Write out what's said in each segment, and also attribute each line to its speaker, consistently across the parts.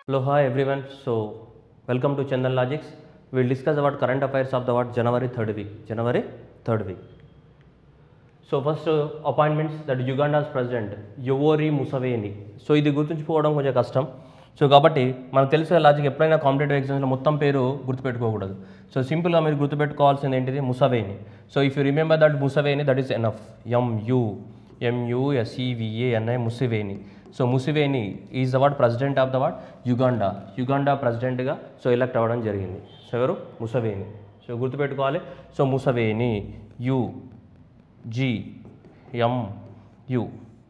Speaker 1: Hello, hi everyone. So, welcome to Chandan Logics. We'll discuss about current affairs of the what January 3rd week. January 3rd week. So first appointments that Uganda's president Yoweri Museveni so ఇది గుర్తుంచుకోవడం కొంచెం కష్టం so కాబట్టి మనకు తెలిసే logic ఎప్పుడైనా competitive ఎగ్జామ్స్లో మొత్తం పేరు గుర్తుపెట్టుకోకూడదు సో సింపుల్గా మీరు గుర్తుపెట్టుకోవాల్సింది ఏంటిది ముసవేని so if you remember that ముసవేని that is enough MU ఎంయుఎస్ఈవిఏఎన్ఐ ముసివేని so ముసివేని is the what president of the what Uganda Uganda ప్రెసిడెంట్గా సో ఎలక్ట్ అవ్వడం జరిగింది సో ఎవరు ముసవేని సో గుర్తుపెట్టుకోవాలి so ముసవేని you G M U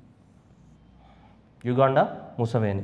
Speaker 1: Uganda ముసవేని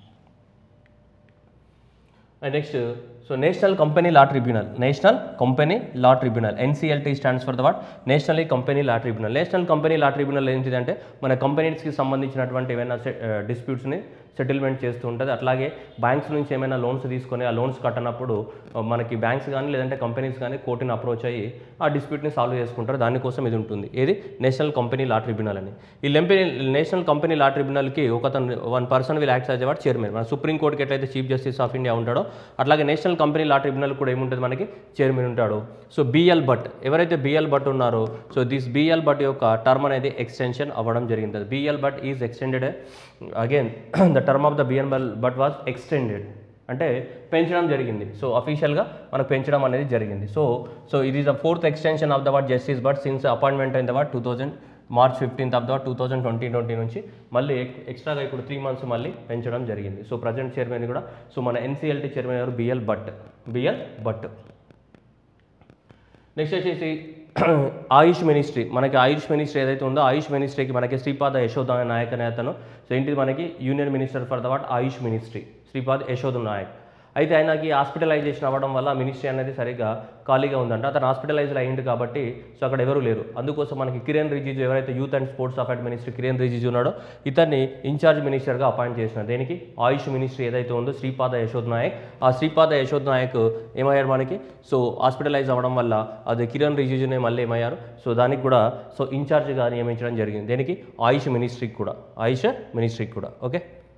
Speaker 1: and next so national company law tribunal national company law tribunal NCLT stands for the what national company law tribunal national company law tribunal ఏంటిదంటే మన కంపెనీస్కి సంబంధించినటువంటి ఏమైనా డిస్ప్యూట్స్ని settlement చేస్తూ ఉంటుంది అట్లాగే banks నుంచి ఏమైనా లోన్స్ తీసుకొని ఆ లోన్స్ కట్టనప్పుడు ఆ, మనకి బ్యాంక్స్ కానీ లేదంటే కంపెనీస్ కానీ కోర్టుని అప్రోచ్ అయ్యి ఆ డిస్ప్యూట్ని సాల్వ్ చేసుకుంటారు దానికోసం ఇది ఉంటుంది ఏది నేషనల్ కంపెనీ లా ట్రిబ్యునల్ అని ఈ లెంపెనీ నేషనల్ కంపెనీ లా ట్రిబ్యునల్కి ఒక one person will act as what chairman మన సుప్రీం కోర్టుకి ఎట్లయితే చీఫ్ జస్టిస్ ఆఫ్ ఇండియా ఉంటాడో అట్లాగే నేషనల్ కంపెనీ లా ట్రిబ్యునల్ కూడా ఏముంటుంది మనకి చైర్మన్ ఉంటాడు సో బిఎల్ భట్ ఎవరైతే బిఎల్ భట్ ఉన్నారో సో దిస్ బిఎల్ భట్ యొక్క టర్మ్ అనేది ఎక్స్టెన్షన్ అవ్వడం జరిగింది BL Bhat is extended again the term of the BL Bhat was extended అంటే పెంచడం జరిగింది సో అఫీషియల్గా మనకు పెంచడం అనేది జరిగింది సో సో ఇది the fourth extension of the what justice but since appointment అయిన what two thousand March fifteenth of the two thousand twenty twenty నుంచి మళ్ళీ ఎక్- ఎక్స్ట్రాగా ఇప్పుడు త్రీ మంత్స్ మళ్ళీ పెంచడం జరిగింది సో ప్రజెంట్ చైర్మన్ కూడా సో మన ఎన్సీఎల్టీ చైర్మన్ గారు BL Bhat BL Bhat next వచ్చేసి ఆయుష్ మినిస్ట్రీ మనకి ఆయుష్ మినిస్ట్రీ ఏదైతే ఉందో ఆయుష్ మినిస్ట్రీకి మనకి శ్రీపాద యశోద నాయక్ అనే అతను సో ఏంటిది మనకి union minister for the what Ayush ministry Shripad Yashod Naik అయితే ఆయనకి హాస్పిటలైజేషన్ అవ్వడం వల్ల మినిస్ట్రీ అనేది సరిగ్గా ఖాళీగా ఉందంట అతను హాస్పిటలైజ్ అయ్యింది కాబట్టి సో అక్కడ ఎవరు లేరు అందుకోసం మనకి కిరణ్ రిజిజు ఎవరైతే youth and sports affair minister Kiran Rijiju ఉన్నాడో ఇతన్ని ఇన్ఛార్జ్ మినిస్టర్గా అపాయింట్ చేసిన దేనికి ఆయుష్ మినిస్ట్రీ ఏదైతే ఉందో శ్రీపాద యశోద్ నాయక్ ఆ శ్రీపాద యశోద్ నాయక్ ఏమయ్యారు మనకి సో హాస్పిటలైజ్ అవ్వడం వల్ల అది కిరణ్ రిజిజునే మళ్ళీ ఏమయ్యారు సో దానికి కూడా సో ఇన్ఛార్జ్గా నియమించడం జరిగింది దేనికి ఆయుష్ మినిస్ట్రీకి కూడా ఆయుష్ మినిస్ట్రీకి కూడా okay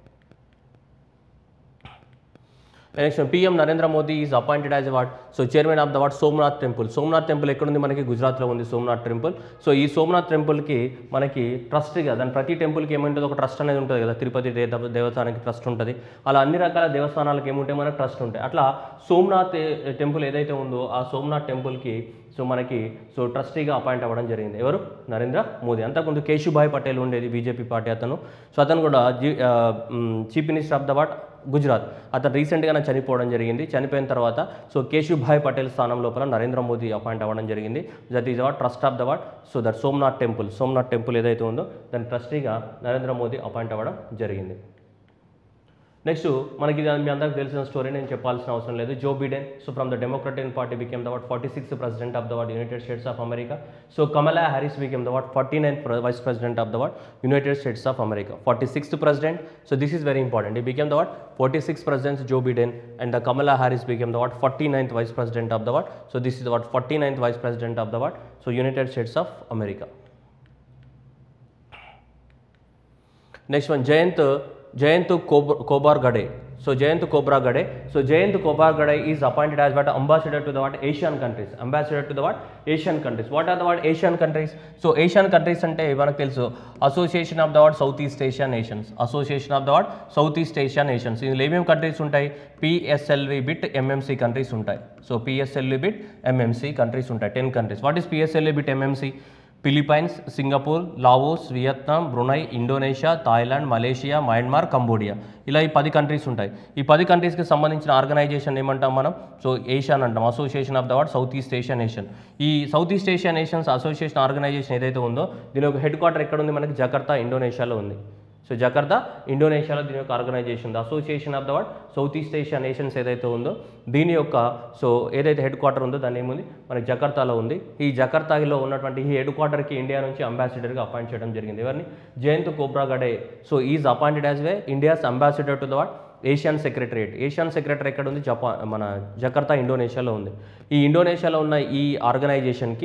Speaker 1: next PM Narendra Modi is appointed as what so chairman of the what Somnath temple Somnath temple ఎక్కడుంది మనకి గుజరాత్లో ఉంది సోమనాథ్ టెంపుల్ సో ఈ సోమనాథ్ టెంపుల్కి మనకి ట్రస్ట్గా దాని ప్రతి టెంపుల్కి ఏముంటుంది ఒక ట్రస్ట్ అనేది ఉంటుంది కదా తిరుపతి దేవ దేవస్థానానికి ట్రస్ట్ ఉంటుంది అలా అన్ని రకాల దేవస్థానాలకు ఏముంటాయి మనకి ట్రస్ట్ ఉంటాయి అట్లా సోమనాథ్ ఏ- టెంపుల్ ఏదైతే ఉందో ఆ సోమనాథ్ టెంపుల్కి సో మనకి సో ట్రస్టీగా అపాయింట్ అవ్వడం జరిగింది ఎవరు నరేంద్ర మోదీ అంతకుముందు కేశుభాయ్ పటేల్ ఉండేది బీజేపీ పార్టీ అతను సో అతను కూడా జీ chief minister of the what Gujarat అతను రీసెంట్గానే చనిపోవడం జరిగింది చనిపోయిన తర్వాత సో కేశుభాయ్ పటేల్ స్థానం లోపల నరేంద్ర మోదీ అపాయింట్ అవ్వడం జరిగింది that is what trust of the what so that Somnath temple Somnath temple ఏదైతే ఉందో దాని ట్రస్టీగా నరేంద్ర మోదీ అపాయింట్ అవ్వడం జరిగింది నెక్స్ట్ మనకి ఇది మీ అందరికి తెలిసిన స్టోరీ నేను చెప్పాల్సిన అవసరం లేదు Joe Biden so from the Democratic party became the what forty sixth president of the what United States of America so Kamala Harris became the what forty ninth vice president of the what United States of America forty sixth president so this is very important ఈ became the what forty six president Joe Biden and the Kamala Harris became the what forty ninth vice president of the what so this is the what forty ninth vice president of the what so United States of America next one Jayant Jayant Khob Khobragade so Jayant Khobragade so Jayant Khobragade is appointed as what ambassador to the what ASEAN countries ambassador to the what ASEAN countries what are the what ASEAN countries so ASEAN countries అంటే మనకు తెలుసు association of the what south east Asia nations association of the what south east Asia nations ఇందులో ఏమేమి countries ఉంటాయి PSLV BIT MMC countries ఉంటాయి so PSLV BIT MMC countries ఉంటాయి ten countries what is PSLV BIT MMC Philippines Singapore Laos Vietnam Brunei Indonesia Thailand Malaysia Myanmar Cambodia ఇలా ఈ పది countries ఉంటాయి ఈ పది కంట్రీస్కి సంబంధించిన ఆర్గనైజేషన్ ఏమంటాం మనం సో ఏషియన్ అంటాం association of the ward south east Asia nation ఈ south east Asia nations association organisation ఏదైతే ఉందో దీని యొక్క హెడ్ క్వార్టర్ ఎక్కడ ఉంది మనకి జకర్తా ఇండోనేషియాలో ఉంది సో జకర్తా ఇండోనేషియాలో దీని యొక్క ఆర్గనైజేషన్ ఉంది association of the ward south east Asia nations ఏదైతే ఉందో దీని యొక్క సో ఏదైతే హెడ్ క్వార్టర్ ఉందో దాని ఏముంది మనకి జకర్తాలో ఉంది ఈ జకర్తాలో ఉన్నటువంటి ఈ హెడ్ క్వార్టర్కి ఇండియా నుంచి అంబాసిడర్గా అపాయింట్ చేయడం జరిగింది ఎవరిని Jayant Khobragade so is appointed as way India's ambassador to the what ASEAN secretariat ASEAN secretary ఎక్కడ ఉంది జపాన్ మన జకర్తా ఇండోనేషియాలో ఉంది ఈ ఇండోనేషియాలో ఉన్న ఈ ఆర్గనైజేషన్కి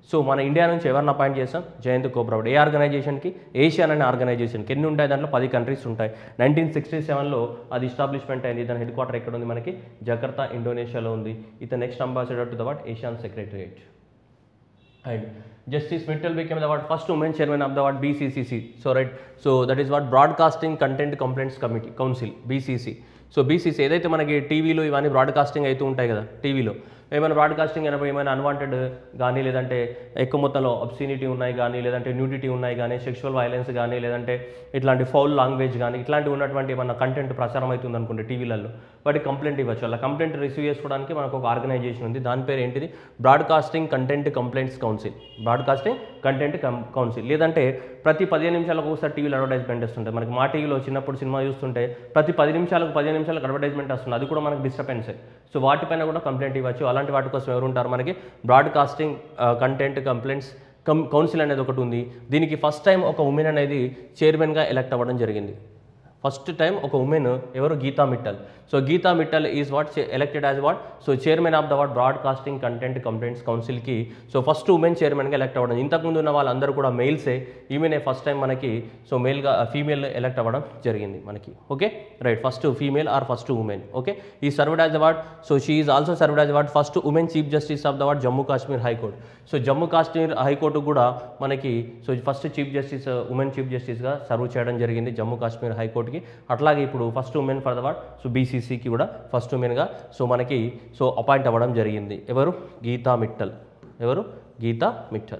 Speaker 1: సో మన ఇండియా నుంచి ఎవరిని అపాయింట్ చేసాం జయంత్ కోబ్రావుడ్ ఏ ఆర్గనైజేషన్కి ఏషియన్ అనే ఆర్గనైజేషన్కి ఎన్ని ఉంటాయి దాంట్లో పది కంట్రీస్ ఉంటాయి నైన్టీన్ సిక్స్టీ సెవెన్లో అది ఎస్టాబ్లిష్మెంట్ అయింది దాని హెడ్ క్వార్టర్ ఎక్కడ ఉంది మనకి జకర్తా ఇండోనేషియాలో ఉంది ఇతను next ambassador to the what ASEAN secretariat and Justice Mittal became the what first woman chairman of the what BCCC. So right, so that is what Broadcasting Content Complaints Committee Council BCC. So BCC ఏదైతే మనకి టీవీలో ఇవన్నీ broadcasting అవుతూ ఉంటాయి కదా టీవీలో ఏమైనా broadcasting అయినప్పుడు ఏమైనా అన్వాంటెడ్ కానీ లేదంటే ఎక్కువ మొత్తంలో అబ్సినిటీ ఉన్నాయి కానీ లేదంటే న్యూడిటీ ఉన్నాయి కానీ సెక్షువల్ వైలెన్స్ కానీ లేదంటే ఇట్లాంటి ఫౌల్ లాంగ్వేజ్ కానీ ఇట్లాంటివి ఉన్నటువంటి ఏమన్నా కంటెంట్ ప్రచారం అవుతుంది అనుకుంటే టీవీలలో వాటి కంప్లైంట్ ఇవ్వచ్చు అలా కంప్లైంట్ రిసీవ్ చేసుకోవడానికి మనకు ఒక ఆర్గనైజేషన్ ఉంది దాని పేరు ఏంటిది broadcasting content complaints council broadcasting content council లేదంటే ప్రతి పదిహేను నిమిషాలకు ఒకసారి టీవీలో అడ్వర్టైజ్మెంట్ వస్తుంటాయి మనకి మా టీవీలో చిన్నప్పుడు సినిమా చూస్తుంటే ప్రతి పది నిమిషాలకు పదిహేను నిమిషాలకు అడ్వర్టైజ్మెంట్ వస్తుంది అది కూడా మనకు డిస్టర్బెన్సే సో వాటిపైన కూడా కంప్లైంట్ ఇవ్వచ్చు అలాంటి వాటి కోసం ఎవరు ఉంటారు మనకి బ్రాడ్కాస్టింగ్ కంటెంట్ కంప్లైంట్స్ కం కౌన్సిల్ అనేది ఒకటి ఉంది దీనికి ఫస్ట్ టైం ఒక ఉమెన్ అనేది చైర్మన్గా ఎలక్ట్ అవ్వడం జరిగింది ఫస్ట్ టైం ఒక ఉమెన్ ఎవరు Geeta Mittal so Geeta Mittal is what elected as what so chairman of the what broadcasting content complaints కౌన్సిల్కి సో ఫస్ట్ ఉమెన్ చైర్మన్గా ఎలక్ట్ అవ్వడం ఇంతకుముందు ఉన్న వాళ్ళందరూ కూడా మెయిల్సే ఈమెనే ఫస్ట్ టైం మనకి సో మేల్గా ఫీమేల్ ఎలక్ట్ అవ్వడం జరిగింది మనకి okay right first female or first women okay ఈ served as what so she is also served as what first women chief justice of the what Jammu Kashmir high court so Jammu Kashmir high court కూడా మనకి so first chief justice women chief జస్టిస్గా serve చేయడం జరిగింది జమ్మూ కాశ్మీర్ హైకోర్టుకి అట్లాగే ఇప్పుడు first women for the what so బీసీసీకి కూడా ఫస్ట్ ఉమెన్గా సో మనకి సో అపాయింట్ అవ్వడం జరిగింది ఎవరు గీతా మిట్టల్ ఎవరు Geeta Mittal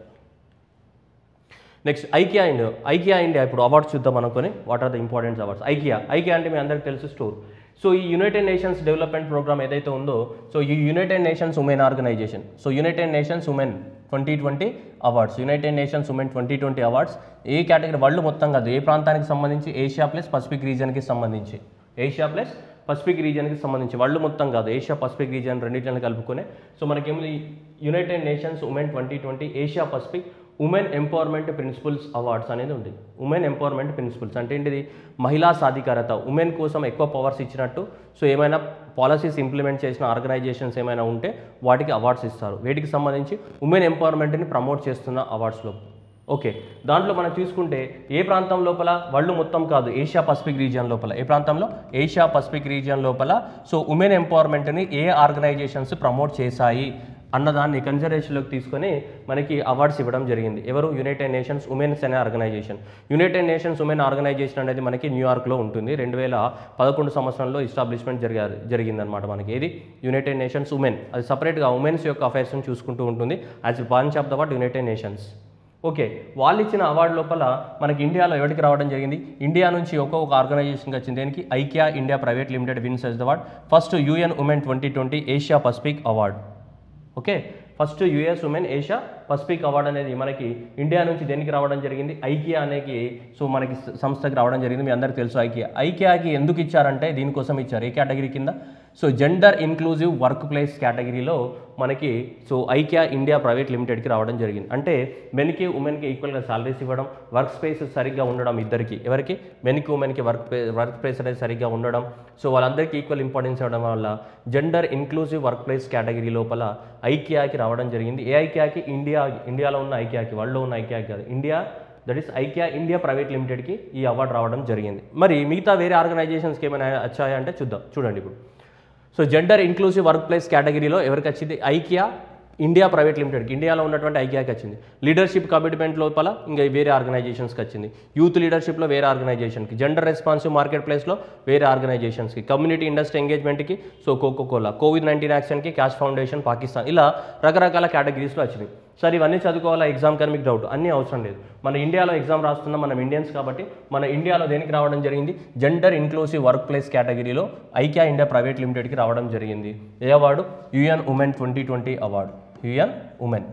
Speaker 1: next IKEA India IKEA India ఇప్పుడు అవార్డ్స్ చూద్దాం అనుకొని what are the important awards IKEA IKEA అంటే మీ అందరికీ తెలుసు స్టోర్ సో ఈ యునైటెడ్ నేషన్స్ డెవలప్మెంట్ ప్రోగ్రామ్ ఏదైతే ఉందో సో ఈ United Nations women organisation so United Nations women twenty twenty awards United Nations women twenty twenty awards ఏ category world మొత్తం కాదు ఏ ప్రాంతానికి సంబంధించి ఏషియా ప్లస్ పసిఫిక్ రీజన్కి సంబంధించి ఏషియా ప్లస్ పసిఫిక్ రీజియన్కి సంబంధించి వరల్డ్ మొత్తం కాదు ఏషియా పసిఫిక్ రీజియన్ రెండింటిని కలుపుకొని సో మనకేముంది United Nations women twenty twenty Asia Pacific women empowerment principles awards అనేది ఉంది ఉమెన్ ఎంపవర్మెంట్ ప్రిన్సిపల్స్ అంటే ఏంటిది మహిళా సాధికారత ఉమెన్ కోసం ఎక్కువ పవర్స్ ఇచ్చినట్టు సో ఏమైనా పాలసీస్ ఇంప్లిమెంట్ చేసిన ఆర్గనైజేషన్స్ ఏమైనా ఉంటే వాటికి అవార్డ్స్ ఇస్తారు వీటికి సంబంధించి ఉమెన్ ఎంపవర్మెంట్ని ప్రమోట్ చేస్తున్న అవార్డ్స్లో ఓకే దాంట్లో మనం చూసుకుంటే ఏ ప్రాంతం లోపల వరల్డ్ మొత్తం కాదు ఏషియా పసిఫిక్ రీజియన్ లోపల ఏ ప్రాంతంలో ఏషియా పసిఫిక్ రీజియన్ లోపల సో ఉమెన్ ఎంపవర్మెంట్ని ఏ ఆర్గనైజేషన్స్ ప్రమోట్ చేశాయి అన్నదాన్ని కన్సిడరేషన్లోకి తీసుకొని మనకి అవార్డ్స్ ఇవ్వడం జరిగింది ఎవరు యునైటెడ్ నేషన్స్ ఉమెన్స్ అనే organisation United Nations women organisation అనేది మనకి న్యూయార్క్లో ఉంటుంది రెండు వేల పదకొండు సంవత్సరంలో ఇస్టాబ్లిష్మెంట్ జరిగారు జరిగిందనమాట మనకి ఏది యునైటెడ్ నేషన్స్ ఉమెన్ అది సపరేట్గా ఉమెన్స్ యొక్క అఫైర్స్ని చూసుకుంటూ ఉంటుంది as branch of the what United Nations okay వాళ్ళు ఇచ్చిన అవార్డు లోపల మనకి ఇండియాలో ఎవరికి రావడం జరిగింది ఇండియా నుంచి ఒక్కొక్క ఆర్గనైజేషన్కి వచ్చింది దేనికి IKEA India private limited wins ఎస్ the award first UN women twenty twenty Asia Pacific award okay first US women Asia Pacific award అనేది మనకి ఇండియా నుంచి దేనికి రావడం జరిగింది ఐకియా అనేది సో మనకి స- సంస్థకి రావడం జరిగింది మీ అందరికీ తెలుసు ఐకియా ఐకియాకి ఎందుకు ఇచ్చారంటే దీనికోసం ఇచ్చారు ఏ కేటగిరీ కింద so gender inclusive work place కేటగిరీలో మనకి సో ఐకియా ఇండియా ప్రైవేట్ లిమిటెడ్కి రావడం జరిగింది అంటే మెన్కి ఉమెన్కి ఈక్వల్గా సాలరీస్ ఇవ్వడం వర్క్ స్పేస్ సరిగ్గా ఉండడం ఇద్దరికి ఎవరికి మెన్కి ఉమెన్కి వర్క్ వర్క్ ప్లేస్ అనేది సరిగ్గా ఉండడం సో వాళ్ళందరికీ ఈక్వల్ ఇంపార్టెన్స్ ఇవ్వడం వల్ల gender inclusive work place category లోపల ఐకియాకి రావడం జరిగింది ఏ ఐకియాకి ఇండియా ఇండియాలో ఉన్న ఐకియాకి వరల్డ్లో ఉన్న ఐకియాకి కాదు India that is IKEA India private లిమిటెడ్కి ఈ అవార్డు రావడం జరిగింది మరి మిగతా వేరే ఆర్గనైజేషన్స్కి ఏమైనా వచ్చాయా అంటే చూద్దాం చూడండి ఇప్పుడు so gender inclusive work place కేటగిరీలో ఎవరికి వచ్చింది ఐకియా ఇండియా ప్రైవేట్ లిమిటెడ్కి ఇండియాలో ఉన్నటువంటి ఐకియాకి వచ్చింది లీడర్షిప్ కమిట్మెంట్ లోపల ఇంకా వేరే ఆర్గనైజేషన్స్కి వచ్చింది యూత్ లీడర్షిప్లో వేరే ఆర్గనైజేషన్కి జెండర్ రెస్పాన్సివ్ మార్కెట్ ప్లేస్లో వేరే ఆర్గనైజేషన్స్కి కమ్యూనిటీ ఇండస్ట్రీ ఎంగేజ్మెంట్కి so Coca Cola COVID nineteen యాక్షన్కి క్యాష్ ఫౌండేషన్ పాకిస్తాన్ ఇలా రకరకాల కేటగిరీస్లో వచ్చినాయి సరే ఇవన్నీ చదువుకోవాలా ఎగ్జామ్ కానీ మీకు డౌట్ అన్నీ అవసరం లేదు మన ఇండియాలో ఎగ్జామ్ రాస్తున్నాం మనం ఇండియన్స్ కాబట్టి మన ఇండియాలో దేనికి రావడం జరిగింది జెండర్ ఇన్క్లూసివ్ వర్క్ ప్లేస్ కేటగిరీలో ఐక్యా ఇండియా ప్రైవేట్ లిమిటెడ్కి రావడం జరిగింది ఏ award UN women twenty twenty award UN women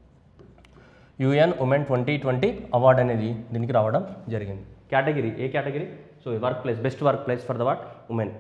Speaker 1: UN women twenty twenty award అనేది దీనికి రావడం జరిగింది కేటగిరీ ఏ category so work place best work place for the what women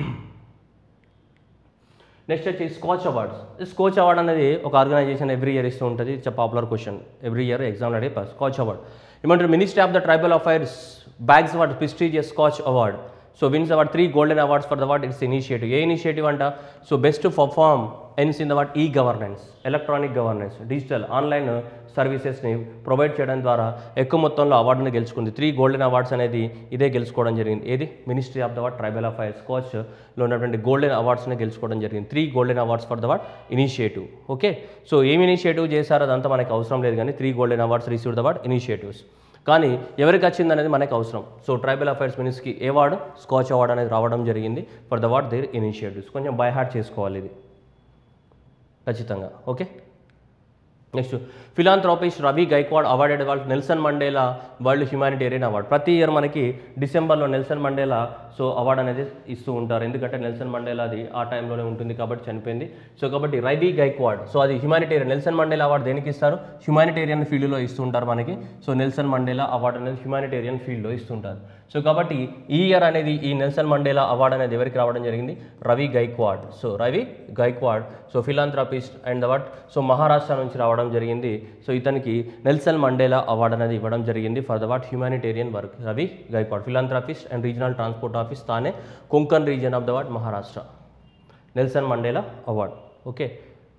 Speaker 1: next వచ్చి స్కోచ్ అవార్డ్స్ స్కోచ్ అవార్డ్ అనేది ఒక ఆర్గనైజేషన్ ఎవ్రీ ఇయర్ ఇస్తూ ఉంటుంది it's popular question every year exam అడిగే స్కాచ్ అవార్డ్ ఏమంటారు ministry of the tribal affairs bags what prestigious Skoch award so wins award three golden awards for the what it's initiative a initiative అంట so best perform in the what e governance electronic governance digital online సర్వీసెస్ని provide చేయడం ద్వారా ఎక్కువ మొత్తంలో అవార్డుని గెలుచుకుంది three golden awards అనేది ఇదే గెలుచుకోవడం జరిగింది ఏది ministry of the what tribal affairs కోచ్లో ఉన్నటువంటి గోల్డెన్ అవార్డ్స్ని గెలుచుకోవడం జరిగింది three golden awards for the what initiative okay so ఏం ఇనిషియేటివ్ చేశారో అదంతా మనకి అవసరం లేదు కానీ three golden awards receive the what initiatives కానీ ఎవరికి వచ్చింది అనేది మనకు అవసరం సో ట్రైబల్ అఫైర్స్ మినిస్ట్రీకి ఏ వార్డు స్కాచ్ అవార్డ్ అనేది రావడం జరిగింది for the what their initiatives కొంచెం బై హార్ట్ చేసుకోవాలి ఇది ఖచ్చితంగా okay next ఫిలాంథ్రాపిస్ట్ Ravi Gaikwad awarded వాళ్ళు Nelson Mandela world humanitarian award ప్రతి ఇయర్ మనకి డిసెంబర్లో నెల్సన్ మండేలా సో అవార్డు అనేది ఇస్తూ ఉంటారు ఎందుకంటే నెల్సన్ మండేలా అది ఆ టైంలోనే ఉంటుంది కాబట్టి చనిపోయింది సో కాబట్టి రవి గైక్వాడ్ సో అది హ్యుమానిటేరియన్ నెల్సన్ మండేలా అవార్డు దేనికి ఇస్తారు హ్యుమానిటేరియన్ ఫీల్డ్లో ఇస్తుంటారు మనకి సో నెల్సన్ మండేలా అవార్డు అనేది హ్యుమానిటేరియన్ ఫీల్డ్లో ఇస్తుంటారు సో కాబట్టి ఈ ఇయర్ అనేది ఈ నెల్సన్ మండేలా అవార్డు అనేది ఎవరికి రావడం జరిగింది Ravi Gaikwad so Ravi Gaikwad so philanthropist and what so Maharashtra నుంచి రావడం జరిగింది సో ఇతనికి నెల్సన్ మండేలా అవార్డు అనేది ఇవ్వడం జరిగింది for the what humanitarian work Ravi Gaikwad philanthropist and regional transport office తానే Konkan region of the what Maharashtra Nelson Mandela award okay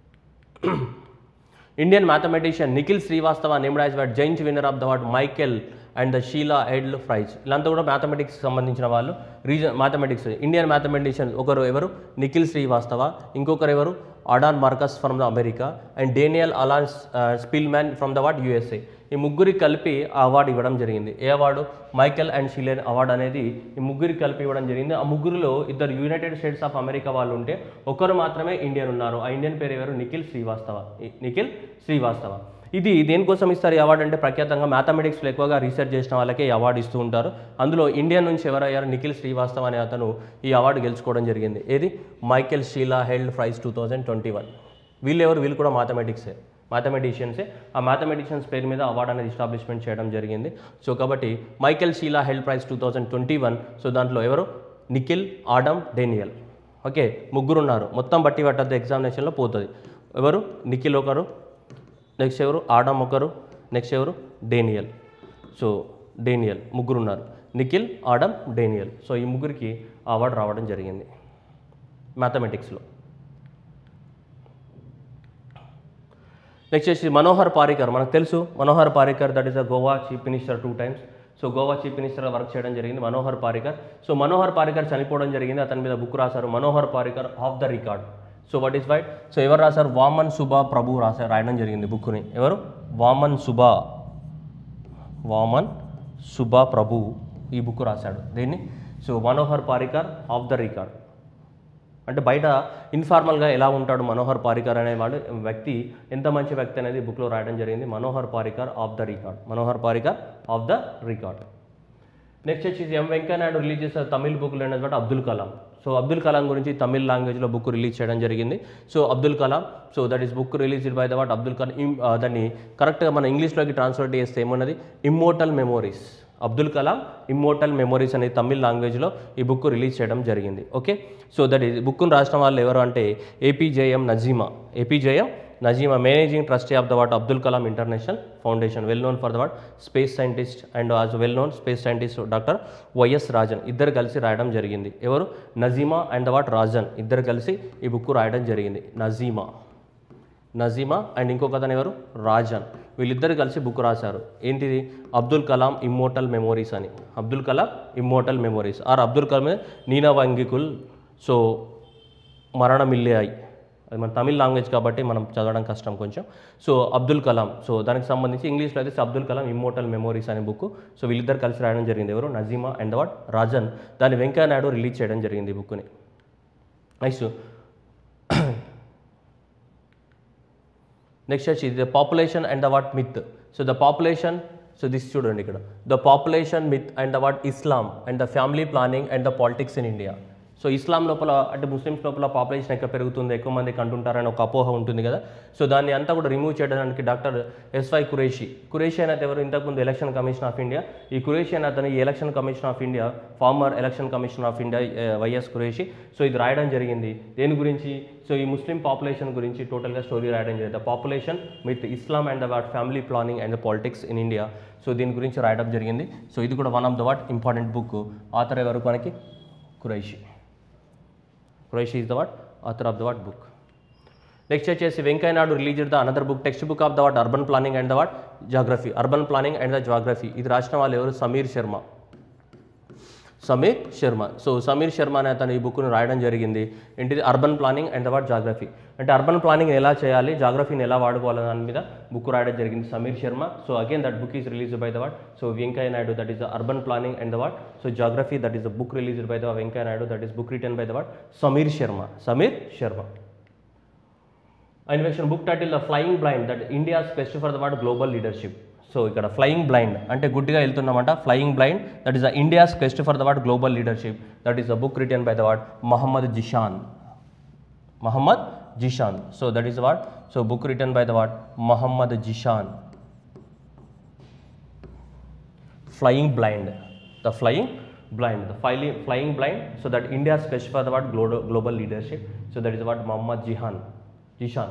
Speaker 1: Indian mathematician Nikhil Srivastava named as what joint winner of the what Michael and the Sheila ఎడ్ల్ prize ఇలాంతా కూడా mathematics సంబంధించిన వాళ్ళు reason mathematics Indian mathematician ఒకరు ఎవరు నిఖిల్ శ్రీవాస్తవ ఇంకొకరు ఎవరు Adam Marcus from the America and Daniel Alan Spielman from the what USA ఈ ముగ్గురికి కలిపి ఆ అవార్డు ఇవ్వడం జరిగింది ఏ award Michael and Sheila award అనేది ఈ ముగ్గురికి కలిపి ఇవ్వడం జరిగింది ఆ ముగ్గురులో ఇద్దరు యునైటెడ్ స్టేట్స్ ఆఫ్ అమెరికా వాళ్ళు ఉంటే ఒకరు మాత్రమే ఇండియన్ ఉన్నారు ఆ ఇండియన్ పేరు ఎవరు నిఖిల్ శ్రీవాస్తవ ఈ నిఖిల్ శ్రీవాస్తవ ఇది దేనికోసం ఇస్తారు ఈ అవార్డు అంటే ప్రఖ్యాతంగా మ్యాథమెటిక్స్లో ఎక్కువగా రీసెర్చ్ చేసిన వాళ్ళకే ఈ అవార్డు ఇస్తూ ఉంటారు అందులో ఇండియా నుంచి ఎవరయ్యారు నిఖిల్ శ్రీవాస్తవ్ అనే అతను ఈ అవార్డు గెలుచుకోవడం జరిగింది ఏది Michael Sheila Held prize two thousand twenty one వీళ్ళు ఎవరు వీళ్ళు కూడా మ్యాథమెటిక్సే మ్యాథమెటిషియన్సే ఆ మ్యాథమెటిషియన్స్ పేరు మీద అవార్డు అనేది ఎస్టాబ్లిష్మెంట్ చేయడం జరిగింది సో కాబట్టి Michael Sheila Held prize two thousand twenty one so దాంట్లో ఎవరు నిఖిల్ ఆడమ్ డేనియల్ ఓకే ముగ్గురు ఉన్నారు మొత్తం బట్టి పట్టద్దు ఎగ్జామినేషన్లో పోతుంది ఎవరు నిఖిల్ ఒకరు నెక్స్ట్ ఎవరు ఆడమ్ ఒకరు నెక్స్ట్ ఎవరు డేనియల్ సో డేనియల్ ముగ్గురు ఉన్నారు నిఖిల్ ఆడమ్ డేనియల్ సో ఈ ముగ్గురికి ఆ అవార్డు రావడం జరిగింది మ్యాథమెటిక్స్లో నెక్స్ట్ వచ్చి మనోహర్ పారికర్ మనకు తెలుసు Manohar Parrikar that is a Goa chief minister two times so Goa chief minister work చేయడం జరిగింది మనోహర్ పారికర్ సో మనోహర్ పారికర్ చనిపోవడం జరిగింది అతని మీద బుక్ రాశారు Manohar Parrikar off the record so what is white so ఎవరు రాశారు వామన్ సుబా ప్రభు రాశారు రాయడం జరిగింది బుక్ని ఎవరు వామన్ సుబా వామన్ సుబా ప్రభు ఈ బుక్ రాశాడు దీన్ని so Manohar Parrikar off the record అంటే బయట ఇన్ఫార్మల్గా ఎలా ఉంటాడు మనోహర్ పారికర్ అనేవాడు వ్యక్తి ఎంత మంచి వ్యక్తి అనేది బుక్లో రాయడం జరిగింది Manohar Parrikar off the record Manohar Parrikar off the record next వచ్చేసి ఎం వెంకయ్యనాయుడు రిలీజ్ చేసిన తమిళ్ బుక్ లేనటువంటి అబ్దుల్ కలాం సో అబ్దుల్ కలాం గురించి తమిళ్ లాంగ్వేజ్లో బుక్ రిలీజ్ చేయడం జరిగింది so Abdul Kalam so that is book release by the what Abdul Kalam ఇం- ఆ, దాన్ని కరెక్ట్గా మన ఇంగ్లీష్లోకి ట్రాన్స్లేట్ చేస్తే ఏమున్నది immortal memories Abdul Kalam immortal memories అనే తమిళ్ లాంగ్వేజ్లో ఈ బుక్ రిలీజ్ చేయడం జరిగింది ఓకే సో దట్ ఈ బుక్ను రాసిన వాళ్ళు ఎవరు అంటే A P J M Nazeema A P J M Nazeema managing trustee of the what Abdul Kalam international foundation well known for the what space scientist and as well known space scientist doctor Y S Rajan ఇద్దరు కలిసి రాయడం జరిగింది ఎవరు Nazeema and the what Rajan ఇద్దరు కలిసి ఈ బుక్ రాయడం జరిగింది నజీమా నజీమా అండ్ ఇంకొక అతను ఎవరు రాజన్ వీళ్ళిద్దరు కలిసి బుక్ రాశారు ఏంటిది అబ్దుల్ కలాం ఇమ్మోటల్ మెమోరీస్ అని Abdul Kalam immortal memories or Abdul Kalam నీనా వంగికుల్ సో మరణమిల్లాయి అది మన తమిళ్ లాంగ్వేజ్ కాబట్టి మనం చదవడం కష్టం కొంచెం సో అబ్దుల్ కలాం సో దానికి సంబంధించి ఇంగ్లీష్లో అయితే అబ్దుల్ కలాం ఇమ్మోటల్ మెమోరీస్ అనే బుక్ సో వీళ్ళిద్దరు కలిసి రాయడం జరిగింది ఎవరు నజీమా అండ్ వాట్ రాజన్ దాన్ని వెంకయ్య నాయుడు రిలీజ్ చేయడం జరిగింది ఈ బుక్ని నెక్స్ట్ నెక్స్ట్ వచ్చి the population and the what myth so the population so this చూడండి ఇక్కడ the population myth and the what Islam and the family planning and the politics in India so Islam లోపల అంటే Muslims లోపల population ఎక్కువ పెరుగుతుంది ఎక్కువ మంది కంటుంటారని ఒక అపోహ ఉంటుంది కదా సో దాన్ని అంతా కూడా రిమూవ్ చేయడానికి డాక్టర్ ఎస్వై కురేషి కురేషి అనేది ఎవరు ఇంతకుముందు ఎలక్షన్ కమిషన్ ఆఫ్ ఇండియా ఈ కురేషి అనే అతను ఈ election commission of India former election commission of India Y S Quraishi so ఇది రాయడం జరిగింది దేని గురించి సో ఈ ముస్లిం పాపులేషన్ గురించి టోటల్గా స్టోరీ రాయడం జరిగింది the population with Islam and the what family planning and the politics in India so దీని గురించి రాయడం జరిగింది సో ఇది కూడా one of the what important book author ఎవరు మనకి Quraishi Quraishi is the what author of the what book next వచ్చేసి Venkaiah Naidu release the another book text book of the what urban planning and the what geography urban planning and the geography ఇది రాసిన వాళ్ళు ఎవరు Sameer Sharma Sameer Sharma so Sameer Sharma అనే అతను ఈ బుక్ను రాయడం జరిగింది ఏంటిది urban planning and the what geography అంటే అర్బన్ ప్లానింగ్ ఎలా చేయాలి జాగ్రఫీని ఎలా వాడుకోవాలి దాని మీద బుక్ రాయడం జరిగింది Sameer Sharma so again that book is release by the what so Venkaiah Naidu that is the urban planning and the what so geography that is the book released by the Venkaiah Naidu that is book written by the what Sameer Sharma Sameer Sharma ఇన్వెక్షన్ book title the flying blind that India's best for the what global leadership so ఇక్కడ flying blind అంటే గుడ్డిగా వెళ్తున్నామంట flying blind that is the India's best for the what global leadership that is the book written by the what Mohammad Zeeshan Mohammad Zeeshan so that is what so book written by the what Mohammad Zeeshan flying blind the flying blind the flying flying blind so that india is best for the what global, global leadership so that is what muhammad jihan jishan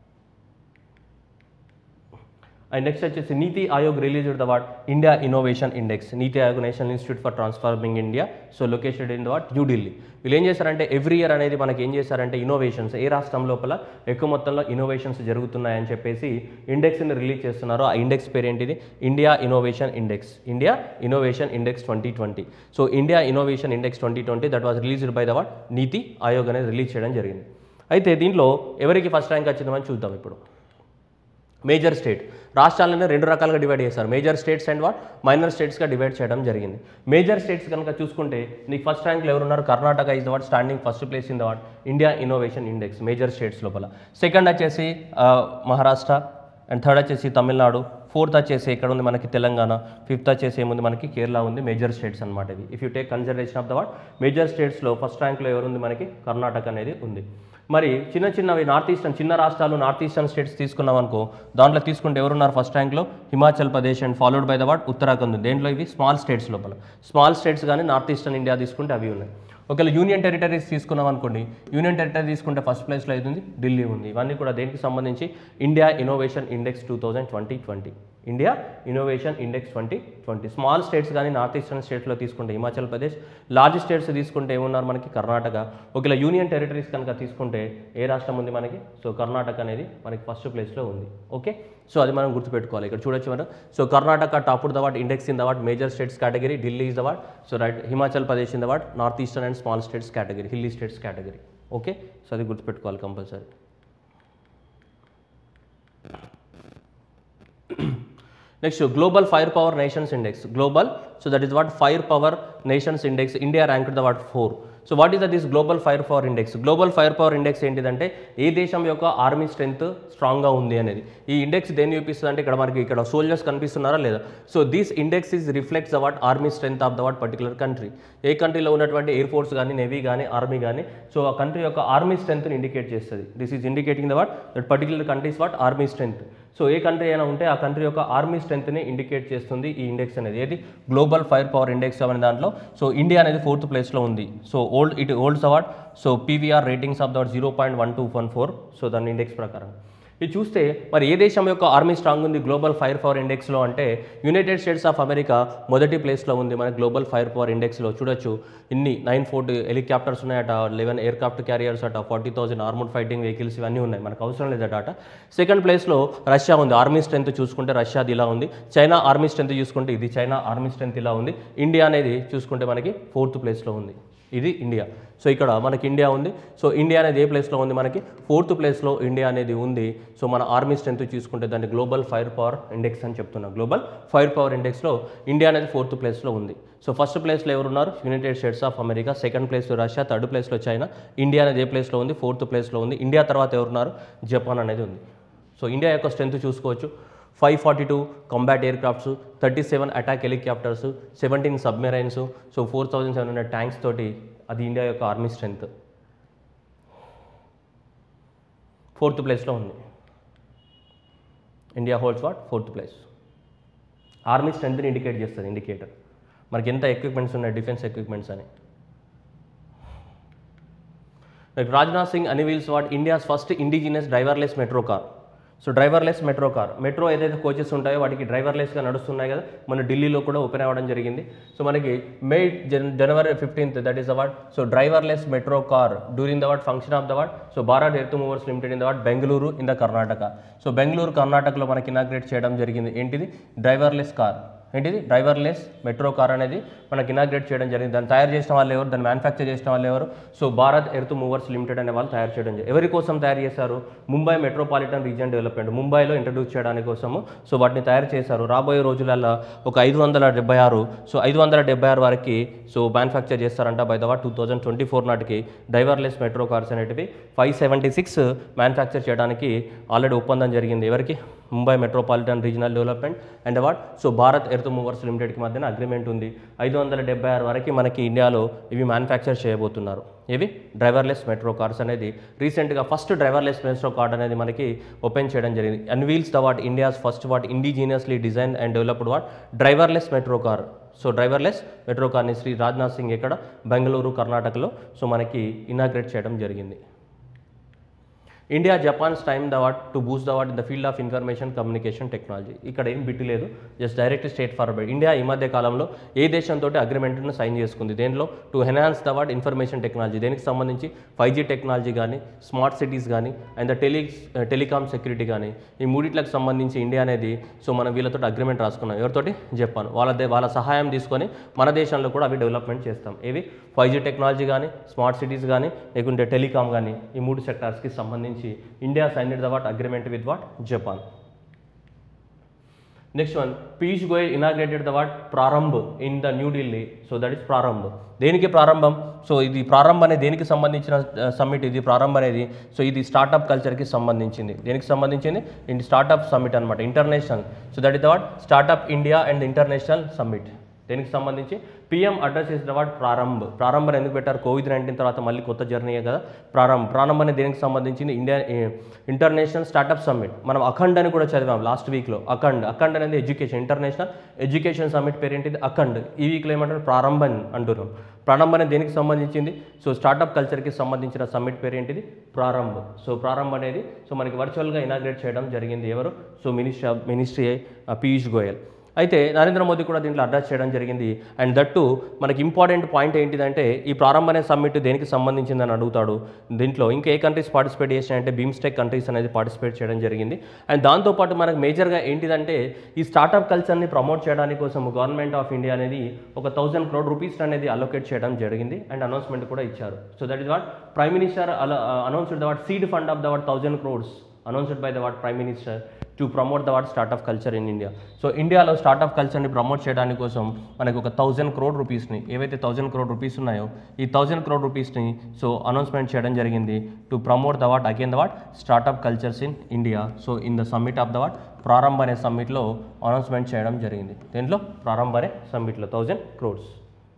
Speaker 1: and next వచ్చేసి NITI Aayog release the what India innovation index NITI Aayog national institution for transforming India so located in the what New Delhi వీళ్ళు ఏం చేశారంటే every year అనేది మనకి ఏం చేశారంటే innovations ఏ రాష్ట్రం లోపల ఎక్కువ మొత్తంలో ఇన్నోవేషన్స్ జరుగుతున్నాయని చెప్పేసి ఇండెక్స్ని రిలీజ్ చేస్తున్నారు ఆ ఇండెక్స్ పేరు ఏంటిది India innovation index India innovation index twenty twenty so India innovation index twenty twenty that was released by the what NITI Aayog అనేది రిలీజ్ చేయడం జరిగింది అయితే దీంట్లో ఎవరికి ఫస్ట్ ర్యాంక్ వచ్చిందని చూద్దాం ఇప్పుడు మేజర్ స్టేట్ రాష్ట్రాలను రెండు రకాలుగా డివైడ్ చేశారు major states and what minor స్టేట్స్గా డివైడ్ చేయడం జరిగింది మేజర్ స్టేట్స్ కనుక చూసుకుంటే నీకు ఫస్ట్ ర్యాంక్లో ఎవరున్నారు Karnataka is the what standing first place in the what India innovation index major states లోపల సెకండ్ వచ్చేసి ఆ, మహారాష్ట్ర అండ్ థర్డ్ వచ్చేసి తమిళనాడు ఫోర్త్ వచ్చేసి ఇక్కడ ఉంది మనకి తెలంగాణ ఫిఫ్త్ వచ్చేసి ఏముంది మనకి కేరళ ఉంది మేజర్ స్టేట్స్ అనమాట ఇవి if you take consideration of the what major స్టేట్స్లో ఫస్ట్ ర్యాంక్లో ఎవరుంది మనకి కర్ణాటక అనేది ఉంది మరి చిన్న చిన్నవి నార్త్ ఈస్టర్న్ చిన్న రాష్ట్రాలు నార్త్ ఈస్టర్న్ స్టేట్స్ తీసుకున్నాం అనుకో దాంట్లో తీసుకుంటే ఎవరున్నారు ఫస్ట్ ర్యాంక్లో Himachal Pradesh and followed by the what Uttarakhand ఉంది దేంట్లో ఇవి స్మాల్ స్టేట్స్ లోపల స్మాల్ స్టేట్స్ కానీ నార్త్ ఈస్టర్న్ ఇండియా తీసుకుంటే అవి ఉన్నాయి ఒకవేళ యూనియన్ టెరిటరీస్ తీసుకున్నాం అనుకోండి యూనియన్ టెరిటరీ తీసుకుంటే ఫస్ట్ ప్లేస్లో అవుతుంది ఢిల్లీ ఉంది ఇవన్నీ కూడా దేనికి సంబంధించి India innovation index two thousand twenty twenty India innovation index twenty twenty small states కానీ నార్త్ ఈస్టర్న్ స్టేట్స్లో తీసుకుంటే హిమాచల్ ప్రదేశ్ లార్జ్ స్టేట్స్ తీసుకుంటే ఏమున్నారు మనకి కర్ణాటక ఒకవేళ యూనియన్ టెరిటరీస్ కనుక తీసుకుంటే ఏ రాష్ట్రం ఉంది మనకి సో కర్ణాటక అనేది మనకి ఫస్ట్ ప్లేస్లో ఉంది ఓకే సో అది మనం గుర్తుపెట్టుకోవాలి ఇక్కడ చూడొచ్చు మనం so Karnataka top the what index in the what major states category Delhi is the what so right Himachal Pradesh in the what north eastern and small states category hilly states category okay so అది గుర్తుపెట్టుకోవాలి compulsory next global fire power nations index global so that is what fire power nations index India rank the what four so what is the this global fire power index global fire power index ఏంటిదంటే ఏ దేశం యొక్క army strength స్ట్రాంగ్గా ఉంది అనేది ఈ index దేన్ని చూపిస్తుంది అంటే ఇక్కడ మనకి ఇక్కడ సోల్జర్స్ కనిపిస్తున్నారా లేదా so this index is reflects the what army strength of the what particular country ఏ కంట్రీలో ఉన్నటువంటి ఎయిర్ ఫోర్స్ కానీ నేవీ కానీ ఆర్మీ కానీ సో ఆ కంట్రీ యొక్క ఆర్మీ స్ట్రెంత్ని ఇండికేట్ చేస్తుంది this is indicating the what that particular countries what army strength so ఏ కంట్రీ అయినా ఉంటే ఆ కంట్రీ యొక్క ఆర్మీ స్ట్రెంత్ని ఇండికేట్ చేస్తుంది ఈ ఇండెక్స్ అనేది ఏది గ్లోబల్ ఫైర్ పవర్ ఇండెక్స్ అనే దాంట్లో సో ఇండియా అనేది ఫోర్త్ ప్లేస్లో ఉంది so hold it holds award so P V R ratings of that zero point one two one four so దాని ఇండెక్స్ ప్రకారం ఇది చూస్తే మరి ఏ దేశం యొక్క ఆర్మీ స్ట్రాంగ్ ఉంది గ్లోబల్ ఫైర్ పవర్ ఇండెక్స్లో అంటే యునైటెడ్ స్టేట్స్ ఆఫ్ అమెరికా మొదటి ప్లేస్లో ఉంది మన గ్లోబల్ ఫైర్ పవర్ ఇండెక్స్లో చూడొచ్చు ఇన్ని నైన్ ఫోర్టీ హెలికాప్టర్స్ ఉన్నాయట లెవెన్ ఎయిర్క్రాఫ్ట్ క్యారియర్స్ అట forty thousand armoured fighting vehicles ఇవన్నీ ఉన్నాయి మనకు అవసరం లేదట అట సెకండ్ ప్లేస్లో రష్యా ఉంది ఆర్మీ స్ట్రెంత్ చూసుకుంటే రష్యాది ఇలా ఉంది చైనా ఆర్మీ స్ట్రెంత్ చూసుకుంటే ఇది చైనా ఆర్మీ స్ట్రెంత్ ఇలా ఉంది ఇండియా అనేది చూసుకుంటే మనకి ఫోర్త్ ప్లేస్లో ఉంది ఇది ఇండియా సో ఇక్కడ మనకి ఇండియా ఉంది సో ఇండియా అనేది ఏ ప్లేస్లో ఉంది మనకి ఫోర్త్ ప్లేస్లో ఇండియా అనేది ఉంది సో మన ఆర్మీ స్ట్రెంత్ చూసుకుంటే దాన్ని గ్లోబల్ ఫైర్ పవర్ ఇండెక్స్ అని చెప్తున్నాం గ్లోబల్ ఫైర్ పవర్ ఇండెక్స్లో ఇండియా అనేది ఫోర్త్ ప్లేస్లో ఉంది సో ఫస్ట్ ప్లేస్లో ఎవరున్నారు United States of America second ప్లేస్లో రష్యా థర్డ్ ప్లేస్లో చైనా ఇండియా అనేది ఏ ప్లేస్లో ఉంది ఫోర్త్ ప్లేస్లో ఉంది ఇండియా తర్వాత ఎవరున్నారు జపాన్ అనేది ఉంది సో ఇండియా యొక్క స్ట్రెంత్ చూసుకోవచ్చు five forty two combat air crafts thirty seven attack helicopters seventeen submarines so four thousand seven hundred tanks తోటి అది ఇండియా యొక్క ఆర్మీ స్ట్రెంత్ ఫోర్త్ ప్లేస్లో ఉంది India holds what fourth place army స్ట్రెంత్ని indicate చేస్తుంది indicator మనకి ఎంత ఎక్విప్మెంట్స్ ఉన్నాయి డిఫెన్స్ ఎక్విప్మెంట్స్ అని like Rajnath Singh unveils what India's first indigenous driverless metro car so driverless metro car metro ఏదైతే కోచెస్ ఉంటాయో వాటికి డ్రైవర్లెస్గా నడుస్తున్నాయి కదా మన ఢిల్లీలో కూడా ఓపెన్ అవ్వడం జరిగింది సో మనకి మే జన్ January fifteenth that is the what so driverless metro car during the what function of the what so Bharat earth movers limited in the what Bengaluru in the Karnataka so Bengaluru కర్ణాటకలో మనకి ఇనాగ్రేట్ చేయడం జరిగింది ఏంటిది డ్రైవర్లెస్ కార్ ఏంటిది driverless metro car అనేది మనకి inaugurate చేయడం జరిగింది దాన్ని తయారు చేసిన వాళ్ళు ఎవరు దాన్ని మ్యానుఫ్యాక్చర్ చేసిన వాళ్ళు ఎవరు so Bharat earth movers limited అనే వాళ్ళు తయారు చేయడం జరిగింది ఎవరి కోసం తయారు చేశారు ముంబై మెట్రోపాలిటన్ రీజియన్ డెవలప్మెంట్ ముంబైలో ఇంట్రడ్యూస్ చేయడానికి కోసము సో వాటిని తయారు చేశారు రాబోయే రోజులలో ఒక ఐదు వందల డెబ్బై ఆరు సో ఐదు వందల డెబ్బై ఆరు వరకు సో మ్యానుఫ్యాక్చర్ చేస్తారంట by the what two thousand twenty four నాటికి డ్రైవర్లెస్ మెట్రో కార్స్ అనేటివి ఫైవ్ సెవెంటీ సిక్స్ మ్యానుఫ్యాక్చర్ చేయడానికి ఆల్రెడీ ఒప్పందం జరిగింది ఎవరికి Mumbai metropolitan regional development and what so Bharat earth movers లిమిటెడ్కి మధ్యన అగ్రిమెంట్ ఉంది ఐదు వందల డెబ్బై ఆరు వరకు మనకి ఇండియాలో ఇవి మ్యానుఫ్యాక్చర్ చేయబోతున్నారు ఇవి డ్రైవర్లెస్ మెట్రో కార్స్ అనేది రీసెంట్గా ఫస్ట్ డ్రైవర్లెస్ మెట్రో కార్డ్ అనేది మనకి ఓపెన్ చేయడం జరిగింది unveils the what India's first what indigenously design and developed what driverless metro car so driverless metro కార్ని శ్రీ రాజ్నాథ్ సింగ్ ఇక్కడ బెంగళూరు కర్ణాటకలో సో మనకి ఇనాగ్రేట్ చేయడం జరిగింది India Japan's time the what to boost the what in the field of information communication technology ఇక్కడ ఏం bit లేదు just direct straight forward India ఈ మధ్య కాలంలో ఏ దేశంతో అగ్రిమెంట్ను సైన్ చేసుకుంది దేనిలో to enhance the what information technology దేనికి సంబంధించి ఫైవ్ జీ టెక్నాలజీ కానీ స్మార్ట్ సిటీస్ కానీ and the tele telecom security కానీ ఈ మూడిట్లకు సంబంధించి ఇండియా అనేది సో మనం వీళ్ళతో అగ్రిమెంట్ రాసుకున్నాం ఎవరితోటి జపాన్ వాళ్ళ దే- వాళ్ళ సహాయం తీసుకొని మన దేశంలో కూడా అవి డెవలప్మెంట్ చేస్తాం ఏవి ఫైవ్ జీ టెక్నాలజీ కానీ స్మార్ట్ సిటీస్ కానీ లేకుంటే టెలికామ్ కానీ ఈ మూడు సెక్టార్స్కి సంబంధించి India sign the what agreement with what Japan next one Piyush Goyal inaugurated the what Prarambh in the new Delhi so that is Prarambh దేనికి ప్రారంభం సో ఇది ప్రారంభం అనేది దేనికి సంబంధించిన సమ్మిట్ ఇది ప్రారంభం అనేది సో ఇది స్టార్టప్ కల్చర్కి సంబంధించింది దేనికి సంబంధించింది ఇది స్టార్టప్ సమ్మిట్ అనమాట international so that is the what startup India and international summit దేనికి సంబంధించి PM address is the what Prarambh ప్రారంభం ఎందుకు పెట్టారు కోవిడ్ నైన్టీన్ తర్వాత మళ్ళీ కొత్త జర్నీయే కదా ప్రారంభ్ ప్రారంభం అనేది దేనికి సంబంధించింది ఇండియా ఇంటర్నేషనల్ స్టార్టప్ సమ్మిట్ మనం అఖండ్ అని కూడా చదివాం లాస్ట్ వీక్లో అఖండ్ అఖండ్ అనేది ఎడ్యుకేషన్ ఇంటర్నేషనల్ ఎడ్యుకేషన్ సమ్మిట్ పేరు ఏంటిది అఖండ్ ఈ వీక్లో ఏమంటారు ప్రారంభం అంటున్నాం ప్రారంభం అనేది దేనికి సంబంధించింది సో స్టార్టప్ కల్చర్కి సంబంధించిన సమ్మిట్ పేరు ఏంటిది ప్రారంభ్ సో ప్రారంభం అనేది సో మనకి వర్చువల్గా ఇనాగ్రేట్ చేయడం జరిగింది ఎవరు so ministry ministry Piyush Goyal అయితే నరేంద్ర మోదీ కూడా దీంట్లో అడ్రస్ చేయడం జరిగింది అండ్ దట్టు మనకి ఇంపార్టెంట్ పాయింట్ ఏంటిదంటే ఈ ప్రారంభ అనే సమ్మిట్ దేనికి సంబంధించిందని అడుగుతాడు దీంట్లో ఇంకా ఏ కంట్రీస్ పార్టిసిపేట్ చేసినాయంటే బీమ్స్టెక్ కంట్రీస్ అనేది పార్టిసిపేట్ చేయడం జరిగింది అండ్ దాంతోపాటు మనకు మేజర్గా ఏంటిదంటే ఈ స్టార్టప్ కల్చర్ని ప్రమోట్ చేయడానికి కోసం గవర్నమెంట్ ఆఫ్ ఇండియా అనేది ఒక థౌసండ్ క్రోడ్ రూపీస్ అనేది అలొకేట్ చేయడం జరిగింది అండ్ అనౌన్స్మెంట్ కూడా ఇచ్చారు so that is what prime minister announced the what seed fund of the what thousand crores announced by the what prime minister to promote the what startup culture in India so ఇండియాలో startup కల్చర్ని promote చేయడానికి కోసం మనకు ఒక thousand crore రూపీస్ని ఏవైతే thousand crore rupees ఉన్నాయో ఈ thousand crore రూపీస్ని సో అనౌన్స్మెంట్ చేయడం జరిగింది to promote the what again the what startup cultures in India so in the summit of the what Prarambh అనే సమ్మిట్లో అనౌన్స్మెంట్ చేయడం జరిగింది దేంట్లో ప్రారంభ అనే సమ్మిట్లో థౌజండ్ క్రోడ్స్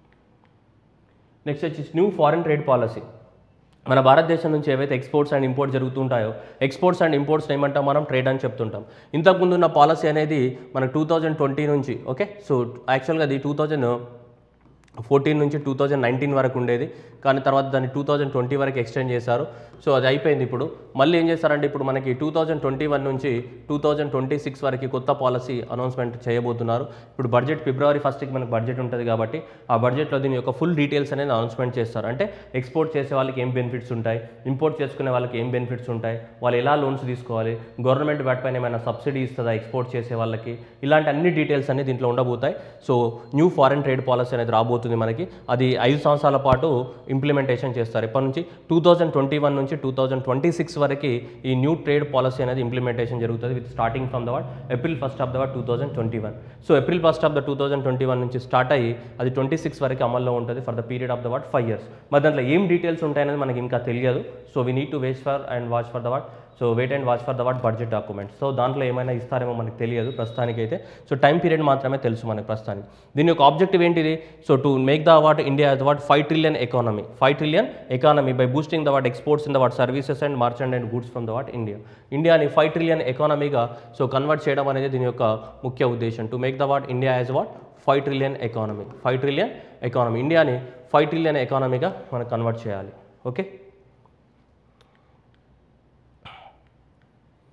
Speaker 1: నెక్స్ట్ వచ్చి న్యూ ఫారెన్ ట్రేడ్ పాలసీ మన భారతదేశం నుంచి ఏవైతే ఎక్స్పోర్ట్స్ అండ్ ఇంపోర్ట్ జరుగుతుంటాయో ఎక్స్పోర్ట్స్ అండ్ ఇంపోర్ట్స్ ఏమంటాం మనం ట్రేడ్ అని చెప్తుంటాం ఇంతకుముందు ఉన్న పాలసీ అనేది మనకు టూ థౌజండ్ ట్వంటీ నుంచి ఓకే సో యాక్చువల్గా అది టూ థౌజండ్ ఫోర్టీన్ నుంచి టూ థౌజండ్ నైన్టీన్ వరకు ఉండేది కానీ తర్వాత దాన్ని టూ థౌజండ్ ట్వంటీ వరకు ఎక్స్టెండ్ చేశారు సో అది అయిపోయింది ఇప్పుడు మళ్ళీ ఏం చేస్తారంటే ఇప్పుడు మనకి టూ థౌజండ్ ట్వంటీ వన్ నుంచి టూ థౌజండ్ ట్వంటీ సిక్స్ వరకు కొత్త పాలసీ అనౌన్స్మెంట్ చేయబోతున్నారు ఇప్పుడు బడ్జెట్ ఫిబ్రవరి ఫస్ట్కి మనకు బడ్జెట్ ఉంటుంది కాబట్టి ఆ బడ్జెట్లో దీని యొక్క ఫుల్ డీటెయిల్స్ అనేది అనౌన్స్మెంట్ చేస్తారు అంటే ఎక్స్పోర్ట్ చేసే వాళ్ళకి ఏం బెనిఫిట్స్ ఉంటాయి ఇంపోర్ట్ చేసుకునే వాళ్ళకి ఏం బెనిఫిట్స్ ఉంటాయి వాళ్ళు ఎలా లోన్స్ తీసుకోవాలి గవర్నమెంట్ వాటిపైన ఏమైనా సబ్సిడీ ఇస్తుందా ఎక్స్పోర్ట్ చేసే వాళ్ళకి ఇలాంటి అన్ని డీటెయిల్స్ అన్ని దీంట్లో ఉండబోతాయి so new foreign trade policy అనేది రాబోతుంది మనకి అది ఐదు సంవత్సరాల పాటు ఇంప్లిమెంటేషన్ చేస్తారు ఇప్పటి నుంచి టూ థౌజండ్ ట్వంటీ వన్ నుంచి టూ థౌజండ్ ట్వంటీ సిక్స్ వరకు ఈ న్యూ ట్రేడ్ పాలసీ అనేది ఇంప్లిమెంటేషన్ జరుగుతుంది with starting from the what April first of the what two thousand twenty one so April first of the two thousand twenty one నుంచి start అయ్యి అది twenty six వరకు అమల్లో ఉంటుంది for the period of the what five years మరి దాంట్లో ఏం details ఉంటాయనేది మనకి ఇంకా తెలియదు so we need to waste for and watch for the what so wait and watch for the what budget documents so దాంట్లో ఏమైనా ఇస్తారేమో మనకు తెలియదు ప్రస్తుతానికైతే సో టైం పీరియడ్ మాత్రమే తెలుసు మనకి ప్రస్తుతానికి దీని యొక్క ఆబ్జెక్టివ్ ఏంటిది so to make the what India the what five trillion economy five trillion economy by boosting the what exports in the what services and merchant and goods from the what India ఇండియాని five trillion ఎకానమీగా so convert చేయడం అనేది దీని యొక్క ముఖ్య ఉద్దేశం to make the what India as what five trillion economy five trillion economy ఇండియాని five trillion ఎకానమీగా మనం కన్వర్ట్ చేయాలి ఓకే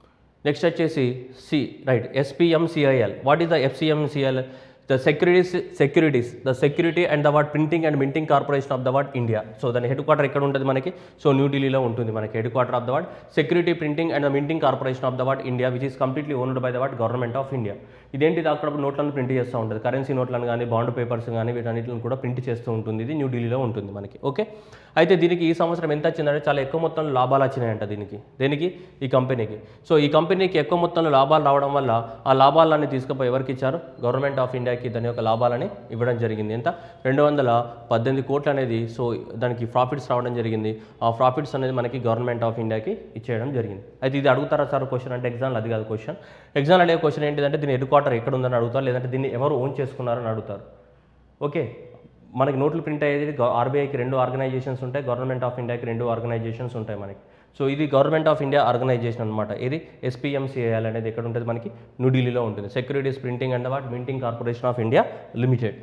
Speaker 1: నెక్స్ట్ వచ్చేసి C right SPMCIL what is the FCMCL the securities securities the security and the what printing and minting corporation of the what India so దాని headquarter ఎక్కడ ఉంటుంది మనకి సో న్యూఢిల్లీలో ఉంటుంది మనకి headquarter of the what security printing and the minting corporation of the what India which is completely owned by the what government of India ఇదేంటిది అక్కడ నోట్లను ప్రింట్ చేస్తూ ఉంటుంది కరెన్సీ నోట్లను కానీ బాండ్ పేపర్స్ కానీ వీటన్నిటిని కూడా ప్రింట్ చేస్తూ ఉంటుంది ఇది న్యూఢిల్లీలో ఉంటుంది మనకి ఓకే అయితే దీనికి ఈ సంవత్సరం ఎంత వచ్చిందంటే చాలా ఎక్కువ మొత్తంలో లాభాలు వచ్చినాయంట దీనికి దేనికి ఈ కంపెనీకి సో ఈ కంపెనీకి ఎక్కువ మొత్తంలో లాభాలు రావడం వల్ల ఆ లాభాలన్నీ తీసుకుపోయి ఎవరికి ఇచ్చారు గవర్నమెంట్ ఆఫ్ ఇండియాకి దాని యొక్క లాభాలని ఇవ్వడం జరిగింది ఎంత రెండు వందల పద్దెనిమిది కోట్లు అనేది సో దానికి ప్రాఫిట్స్ రావడం జరిగింది ఆ ప్రాఫిట్స్ అనేది మనకి గవర్నమెంట్ ఆఫ్ ఇండియాకి ఇచ్చేయడం జరిగింది అయితే ఇది అడుగుతారా సార్ క్వశ్చన్ అంటే ఎగ్జామ్లో అది కాదు క్వశ్చన్ ఎగ్జామ్ అడిగే క్వశ్చన్ ఏంటిదంటే దీని హెడ్ క్వార్టర్ ఎక్కడ ఉందని అడుగుతారు లేదంటే దీన్ని ఎవరు ఓన్ చేసుకున్నారని అడుగుతారు ఓకే మనకి నోట్లు ప్రింట్ అయ్యేది ఆర్బీఐకి రెండు ఆర్గనైజేషన్స్ ఉంటాయి గవర్నమెంట్ ఆఫ్ ఇండియాకి రెండు ఆర్గనైజేషన్స్ ఉంటాయి మనకి సో ఇది గవర్నమెంట్ ఆఫ్ ఇండియా ఆర్గనైజేషన్ అనమాట ఇది ఎస్పీఎంసీఐఎల్ అనేది ఎక్కడ ఉంటుంది మనకి న్యూఢిల్లీలో ఉంటుంది securities printing and what minting corporation of India limited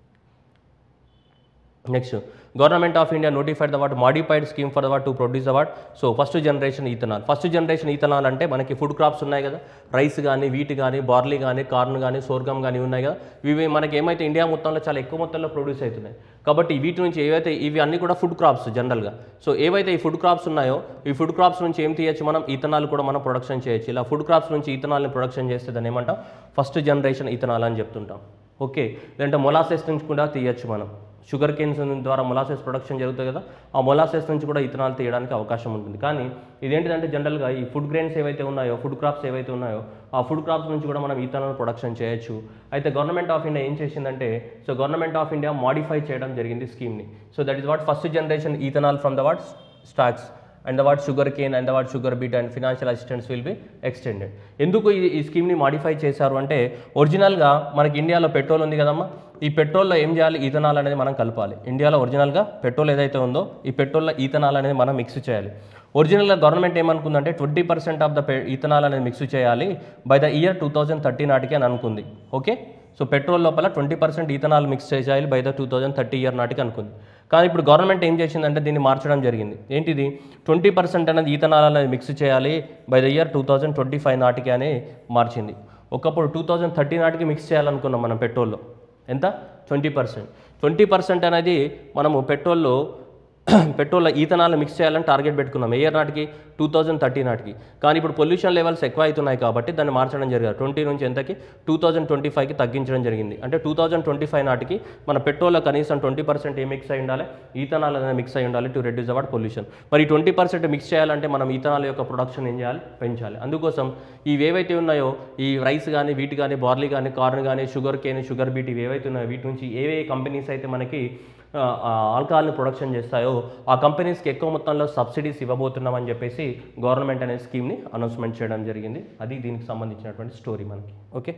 Speaker 1: next government of India notified the what modified scheme for the what to produce the what so first generation ethanol first generation ethanol అంటే మనకి food crops ఉన్నాయి కదా rice కానీ wheat కానీ barley కానీ corn కానీ sorghum కానీ ఉన్నాయి కదా ఇవి మనకి ఏమైతే ఇండియా మొత్తంలో చాలా ఎక్కువ మొత్తంలో ప్రొడ్యూస్ అవుతున్నాయి కాబట్టి వీటి నుంచి ఏవైతే ఇవి అన్ని కూడా ఫుడ్ క్రాప్స్ జనరల్గా సో ఏవైతే ఈ ఫుడ్ క్రాప్స్ ఉన్నాయో ఈ ఫుడ్ క్రాప్స్ నుంచి ఏం తీయచ్చు మనం ఈథనాల్ కూడా మనం ప్రొడక్షన్ చేయొచ్చు ఇలా ఫుడ్ క్రాప్స్ నుంచి ఈథనాల్ని ప్రొడక్షన్ చేస్తే దాన్ని ఏమంటాం ఫస్ట్ జనరేషన్ ఈథనాల్ అని చెప్తుంటాం ఓకే లేదంటే మొలాసెస్ నుంచి కూడా తీయచ్చు మనం షుగర్ కేన్స్ ద్వారా మొలాసెస్ ప్రొడక్షన్ జరుగుతుంది కదా ఆ మొలాసెస్ నుంచి కూడా ఇథనాల్ తీయడానికి అవకాశం ఉంటుంది కానీ ఇదేంటిదంటే జనరల్గా ఈ ఫుడ్ గ్రెయిన్స్ ఏవైతే ఉన్నాయో ఫుడ్ క్రాప్స్ ఏవైతే ఉన్నాయో ఆ ఫుడ్ క్రాప్స్ నుంచి కూడా మనం ఇథనాల్ ప్రొడక్షన్ చేయొచ్చు అయితే గవర్నమెంట్ ఆఫ్ ఇండియా ఏం చేసిందంటే so government of India modify చేయడం జరిగింది స్కీమ్ని so that is what first generation ethanol from the what stocks and the what sugar cane and the what sugar beet and financial assistance will be extended ఎందుకు ఈ ఈ స్కీమ్ని modify చేశారు అంటే ఒరిజినల్గా మనకి ఇండియాలో పెట్రోల్ ఉంది కదమ్మా ఈ పెట్రోల్లో ఏం చేయాలి ఈథనాల్ అనేది మనం కలపాలి ఇండియాలో ఒరిజినల్గా పెట్రోల్ ఏదైతే ఉందో ఈ పెట్రోల్లో ఈథనాల్ అనేది మనం మిక్స్ చేయాలి ఒరిజినల్గా గవర్నమెంట్ ఏమనుకుందంటే twenty percent of the ethanol అనేది మిక్స్ చేయాలి by the year two thousand thirty నాటికి అని అనుకుంది ఓకే సో పెట్రోల్ లోపల ట్వంటీ పర్సెంట్ ఈథనాల్ మిక్స్ చేయాలి by the two thousand thirty year నాటికి అనుకుంది కానీ ఇప్పుడు గవర్నమెంట్ ఏం చేసిందంటే దీన్ని మార్చడం జరిగింది ఏంటిది ట్వంటీ పర్సెంట్ అనేది ఈథనాల్ అనేది మిక్స్ చేయాలి by the year two thousand twenty five నాటికి అని మార్చింది ఒకప్పుడు టూ థౌజండ్ థర్టీ నాటికి మిక్స్ చేయాలనుకున్నాం మనం పెట్రోల్లో ఎంత ట్వంటీ పర్సెంట్ ట్వంటీ పర్సెంట్ అనేది మనము పెట్రోల్లో పెట్రోల్లో ఈథనాల్ మిక్స్ చేయాలని టార్గెట్ పెట్టుకున్నాం ఏ ఇయర్ నాటికి టూ థౌజండ్ థర్టీ నాటికి కానీ ఇప్పుడు పొల్యూషన్ లెవెల్స్ ఎక్కువ అవుతున్నాయి కాబట్టి దాన్ని మార్చడం జరిగింది ట్వంటీ నుంచి ఎంతకి టూ థౌజండ్ ట్వంటీ ఫైవ్కి తగ్గించడం జరిగింది అంటే టూ థౌజండ్ ట్వంటీ ఫైవ్ నాటికి మన పెట్రోల్లో కనీసం ట్వంటీ పర్సెంట్ ఏ మిక్స్ అయి ఉండాలి ఈథనాల్ అనేది మిక్స్ అయి ఉండాలి టు రెడ్యూస్ అవార్డ్ పొల్యూషన్ మరి ట్వంటీ పర్సెంట్ మిక్స్ చేయాలంటే మనం ఈథనాల్ యొక్క ప్రొడక్షన్ ఏం చేయాలి పెంచాలి అందుకోసం ఇవి ఏవైతే ఉన్నాయో ఈ రైస్ కానీ వీటి కానీ బార్లీ కానీ కార్న్ కానీ షుగర్ కేన్ షుగర్ బీట్ ఇవి ఏవైతే ఉన్నాయో వీటి నుంచి ఏవే కంపెనీస్ అయితే మనకి ఆల్కహాల్ని ప్రొడక్షన్ చేస్తాయో ఆ కంపెనీస్కి ఎక్కువ మొత్తంలో సబ్సిడీస్ ఇవ్వబోతున్నామని చెప్పేసి గవర్నమెంట్ అనే స్కీమ్ని అనౌన్స్మెంట్ చేయడం జరిగింది అది దీనికి సంబంధించినటువంటి స్టోరీ మనకి ఓకే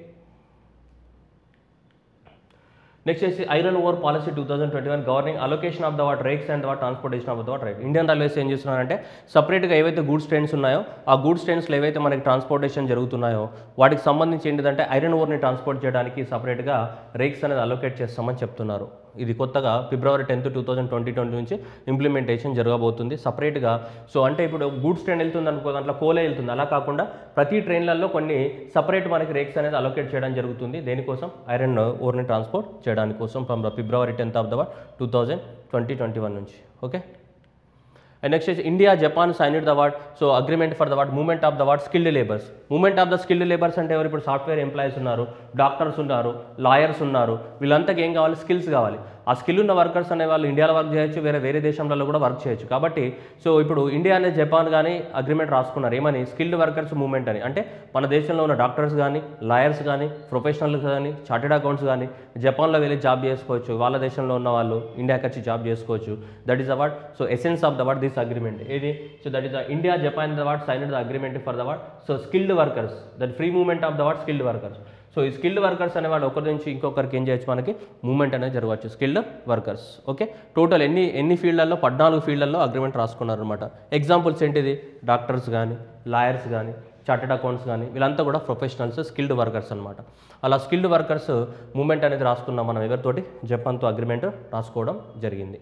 Speaker 1: నెక్స్ట్ వచ్చి iron ore policy two thousand twenty one governing allocation of the what rakes and what transportation of the what right Indian railways ఏం చేస్తున్నారంటే సపరేట్గా ఏవైతే గూడ్స్ ట్రైన్స్ ఉన్నాయో ఆ గూడ్స్ ట్రైన్స్లో ఏవైతే మనకి ట్రాన్స్పోర్టేషన్ జరుగుతున్నాయో వాటికి సంబంధించి ఏంటిదంటే ఐరన్ ఓవర్ని ట్రాన్స్పోర్ట్ చేయడానికి సపరేట్గా రేక్స్ అనేది అలొకేట్ చేస్తామని చెప్తున్నారు ఇది కొత్తగా February tenth two thousand twenty twenty నుంచి ఇంప్లిమెంటేషన్ జరగబోతుంది సపరేట్గా సో అంటే ఇప్పుడు గూడ్స్ ట్రైన్ వెళ్తుంది అనుకో దాంట్లో కోలే వెళ్తుంది అలా కాకుండా ప్రతి ట్రైన్లలో కొన్ని సపరేట్ మనకి రేక్స్ అనేది అలొకేట్ చేయడం జరుగుతుంది దేనికోసం ఐరన్ ఓర్ని ట్రాన్స్పోర్ట్ చేయడానికి కోసం from February tenth of the what two thousand twenty twenty one నుంచి okay and next India Japan signed the what so agreement for the what movement of the what skilled labours movement of the skilled labours అంటే ఎవరు ఇప్పుడు software employees ఉన్నారు doctors ఉన్నారు lawyers ఉన్నారు వీళ్ళంతకి ఏం కావాలి స్కిల్స్ కావాలి ఆ స్కిల్ ఉన్న వర్కర్స్ అనే వాళ్ళు ఇండియాలో వర్క్ చేయొచ్చు వేరే వేరే దేశంలో కూడా వర్క్ చేయొచ్చు కాబట్టి సో ఇప్పుడు ఇండియా అనే జపాన్ కానీ అగ్రిమెంట్ రాసుకున్నారు ఏమని స్కిల్డ్ వర్కర్స్ మూవ్మెంట్ అని అంటే మన దేశంలో ఉన్న డాక్టర్స్ కానీ లాయర్స్ కానీ ప్రొఫెషనల్స్ కానీ చార్టెడ్ అకౌంట్స్ కానీ జపాన్లో వెళ్ళి జాబ్ చేసుకోవచ్చు వాళ్ళ దేశంలో ఉన్న వాళ్ళు ఇండియాకి వచ్చి జాబ్ చేసుకోవచ్చు that is award so essence of the what this agreement ఏది so that is the India Japan the what sign the agreement for the what so skilled workers that free movement of the what skilled workers so ఈ skilled workers అనే వాళ్ళు ఒకరి నుంచి ఇంకొకరికి ఏం చేయొచ్చు మనకి మూవ్మెంట్ అనేది జరగవచ్చు స్కిల్డ్ వర్కర్స్ ఓకే టోటల్ ఎన్ని ఎన్ని ఫీల్డ్లలో పద్నాలుగు ఫీల్డ్లలో అగ్రిమెంట్ రాసుకున్నారు అనమాట ఎగ్జాంపుల్స్ ఏంటిది డాక్టర్స్ కానీ లాయర్స్ కానీ చార్టెడ్ అకౌంట్స్ కానీ వీళ్ళంతా కూడా ప్రొఫెషనల్స్ స్కిల్డ్ వర్కర్స్ అనమాట అలా స్కిల్డ్ వర్కర్స్ మూమెంట్ అనేది రాసుకున్నాం మనం ఎవరితోటి జపాన్తో అగ్రిమెంట్ రాసుకోవడం జరిగింది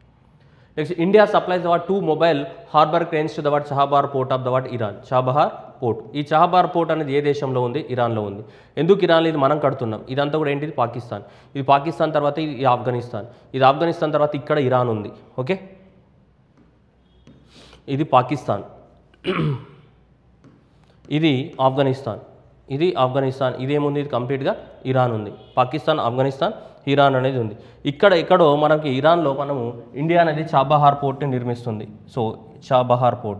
Speaker 1: next India supplies the what two mobile harbour cranes to the what Chabahar port of the what Iran Chabahar port ఈ చాబహార్ పోర్ట్ అనేది ఏ దేశంలో ఉంది ఇరాన్లో ఉంది ఎందుకు ఇరాన్లో ఇది మనం కడుతున్నాం ఇదంతా కూడా ఏంటిది పాకిస్తాన్ ఇది పాకిస్తాన్ తర్వాత ఇది ఆఫ్ఘనిస్తాన్ ఇది ఆఫ్ఘనిస్తాన్ తర్వాత ఇక్కడ ఇరాన్ ఉంది ఓకే ఇది పాకిస్తాన్ ఇది ఆఫ్ఘనిస్తాన్ ఇది ఆఫ్ఘనిస్తాన్ ఇదేముంది ఇది కంప్లీట్గా ఇరాన్ ఉంది పాకిస్తాన్ ఆఫ్ఘనిస్తాన్ ఇరాన్ అనేది ఉంది ఇక్కడ ఎక్కడో మనకి ఇరాన్లో మనము ఇండియా అనేది చాబహార్ పోర్ట్ని నిర్మిస్తుంది so Chabahar port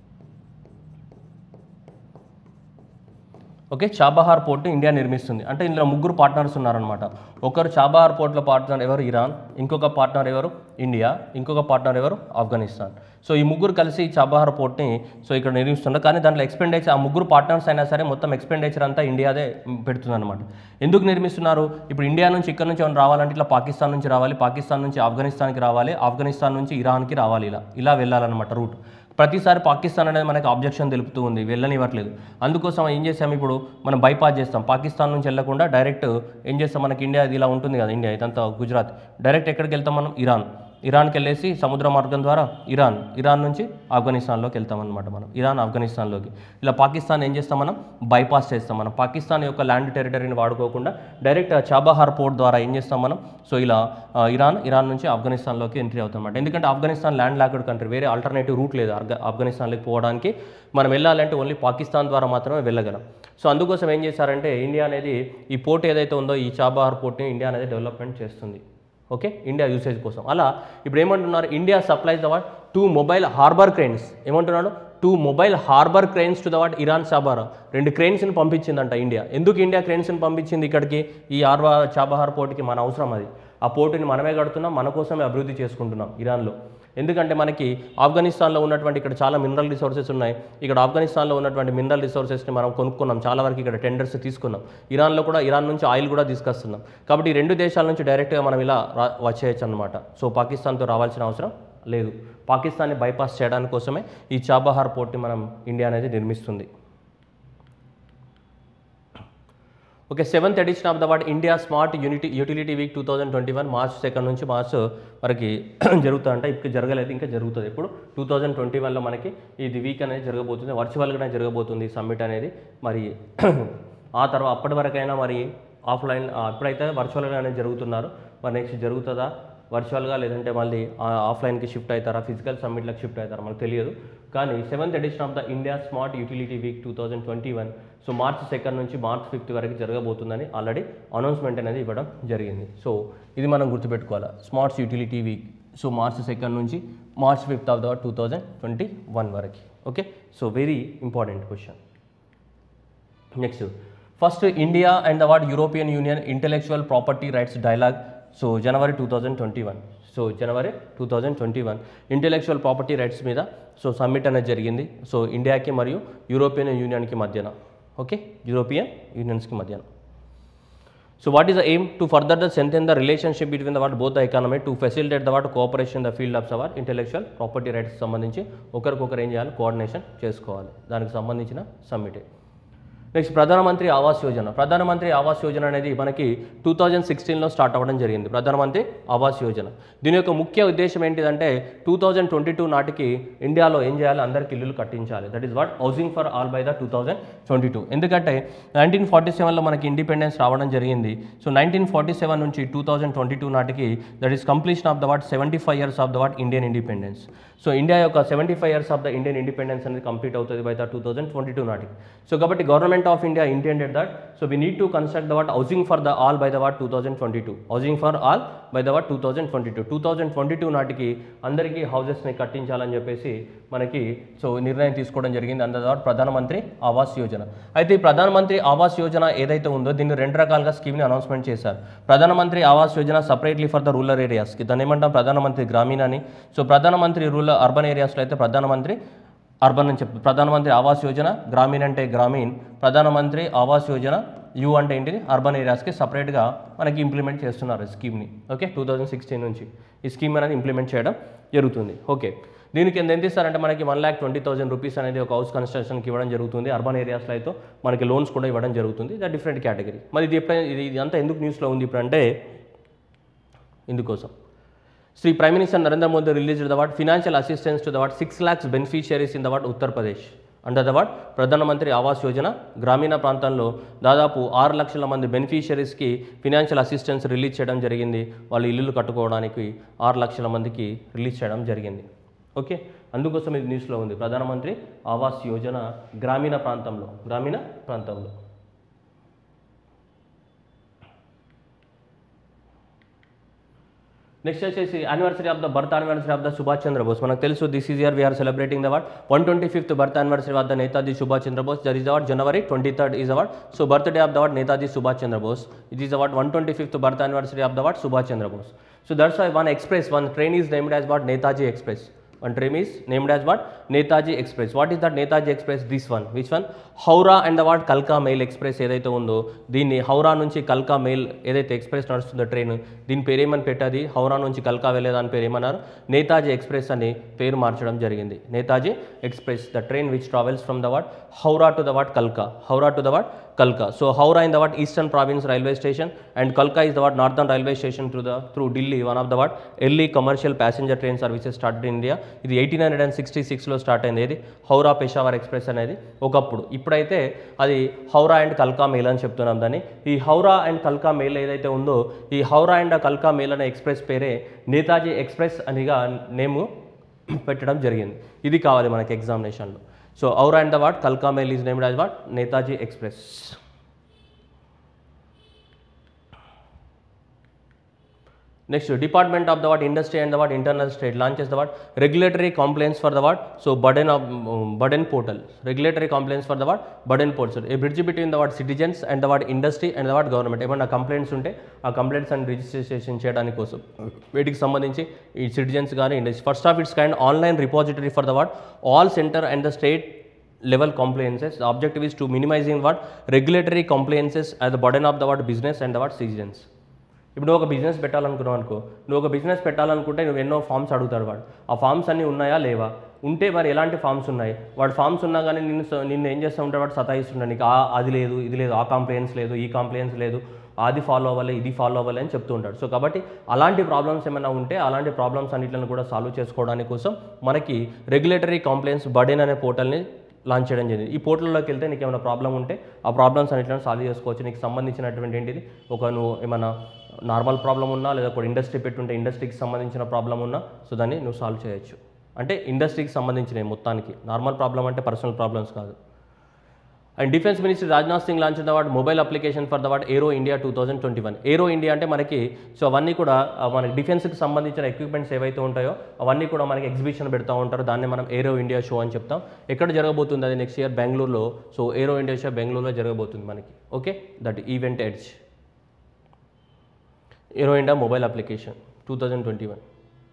Speaker 1: okay Chabahar port India నిర్మిస్తుంది అంటే ఇందులో ముగ్గురు పార్ట్నర్స్ ఉన్నారనమాట ఒకరు చాబహార్ పోర్ట్లో పార్ట్నర్ ఎవరు ఇరాన్ ఇంకొక పార్ట్నర్ ఎవరు ఇండియా ఇంకొక పార్ట్నర్ ఎవరు ఆఫ్ఘనిస్తాన్ సో ఈ ముగ్గురు కలిసి ఈ చాబహార్ పోర్ట్ని సో ఇక్కడ నిర్మిస్తున్నారు కానీ దాంట్లో ఎక్స్పెండిచర్ ఆ ముగ్గురు పార్ట్నర్స్ అయినా సరే మొత్తం ఎక్స్పెండిచర్ అంతా ఇండియాదే పెడుతుంది అనమాట ఎందుకు నిర్మిస్తున్నారు ఇప్పుడు ఇండియా నుంచి ఇక్కడ నుంచి ఏమైనా రావాలంటే ఇట్లా పాకిస్తాన్ నుంచి రావాలి పాకిస్తాన్ నుంచి ఆఫ్ఘనిస్తాన్కి రావాలి ఆఫ్ఘనిస్తాన్ నుంచి ఇరాన్కి రావాలి ఇలా ఇలా వెళ్ళాలన్నమాట రూట్ ప్రతిసారి పాకిస్తాన్ అనేది మనకి ఆబ్జెక్షన్ తెలుపుతూ ఉంది వెళ్ళనివ్వట్లేదు అందుకోసం ఏం చేసాం ఇప్పుడు మనం బైపాస్ చేస్తాం పాకిస్తాన్ నుంచి వెళ్ళకుండా డైరెక్ట్ ఏం చేస్తాం మనకి ఇండియా ఇది ఇలా ఉంటుంది కదా ఇండియా ఇదంతా గుజరాత్ డైరెక్ట్ ఎక్కడికి వెళ్తాం మనం ఇరాన్ ఇరాన్కి వెళ్ళేసి సముద్ర మార్గం ద్వారా ఇరాన్ ఇరాన్ నుంచి ఆఫ్ఘనిస్తాన్లోకి వెళ్తాం అనమాట మనం ఇరాన్ ఆఫ్ఘనిస్తాన్లోకి ఇలా పాకిస్తాన్ ఏం చేస్తాం మనం బైపాస్ చేస్తాం మనం పాకిస్తాన్ యొక్క ల్యాండ్ టెరిటరీని వాడుకోకుండా డైరెక్ట్ చాబహార్ పోర్ట్ ద్వారా ఏం చేస్తాం మనం సో ఇలా ఆ, ఇరాన్ ఇరాన్ నుంచి ఆఫ్ఘనిస్తాన్లోకి ఎంట్రీ అవుతాం అనమాట ఎందుకంటే ఆఫ్ఘనిస్తాన్ ల్యాండ్ లాక్డ్ కంట్రీ వేరే ఆల్టర్నేటివ్ రూట్ లేదు ఆఫ్ఘ- ఆఫ్ఘనిస్తాన్లోకి పోవడానికి మనం వెళ్ళాలంటే ఓన్లీ పాకిస్తాన్ ద్వారా మాత్రమే వెళ్ళగలం సో అందుకోసం ఏం చేశారంటే ఇండియా అనేది ఈ పోర్ట్ ఏదైతే ఉందో ఈ చాబహార్ పోర్ట్ని ఇండియా అనేది డెవలప్మెంట్ చేస్తుంది ఓకే ఇండియా యూసేజ్ కోసం అలా ఇప్పుడు ఏమంటున్నారు India supplies the what two mobile harbour cranes ఏమంటున్నాడు two mobile harbour cranes to the what Iran Chabahar రెండు క్రెయిన్స్ని పంపించిందంట ఇండియా ఎందుకు ఇండియా క్రెయిన్స్ని పంపించింది ఇక్కడికి ఈ ఆర్బా చాబహార్ పోర్ట్కి మన అవసరం అది ఆ పోర్టుని మనమే కడుతున్నాం మన కోసమే అభివృద్ధి చేసుకుంటున్నాం ఇరాన్లో ఎందుకంటే మనకి ఆఫ్ఘనిస్తాన్లో ఉన్నటువంటి ఇక్కడ చాలా మినరల్ రిసోర్సెస్ ఉన్నాయి ఇక్కడ ఆఫ్ఘనిస్తాన్లో ఉన్నటువంటి మినరల్ రిసోర్సెస్ని మనం కొనుక్కున్నాం చాలా వరకు ఇక్కడ టెండర్స్ తీసుకున్నాం ఇరాన్లో కూడా ఇరాన్ నుంచి ఆయిల్ కూడా తీసుకొస్తున్నాం కాబట్టి ఈ రెండు దేశాల నుంచి డైరెక్ట్గా మనం ఇలా రా వచ్చేయచ్చు అనమాట సో పాకిస్తాన్తో రావాల్సిన అవసరం లేదు పాకిస్తాన్ని బైపాస్ చేయడానికి కోసమే ఈ చాబహార్ పోర్ట్ని మనం ఇండియా అనేది నిర్మిస్తుంది okay seventh edition of the what India smart unity utility week two thousand twenty one March second నుంచి మార్చ్ వరకు జరుగుతుందంట ఇప్పుడు జరగలేదు ఇంకా జరుగుతుంది ఇప్పుడు టూ థౌజండ్ ట్వంటీ వన్లో మనకి ఇది వీక్ అనేది జరగబోతుంది వర్చువల్గానే జరగబోతుంది సమ్మిట్ అనేది మరి ఆ తర్వాత అప్పటి వరకైనా మరి ఆఫ్లైన్ అప్పుడైతే వర్చువల్గానే జరుగుతున్నారు మరి నెక్స్ట్ జరుగుతుందా వర్చువల్గా లేదంటే మళ్ళీ ఆ- ఆఫ్లైన్కి షిఫ్ట్ అవుతారా ఫిజికల్ సమ్మిట్లకు షిఫ్ట్ అవుతారా మనకు తెలియదు కానీ seventh edition of the India smart utility week two thousand twenty one so March second నుంచి మార్చ్ ఫిఫ్త్ వరకు జరగబోతుందని ఆల్రెడీ అనౌన్స్మెంట్ అనేది ఇవ్వడం జరిగింది సో ఇది మనం గుర్తుపెట్టుకోవాలి smarts utility week so March second నుంచి March fifth of the two thousand twenty one వరకు okay so very important question next first India and the what European union intellectual property rights dialogue so January two thousand twenty one so January two thousand twenty one intellectual property rights మీద so summit అనేది జరిగింది so ఇండియాకి మరియు European యూనియన్కి మధ్యన okay European యూనియన్స్కి మధ్యన so what is the aim to further the strengthen the relationship between the what both the economy to facilitate the what cooperation the field of our intellectual property rights సంబంధించి ఒకరికొకరు ఏం చేయాలి coordination చేసుకోవాలి దానికి సంబంధించిన సమ్మిటే next ప్రధానమంత్రి ఆవాస్ యోజన ప్రధానమంత్రి ఆవాస్ యోజన అనేది మనకి టూ థౌజండ్ సిక్స్టీన్లో స్టార్ట్ అవ్వడం జరిగింది ప్రధానమంత్రి ఆవాస్ యోజన దీని యొక్క ముఖ్య ఉద్దేశం ఏంటిదంటే టూ థౌజండ్ ట్వంటీ టూ నాటికి ఇండియాలో ఏం చేయాలి అందరికి ఇల్లులు కట్టించాలి that is what housing for all by the two thousand twenty two ఎందుకంటే నైన్టీన్ ఫార్టీ సెవెన్లో మనకి ఇండిపెండెన్స్ రావడం జరిగింది సో నైన్టీన్ ఫార్టీ సెవెన్ నుంచి టూ థౌజండ్ ట్వంటీ టూ నాటికి that is completion of the what seventy five years of the what Indian independence so India యొక్క seventy five years of the Indian independence అనేది complete అవుతుంది by the two thousand twenty two నాటికి so కాబట్టి government of India intended that so we need to construct the what housing for the all by the what two thousand twenty two housing for all by the what two thousand twenty two two thousand twenty two నాటికి అందరికీ హౌసెస్ని కట్టించాలని చెప్పేసి మనకి so నిర్ణయం తీసుకోవడం జరిగింది అంద what Pradhan Mantri Awas Yojana అయితే ఈ ప్రధానమంత్రి ఆవాస్ యోజన ఏదైతే ఉందో దీన్ని రెండు రకాలుగా స్కీమ్ని అనౌన్స్మెంట్ చేశారు Pradhan Mantri Awas Yojana separately for the rural ఏరియాస్కి దాన్ని ఏమంటాం ప్రధానమంత్రి గ్రామీణ అని సో ప్రధానమంత్రి రూరల్ అర్బన్ ఏరియాస్లో అయితే ప్రధానమంత్రి అర్బన్ అని చెప్పి ప్రధానమంత్రి ఆవాస్ యోజన గ్రామీణ్ అంటే గ్రామీణ్ ప్రధానమంత్రి ఆవాస్ యోజన యూ అంటే ఏంటిది అర్బన్ ఏరియాస్కి సపరేట్గా మనకి ఇంప్లిమెంట్ చేస్తున్నారు ఈ స్కీమ్ని ఓకే టూ థౌజండ్ సిక్స్టీన్ నుంచి ఈ స్కీమ్ అనేది ఇంప్లిమెంట్ చేయడం జరుగుతుంది ఓకే దీనికి ఎంత ఎంత ఇస్తారంటే మనకి one lakh twenty thousand rupees అనేది ఒక హౌస్ కన్స్ట్రక్షన్కి ఇవ్వడం జరుగుతుంది అర్బన్ ఏరియాస్లో అయితే మనకి లోన్స్ కూడా ఇవ్వడం జరుగుతుంది ఇది డిఫరెంట్ కేటగిరీ మరి ఇది ఎప్పుడైనా ఇది ఇది అంతా ఎందుకు న్యూస్లో ఉంది ఇప్పుడు అంటే ఇందుకోసం Shri prime minister Narendra Modi release the what financial assistance to the what six lakhs beneficiaries in the what Uttar Pradesh under the what Pradhan Mantri Awas Yojana గ్రామీణ ప్రాంతంలో దాదాపు ఆరు లక్షల మంది బెనిఫిషియరీస్కి ఫినాన్షియల్ అసిస్టెన్స్ రిలీజ్ చేయడం జరిగింది వాళ్ళు ఇల్లులు కట్టుకోవడానికి ఆరు లక్షల మందికి రిలీజ్ చేయడం జరిగింది ఓకే అందుకోసం ఇది న్యూస్లో ఉంది ప్రధానమంత్రి ఆవాస్ యోజన గ్రామీణ ప్రాంతంలో గ్రామీణ ప్రాంతంలో నెక్స్ట్ వచ్చేసి anniversary of the birth anniversary of the Subhash Chandra Bose మనకు తెలుసు this is year we're celebrating the what one twenty fifth birth anniversary of the Netaji Subhash Chandra Bose there is award January twenty third is award so birthday of the what Netaji Subhash Chandra Bose it is award one twenty fifth birth anniversary of the what Subhash Chandra Bose so that's why one express one train is named as what Netaji express one train is named as what Netaji Express. What is that Netaji Express? This one. Which one? Howrah and the what కల్కా mail express ఏదైతే ఉందో దీన్ని హౌరా నుంచి కల్కా mail ఏదైతే express నడుస్తుందో train దీని పేరు ఏమని పెట్టాది హౌరా నుంచి కల్కా వెళ్ళే దాని పేరు ఏమన్నారు నేతాజీ ఎక్స్ప్రెస్ అని పేరు మార్చడం జరిగింది Netaji express the train which travels from the what Howrah to the what కల్కా Howrah to the what కల్కా so Howrah in the what eastern province railway station and కల్కా is the what northern railway station through the through Delhi one of the what early commercial passenger train services start in India ఇది eighteen hundred and sixty సిక్స్లో start అయింది ఇది Howrah Peshawar express అనేది ఒకప్పుడు ఇప్పుడైతే అది Howrah and కల్కా mail అని చెప్తున్నాం దాన్ని ఈ హౌరా అండ్ కల్కా మెయిల్ ఏదైతే ఉందో ఈ హౌరా అండ్ కల్కా మెయిల్ అనే ఎక్స్ప్రెస్ పేరే నేతాజీ ఎక్స్ప్రెస్ అనిగా నేము పెట్టడం జరిగింది ఇది కావాలి మనకి ఎగ్జామినేషన్లో so Howrah and the what కల్కా mail is named as what Netaji express next department of the what industry and the what internal state launches the what regulatory compliance for the what so burden of burden portal regulatory compliance for the what burden portal a bridge between the what citizens and the what industry and the what government ఏమన్నా complaints ఉంటే ఆ complaints and registration చేయడానికి కోసం వీటికి సంబంధించి ఈ citizens కానీ industry first of its kind online repository for the what all centre and the state level compliances. The objective is to minimizing what regulatory compliances as the burden of the what business and the what citizens. ఇప్పుడు నువ్వు ఒక business పెట్టాలనుకున్నావు అనుకో నువ్వు ఒక business పెట్టాలనుకుంటే నువ్వు ఎన్నో forms అడుగుతాడు వాడు ఆ ఫామ్స్ అన్నీ ఉన్నాయా లేవా ఉంటే మరి ఎలాంటి ఫామ్స్ ఉన్నాయి వాడు ఫామ్స్ ఉన్నా కానీ నిన్ను స- నిన్ను ఏం చేస్తూ ఉంటాడు వాడు సతాయిస్తుంటాడు నీకు ఆ అది లేదు ఇది లేదు ఆ కంప్లైంట్స్ లేదు ఈ కంప్లైంట్స్ లేదు అది ఫాలో అవ్వాలి ఇది ఫాలో అవ్వాలి అని చెప్తూ ఉంటాడు సో కాబట్టి అలాంటి ప్రాబ్లమ్స్ ఏమైనా ఉంటే అలాంటి ప్రాబ్లమ్స్ అన్నిటిని కూడా సాల్వ్ చేసుకోవడానికి కోసం మనకి రెగ్యులేటరీ కంప్లైంట్స్ బర్డెన్ అనే పోర్టల్ని లాంచ్ చేయడం జరిగింది ఈ పోర్టల్లోకి వెళ్తే నీకు ఏమైనా ప్రాబ్లం ఉంటే ఆ ప్రాబ్లమ్స్ అన్నిటిని సాల్వ్ చేసుకోవచ్చు నీకు సంబంధించినటువంటి ఏంటిది ఒక నువ్వు ఏమైనా నార్మల్ ప్రాబ్లం ఉన్నా లేదా ఒక ఇండస్ట్రీ పెట్టుంటే ఇండస్ట్రీకి సంబంధించిన ప్రాబ్లం ఉన్నా సో దాన్ని నువ్వు సాల్వ్ చేయొచ్చు అంటే ఇండస్ట్రీకి సంబంధించినవి మొత్తానికి నార్మల్ ప్రాబ్లం అంటే పర్సనల్ ప్రాబ్లమ్స్ కాదు and defence minister Rajnath Singh launch the what mobile application for the what aero India two thousand twenty one aero India అంటే మనకి సో అవన్నీ కూడా ఆ, మనకి డిఫెన్స్కి సంబంధించిన ఎక్విప్మెంట్స్ ఏవైతే ఉంటాయో అవన్నీ కూడా మనకి ఎగ్జిబిషన్ పెడతా ఉంటారు దాన్ని మనం ఏరో ఇండియా షో అని చెప్తాం ఎక్కడ జరగబోతుంది అది నెక్స్ట్ ఇయర్ బెంగళూరులో సో ఏరో ఇండియా షో బెంగళూరులో జరగబోతుంది మనకి okay that event edge aero India mobile application two thousand twenty one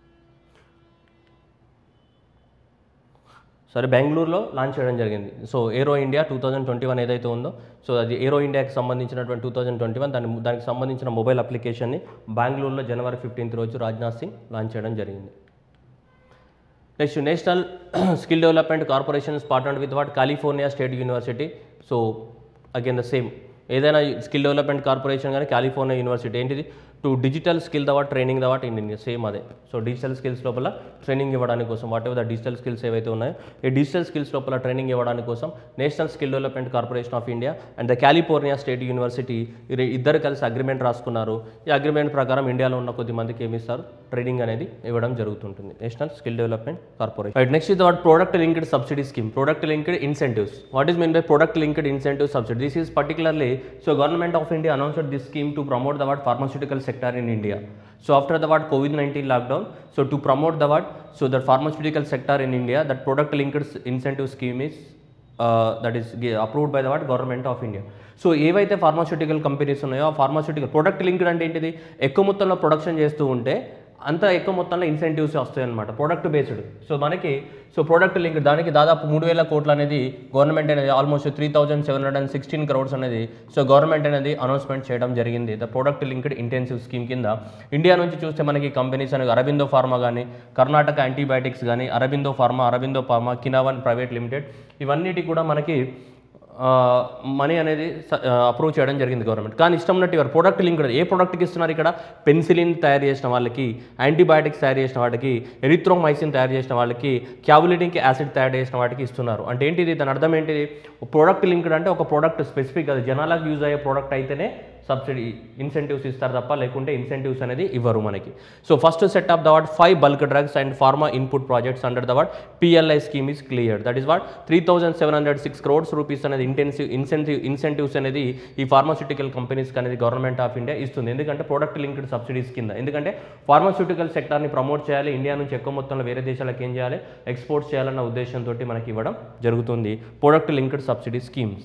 Speaker 1: సరే బెంగళూరులో లాంచ్ చేయడం జరిగింది so aero India two thousand twenty one ఏదైతే ఉందో సో అది ఏరో ఇండియాకి సంబంధించినటువంటి టూ థౌజండ్ ట్వంటీ వన్ దాని దానికి సంబంధించిన మొబైల్ అప్లికేషన్ని బెంగళూరులో జనవరి ఫిఫ్టీన్త్ రోజు రాజ్నాథ్ సింగ్ లాంచ్ చేయడం జరిగింది next national skill development corporation partnered with what California State University so again the same ఏదైనా స్కిల్ డెవలప్మెంట్ కార్పొరేషన్ కానీ కాలిఫోర్నియా యూనివర్సిటీ ఏంటిది to digital skill the what training the what in India same అదే so digital skills లోపల training ఇవ్వడానికి కోసం what ever the digital skills ఏవైతే ఉన్నాయో ఈ డిజిటల్ స్కిల్స్ లోపల ట్రైనింగ్ ఇవ్వడానికి కోసం national skill development corporation of India and the California State University ఈ ఇద్దరు కలిసి అగ్రిమెంట్ రాసుకున్నారు ఈ అగ్రిమెంట్ ప్రకారం ఇండియాలో ఉన్న కొద్ది మందికి ఏమి ఇస్తారు ట్రైనింగ్ అనేది ఇవ్వడం జరుగుతుంటుంది national skill development corporation right next ఇది what product linked subsidy scheme product linked incentives what is mean by product linked incentive subsidy this is particularly so government of India announced this scheme to promote the what pharmaceutical sector in India so after the what COVID nineteen lockdown so to promote the what so that pharmaceutical sector in India that product linked incentive scheme is that is approved by the what government of India so ఏవైతే pharmaceutical companies ఉన్నాయో ఆ pharmaceutical product linked అంటే ఏంటిది ఎక్కువ మొత్తంలో production చేస్తూ ఉంటే అంత ఎక్కువ మొత్తంలో ఇన్సెంటివ్స్ వస్తాయి అనమాట ప్రోడక్ట్ బేస్డ్ సో మనకి సో ప్రోడక్ట్ లింక్ దానికి దాదాపు మూడు వేల కోట్లు అనేది గవర్నమెంట్ అనేది almost three thousand seven hundred and sixteen crores అనేది సో గవర్నమెంట్ అనేది అనౌన్స్మెంట్ చేయడం జరిగింది the product linked intensive scheme కింద ఇండియా నుంచి చూస్తే మనకి కంపెనీస్ అనేది అరబిందో ఫార్మా కానీ కర్ణాటక యాంటీబయాటిక్స్ కానీ అరబిందో ఫార్మా అరబిందో ఫార్మా కినావన్ ప్రైవేట్ లిమిటెడ్ ఇవన్నిటి కూడా మనకి మనీ అనేది అప్రూవ్ చేయడం జరిగింది గవర్నమెంట్ కానీ ఇష్టం ఉన్నట్టు ఇవారు ప్రోడక్ట్ లింక్ ఏ ప్రోడక్ట్కి ఇస్తున్నారు ఇక్కడ పెన్సిలిన్ తయారు చేసిన వాళ్ళకి యాంటీబయాటిక్స్ తయారు చేసిన వాళ్ళకి ఎరిథ్రోమైసిన్ తయారు చేసిన వాళ్ళకి క్యాబులిటిక్ యాసిడ్ తయారు చేసిన వాటికి ఇస్తున్నారు అంటే ఏంటిది దాని అర్థం ఏంటిది ప్రోడక్ట్ లింక్డ్ అంటే ఒక ప్రోడక్ట్ స్పెసిఫిక్ అది జనాలకు యూజ్ అయ్యే ప్రోడక్ట్ అయితేనే సబ్సిడీ ఇన్సెంటివ్స్ ఇస్తారు తప్ప లేకుంటే ఇన్సెంటివ్స్ అనేది ఇవ్వరు మనకి so first set of the what five bulk drugs and pharma input projects under the what PLI scheme is clear that is what three thousand seven hundred six crores rupees అనేది intensive incentive incentives అనేది ఈ pharmaceutical కంపెనీస్కి అనేది government of India ఇస్తుంది ఎందుకంటే product linked subsidies కింద ఎందుకంటే pharmaceutical సెక్టార్ని ప్రమోట్ చేయాలి ఇండియా నుంచి ఎక్కువ మొత్తంలో వేరే దేశాలకు ఏం చేయాలి ఎక్స్పోర్ట్ చేయాలన్న ఉద్దేశంతో మనకి ఇవ్వడం జరుగుతుంది product linked subsidy schemes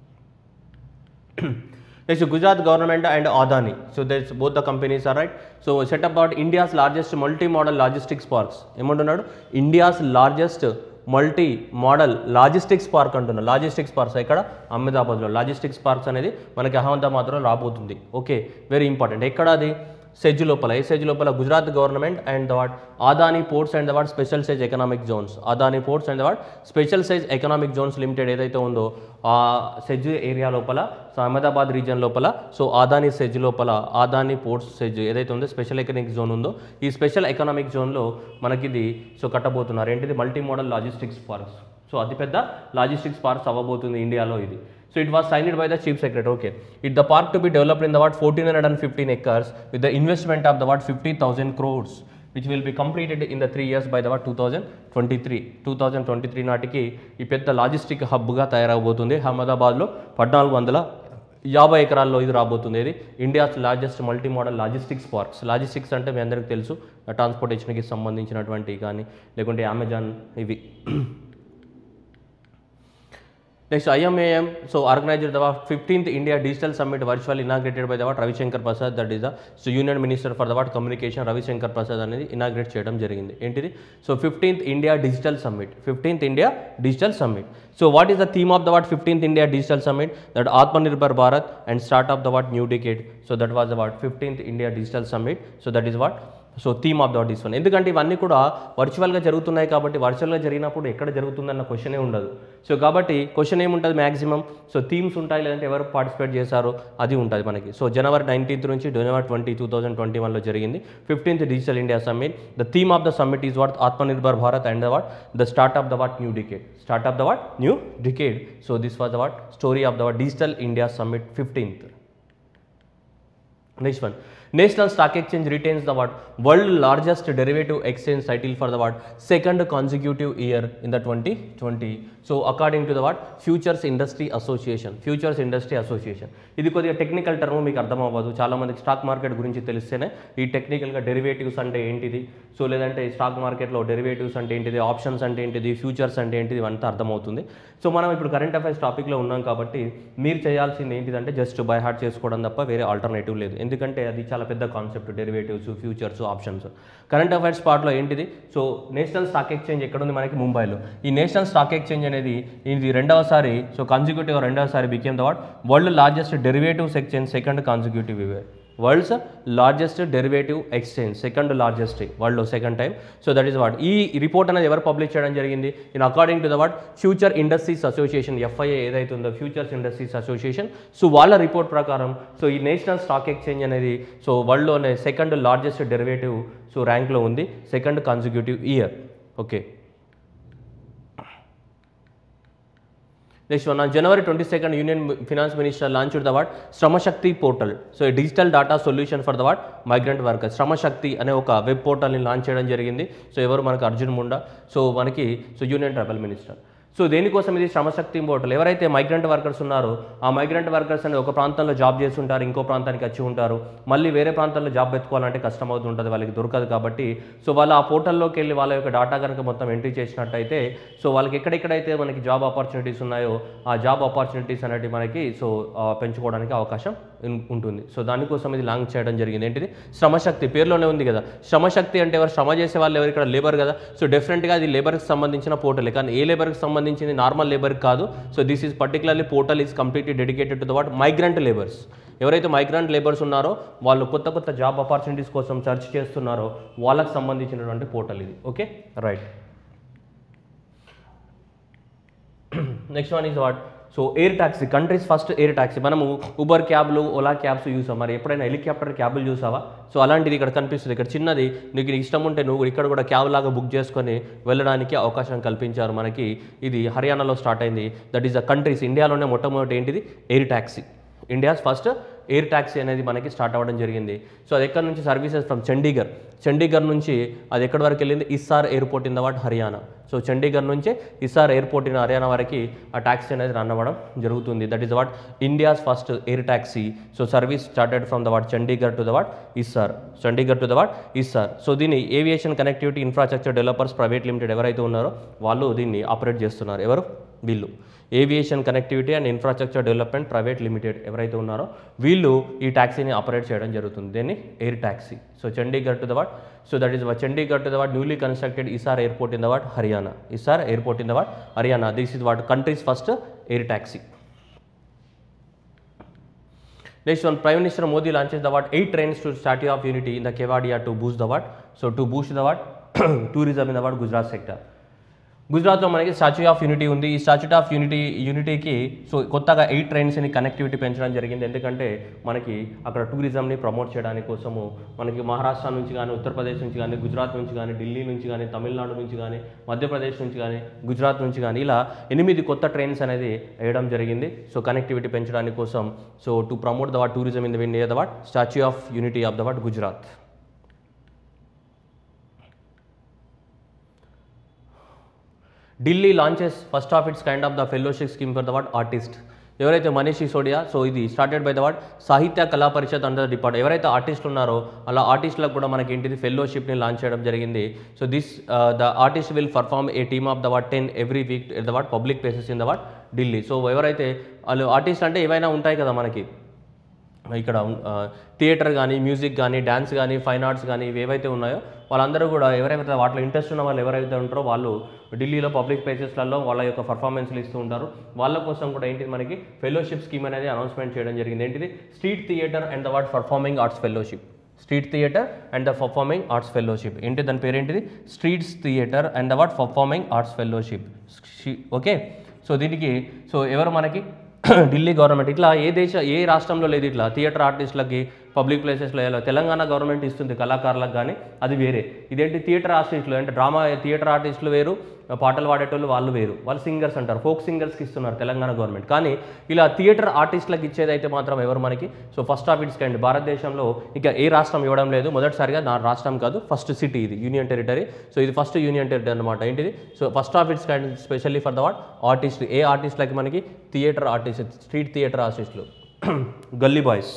Speaker 1: next Gujarat government and Adani so that's both the companies are right so set up out India's largest multi modal logistics parks ఏమంటున్నాడు India's largest multi modal logistics park అంటున్నాడు లాజిస్టిక్స్ పార్క్స్ ఇక్కడ అహ్మదాబాద్లో logistics parks అనేది మనకి అహ్మదాబాద్లో రాబోతుంది okay very important ఎక్కడ అది సెజ్ లోపల ఏ సెజ్ లోపల Gujarat government and the what Adani ports and the what special size economic zones Adani ports and the what special size economic zones limited ఏదైతే ఉందో ఆ సెజ్ ఏరియా లోపల సో అహ్మదాబాద్ రీజన్ లోపల సో ఆదాని సెజ్ లోపల ఆదాని పోర్ట్స్ సెజ్ ఏదైతే ఉందో స్పెషల్ ఎకనామిక్ జోన్ ఉందో ఈ స్పెషల్ ఎకనామిక్ జోన్లో మనకి ఇది సో కట్టబోతున్నారు ఏంటిది multi modal logistics parks so అతిపెద్ద లాజిస్టిక్స్ పార్క్స్ అవ్వబోతుంది ఇండియాలో ఇది so it was signed by the chief secretary okay it the park to be developed in the what fourteen hundred and fifteen acres with the investment of the what fifty thousand crores which will be completed in the three years by the what two thousand twenty three two thousand twenty three నాటికి ఈ పెద్ద logistic హబ్గా తయారవబోతుంది అహ్మదాబాద్లో పద్నాలుగు వందల యాభై ఎకరాల్లో ఇది రాబోతుంది ఇది India's largest multi modal logistics parks logistics అంటే మీ అందరికీ తెలుసు ట్రాన్స్పోర్టేషన్కి సంబంధించినటువంటి కానీ లేకుంటే అమెజాన్ ఇవి next IMAM so organised the fifteenth India digital summit virtual inaugurated by the what Ravi Shankar Prasad that is the so union minister for the what communication Ravi Shankar Prasad అనేది inaugurate చేయడం జరిగింది ఏంటిది so fifteenth India digital summit fifteenth India digital summit so what is the theme of the what fifteenth India digital summit that Atmanirbhar Bharat and start of the what new decade so that was the what fifteenth India digital summit so that is what so theme of the this one ఎందుకంటే ఇవన్నీ కూడా వర్చువల్గా జరుగుతున్నాయి కాబట్టి వర్చువల్గా జరిగినప్పుడు ఎక్కడ జరుగుతుందన్న క్వశ్చనే ఉండదు సో కాబట్టి క్వశ్చన్ ఏముంటుంది మ్యాక్సిమం సో థీమ్స్ ఉంటాయి లేదంటే ఎవరు పార్టిసిపేట్ చేశారో అది ఉంటుంది మనకి సో జనవరి నైన్టీన్త్ నుంచి January twenty two thousand twenty వన్లో జరిగింది fifteenth digital India summit the theme of the summit is what Atmanirbhar Bharat and the what the start of the what new decade start of the what new decade so this was the what story of the what digital India summit fifteenth Next one. National Stock Exchange retains the what world largest derivative exchange title for the what second consecutive year in the 2020. So according to the what Futures Industry Association, Futures Industry Association. ఇది కొద్దిగా technical term మీకు అర్థం అవ్వదు చాలా మందికి stock market గురించి తెలిస్తేనే ఈ టెక్నికల్గా డెరివేటివ్స్ అంటే ఏంటిది సో లేదంటే స్టాక్ మార్కెట్లో డెరివేటివ్స్ అంటే ఏంటిది ఆప్షన్స్ అంటే ఏంటిది ఫ్యూచర్స్ అంటే ఏంటిది ఇవంతా అర్థమవుతుంది సో మనం ఇప్పుడు కరెంట్ అఫైర్స్ టాపిక్లో ఉన్నాం కాబట్టి మీరు చేయాల్సింది ఏంటిదంటే జస్ట్ బై హార్ట్ చేసుకోవడం తప్ప వేరే ఆల్టర్నేటివ్ లేదు ఎందుకంటే అది చాలా పెద్ద concept derivatives futures options current affairs పార్ట్లో ఏంటిది సో నేషనల్ స్టాక్ ఎక్స్చేంజ్ ఎక్కడుంది మనకి ముంబైలో ఈ నేషనల్ స్టాక్ ఎక్స్చేంజ్ అనేది ఇది రెండవసారి సో కాన్సిక్యూటివ్ రెండవసారి became the what world largest derivatives exchange second consecutive ఇవే world's largest derivative exchange second largest వరల్డ్లో second time so that is what ఈ రిపోర్ట్ అనేది ఎవరు పబ్లిష్ చేయడం జరిగింది in according to the what future industries association FIA ఏదైతే ఉందో futures industries association so వాళ్ళ రిపోర్ట్ ప్రకారం సో ఈ నేషనల్ స్టాక్ ఎక్స్చేంజ్ అనేది సో వరల్డ్లోనే సెకండ్ లార్జెస్ట్ డెరివేటివ్ సో ర్యాంక్లో ఉంది second consecutive year okay next one January twenty second union finance minister launch the what Shramshakti portal so digital data solution for the what migrant workers Shramshakti అనే ఒక web పోర్టల్ని launch చేయడం జరిగింది so ఎవరు మనకు Arjun Munda so మనకి so union tribal minister so దేనికోసం ఇది Shramshakti portal ఎవరైతే మైగ్రెంట్ వర్కర్స్ ఉన్నారో ఆ మైగ్రెంట్ వర్కర్స్ అనేది ఒక ప్రాంతంలో జాబ్ చేస్తుంటారు ఇంకో ప్రాంతానికి వచ్చి ఉంటారు మళ్ళీ వేరే ప్రాంతాల్లో జాబ్ వెతుకోవాలంటే కష్టం అవుతుంటుంది వాళ్ళకి దొరకదు కాబట్టి సో వాళ్ళు ఆ పోర్టల్లోకి వెళ్ళి వాళ్ళ యొక్క డాటా కనుక మొత్తం ఎంట్రీ చేసినట్టయితే సో వాళ్ళకి ఎక్కడెక్కడైతే మనకి జాబ్ ఆపర్చునిటీస్ ఉన్నాయో ఆ జాబ్ ఆపర్చునిటీస్ అనేవి మనకి సో ఆ, పెంచుకోవడానికి అవకాశం ఉం- ఉంటుంది సో దానికోసం ఇది లాంచ్ చేయడం జరిగింది ఏంటిది శ్రమశక్తి పేరులోనే ఉంది కదా శ్రమశక్తి అంటే ఎవరు శ్రమ చేసే వాళ్ళు ఎవరు ఇక్కడ లేబర్ కదా సో డెఫినెట్గా అది లేబర్కి సంబంధించిన పోర్టల్ కానీ ఏ లేబర్కి సంబంధించింది నార్మల్ లేబర్కి కాదు so this is particularly portal is completely dedicated to the what migrant labours ఎవరైతే మైగ్రెంట్ లేబర్స్ ఉన్నారో వాళ్ళు కొత్త కొత్త జాబ్ ఆపర్చునిటీస్ కోసం సెర్చ్ చేస్తున్నారో వాళ్ళకి సంబంధించినటువంటి పోర్టల్ ఇది okay right next one is what so air taxi countries first air taxi మనము ఉబర్ క్యాబ్లు ఓలా క్యాబ్స్ చూసాం మరి ఎప్పుడైనా హెలికాప్టర్ క్యాబ్లు చూసావా సో అలాంటిది ఇక్కడ కనిపిస్తుంది ఇక్కడ చిన్నది నీకు ఇష్టం ఉంటే నువ్వు ఇక్కడ కూడా క్యాబ్ లాగా బుక్ చేసుకొని వెళ్ళడానికి అవకాశం కల్పించారు మనకి ఇది హర్యానాలో స్టార్ట్ అయింది దట్ ఈస్ ద కంట్రీస్ ఇండియాలోనే మొట్టమొదటి ఏంటిది air taxi India's first air taxi అనేది మనకి స్టార్ట్ అవ్వడం జరిగింది సో అది ఎక్కడ నుంచి సర్వీసెస్ ఫ్రమ్ చండీగఢ్ చండీగఢ్ నుంచి అది ఎక్కడి వరకు వెళ్ళింది Hisar airport in the what Haryana so Chandigarh నుంచి ఇస్సార్ ఎయిర్పోర్ట్ ఇన్ హర్యానా వరకు ఆ ట్యాక్సీ అనేది రన్ అవ్వడం జరుగుతుంది that is what India's first air taxi so service started from the what Chandigarh to the what Hisar Chandigarh to the what Hisar so దీన్ని aviation connectivity infrastructure developers private limited ఎవరైతే ఉన్నారో వాళ్ళు దీన్ని ఆపరేట్ చేస్తున్నారు ఎవరు వీళ్ళు aviation connectivity and infrastructure development private limited ఎవరైతే ఉన్నారో వీళ్ళు ఈ ట్యాక్సీని ఆపరేట్ చేయడం జరుగుతుంది దీన్ని air taxi so Chandigarh to the what so that is Chandigarh to the what newly constructed Hisar airport in the what Haryana Hisar airport in the what Haryana this is what countries first air taxi Next one, Prime Minister Modi launches the what eight trains to Statue of Unity in the Kevadia to boost the what? So to boost the what? tourism in the what Gujarat sector. గుజరాత్లో మనకి statue of unity ఉంది ఈ statue of unity యూనిటీకి so కొత్తగా eight ట్రైన్స్ని connectivity పెంచడం జరిగింది ఎందుకంటే మనకి అక్కడ టూరిజంని ప్రమోట్ చేయడానికి కోసము మనకి మహారాష్ట్ర నుంచి కానీ ఉత్తరప్రదేశ్ నుంచి కానీ గుజరాత్ నుంచి కానీ ఢిల్లీ నుంచి కానీ తమిళనాడు నుంచి కానీ మధ్యప్రదేశ్ నుంచి కానీ గుజరాత్ నుంచి కానీ ఇలా ఎనిమిది కొత్త ట్రైన్స్ అనేది వేయడం జరిగింది సో కనెక్టివిటీ పెంచడానికి కోసం so to promote the what tourism in the win the what statue of unity of the what Gujarat Delhi launches first of its kind of the fellowship scheme for the what artist ఎవరైతే Manish Sisodia so ఇది started by the what Sahitya Kala Parishad under depart ఎవరైతే ఆర్టిస్టులు ఉన్నారో అలా ఆర్టిస్టులకు కూడా మనకి ఏంటిది ఫెలోషిప్ని launch చేయడం జరిగింది so this the artist will perform a team of the what ten every week the what public places in the what Delhi so ఎవరైతే వాళ్ళు ఆర్టిస్ట్ అంటే ఏవైనా ఉంటాయి కదా మనకి ఇక్కడ థియేటర్ కానీ మ్యూజిక్ కానీ డ్యాన్స్ కానీ ఫైన్ ఆర్ట్స్ కానీ ఇవి ఏవైతే ఉన్నాయో వాళ్ళందరూ కూడా ఎవరైతే వాటిలో ఇంట్రెస్ట్ ఉన్న వాళ్ళు ఎవరైతే ఉంటారో వాళ్ళు ఢిల్లీలో పబ్లిక్ ప్లేసెస్లలో వాళ్ళ యొక్క పర్ఫార్మెన్స్లు ఇస్తూ ఉంటారు వాళ్ళ కోసం కూడా ఏంటిది మనకి ఫెలోషిప్ స్కీమ్ అనేది అనౌన్స్మెంట్ చేయడం జరిగింది ఏంటిది street theatre and the what performing arts fellowship street theatre and the performing arts fellowship ఏంటి దాని పేరేంటిది streets theatre and the what performing arts fellowship okay so దీనికి సో ఎవరు మనకి ఢిల్లీ గవర్నమెంట్ ఇట్లా ఏ దేశ ఏ రాష్ట్రంలో లేదు ఇట్లా థియేటర్ ఆర్టిస్టులకి పబ్లిక్ ప్లేసెస్లో ఎలా తెలంగాణ గవర్నమెంట్ ఇస్తుంది కళాకారులకు కానీ అది వేరే ఇదేంటి థియేటర్ ఆర్టిస్టులు అంటే డ్రామా థియేటర్ ఆర్టిస్టులు వేరు పాటలు పాడేటోళ్ళు వాళ్ళు వేరు వాళ్ళు సింగర్స్ అంటారు ఫోక్ సింగర్స్కి ఇస్తున్నారు తెలంగాణ గవర్నమెంట్ కానీ ఇలా థియేటర్ ఆర్టిస్టులకు ఇచ్చేది అయితే మాత్రం ఎవరు మనకి so first of its kind భారతదేశంలో ఇక ఏ రాష్ట్రం ఇవ్వడం లేదు మొదటిసారిగా నా రాష్ట్రం కాదు ఫస్ట్ సిటీ ఇది యూనియన్ టెరిటరీ సో ఇది ఫస్ట్ యూనియన్ టెరిటరీ అనమాట ఏంటిది so first of its kind specially for the what artist ఏ ఆర్టిస్ట్లకి మనకి థియేటర్ ఆర్టిస్ట్ స్ట్రీట్ థియేటర్ ఆర్టిస్టులు gully boys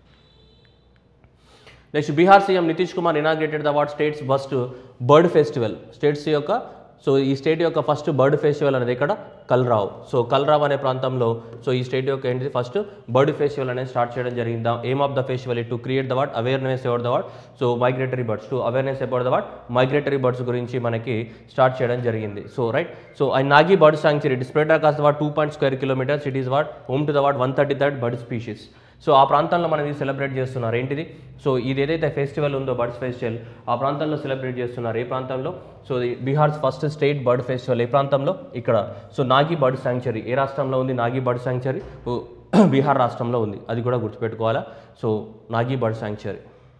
Speaker 1: next Bihar CM Nitish Kumar inaugurated the what states first bird festival states యొక్క so ఈ state యొక్క ఫస్ట్ బర్డ్ ఫెస్టివల్ అనేది ఇక్కడ కల్రావ్ సో కల్రావ్ అనే ప్రాంతంలో సో ఈ స్టేట్ యొక్క ఏంటిది ఫస్ట్ బర్డ్ ఫెస్టివల్ అనేది స్టార్ట్ చేయడం జరిగింది the aim of the festival to create the what awareness about the what so migratory birds to awareness about the what migratory birds గురించి మనకి స్టార్ట్ చేయడం జరిగింది so right so I Nagi bird sanctuary it spread across the what two point square kilometres it is what home to the what one thirty third bird species so ఆ ప్రాంతంలో మనం ఇది celebrate చేస్తున్నారు ఏంటిది సో ఇది ఏదైతే ఫెస్టివల్ ఉందో birds festival ఆ ప్రాంతంలో సెలబ్రేట్ చేస్తున్నారు ఏ ప్రాంతంలో సో ఇది Bihar's first state bird festival ఏ ప్రాంతంలో ఇక్కడ సో నాగి బర్డ్ శాంక్చరీ ఏ రాష్ట్రంలో ఉంది నాగి బర్డ్ శాంక్చరీ బీహార్ రాష్ట్రంలో ఉంది అది కూడా గుర్తుపెట్టుకోవాలా so Nagi bird sanctuary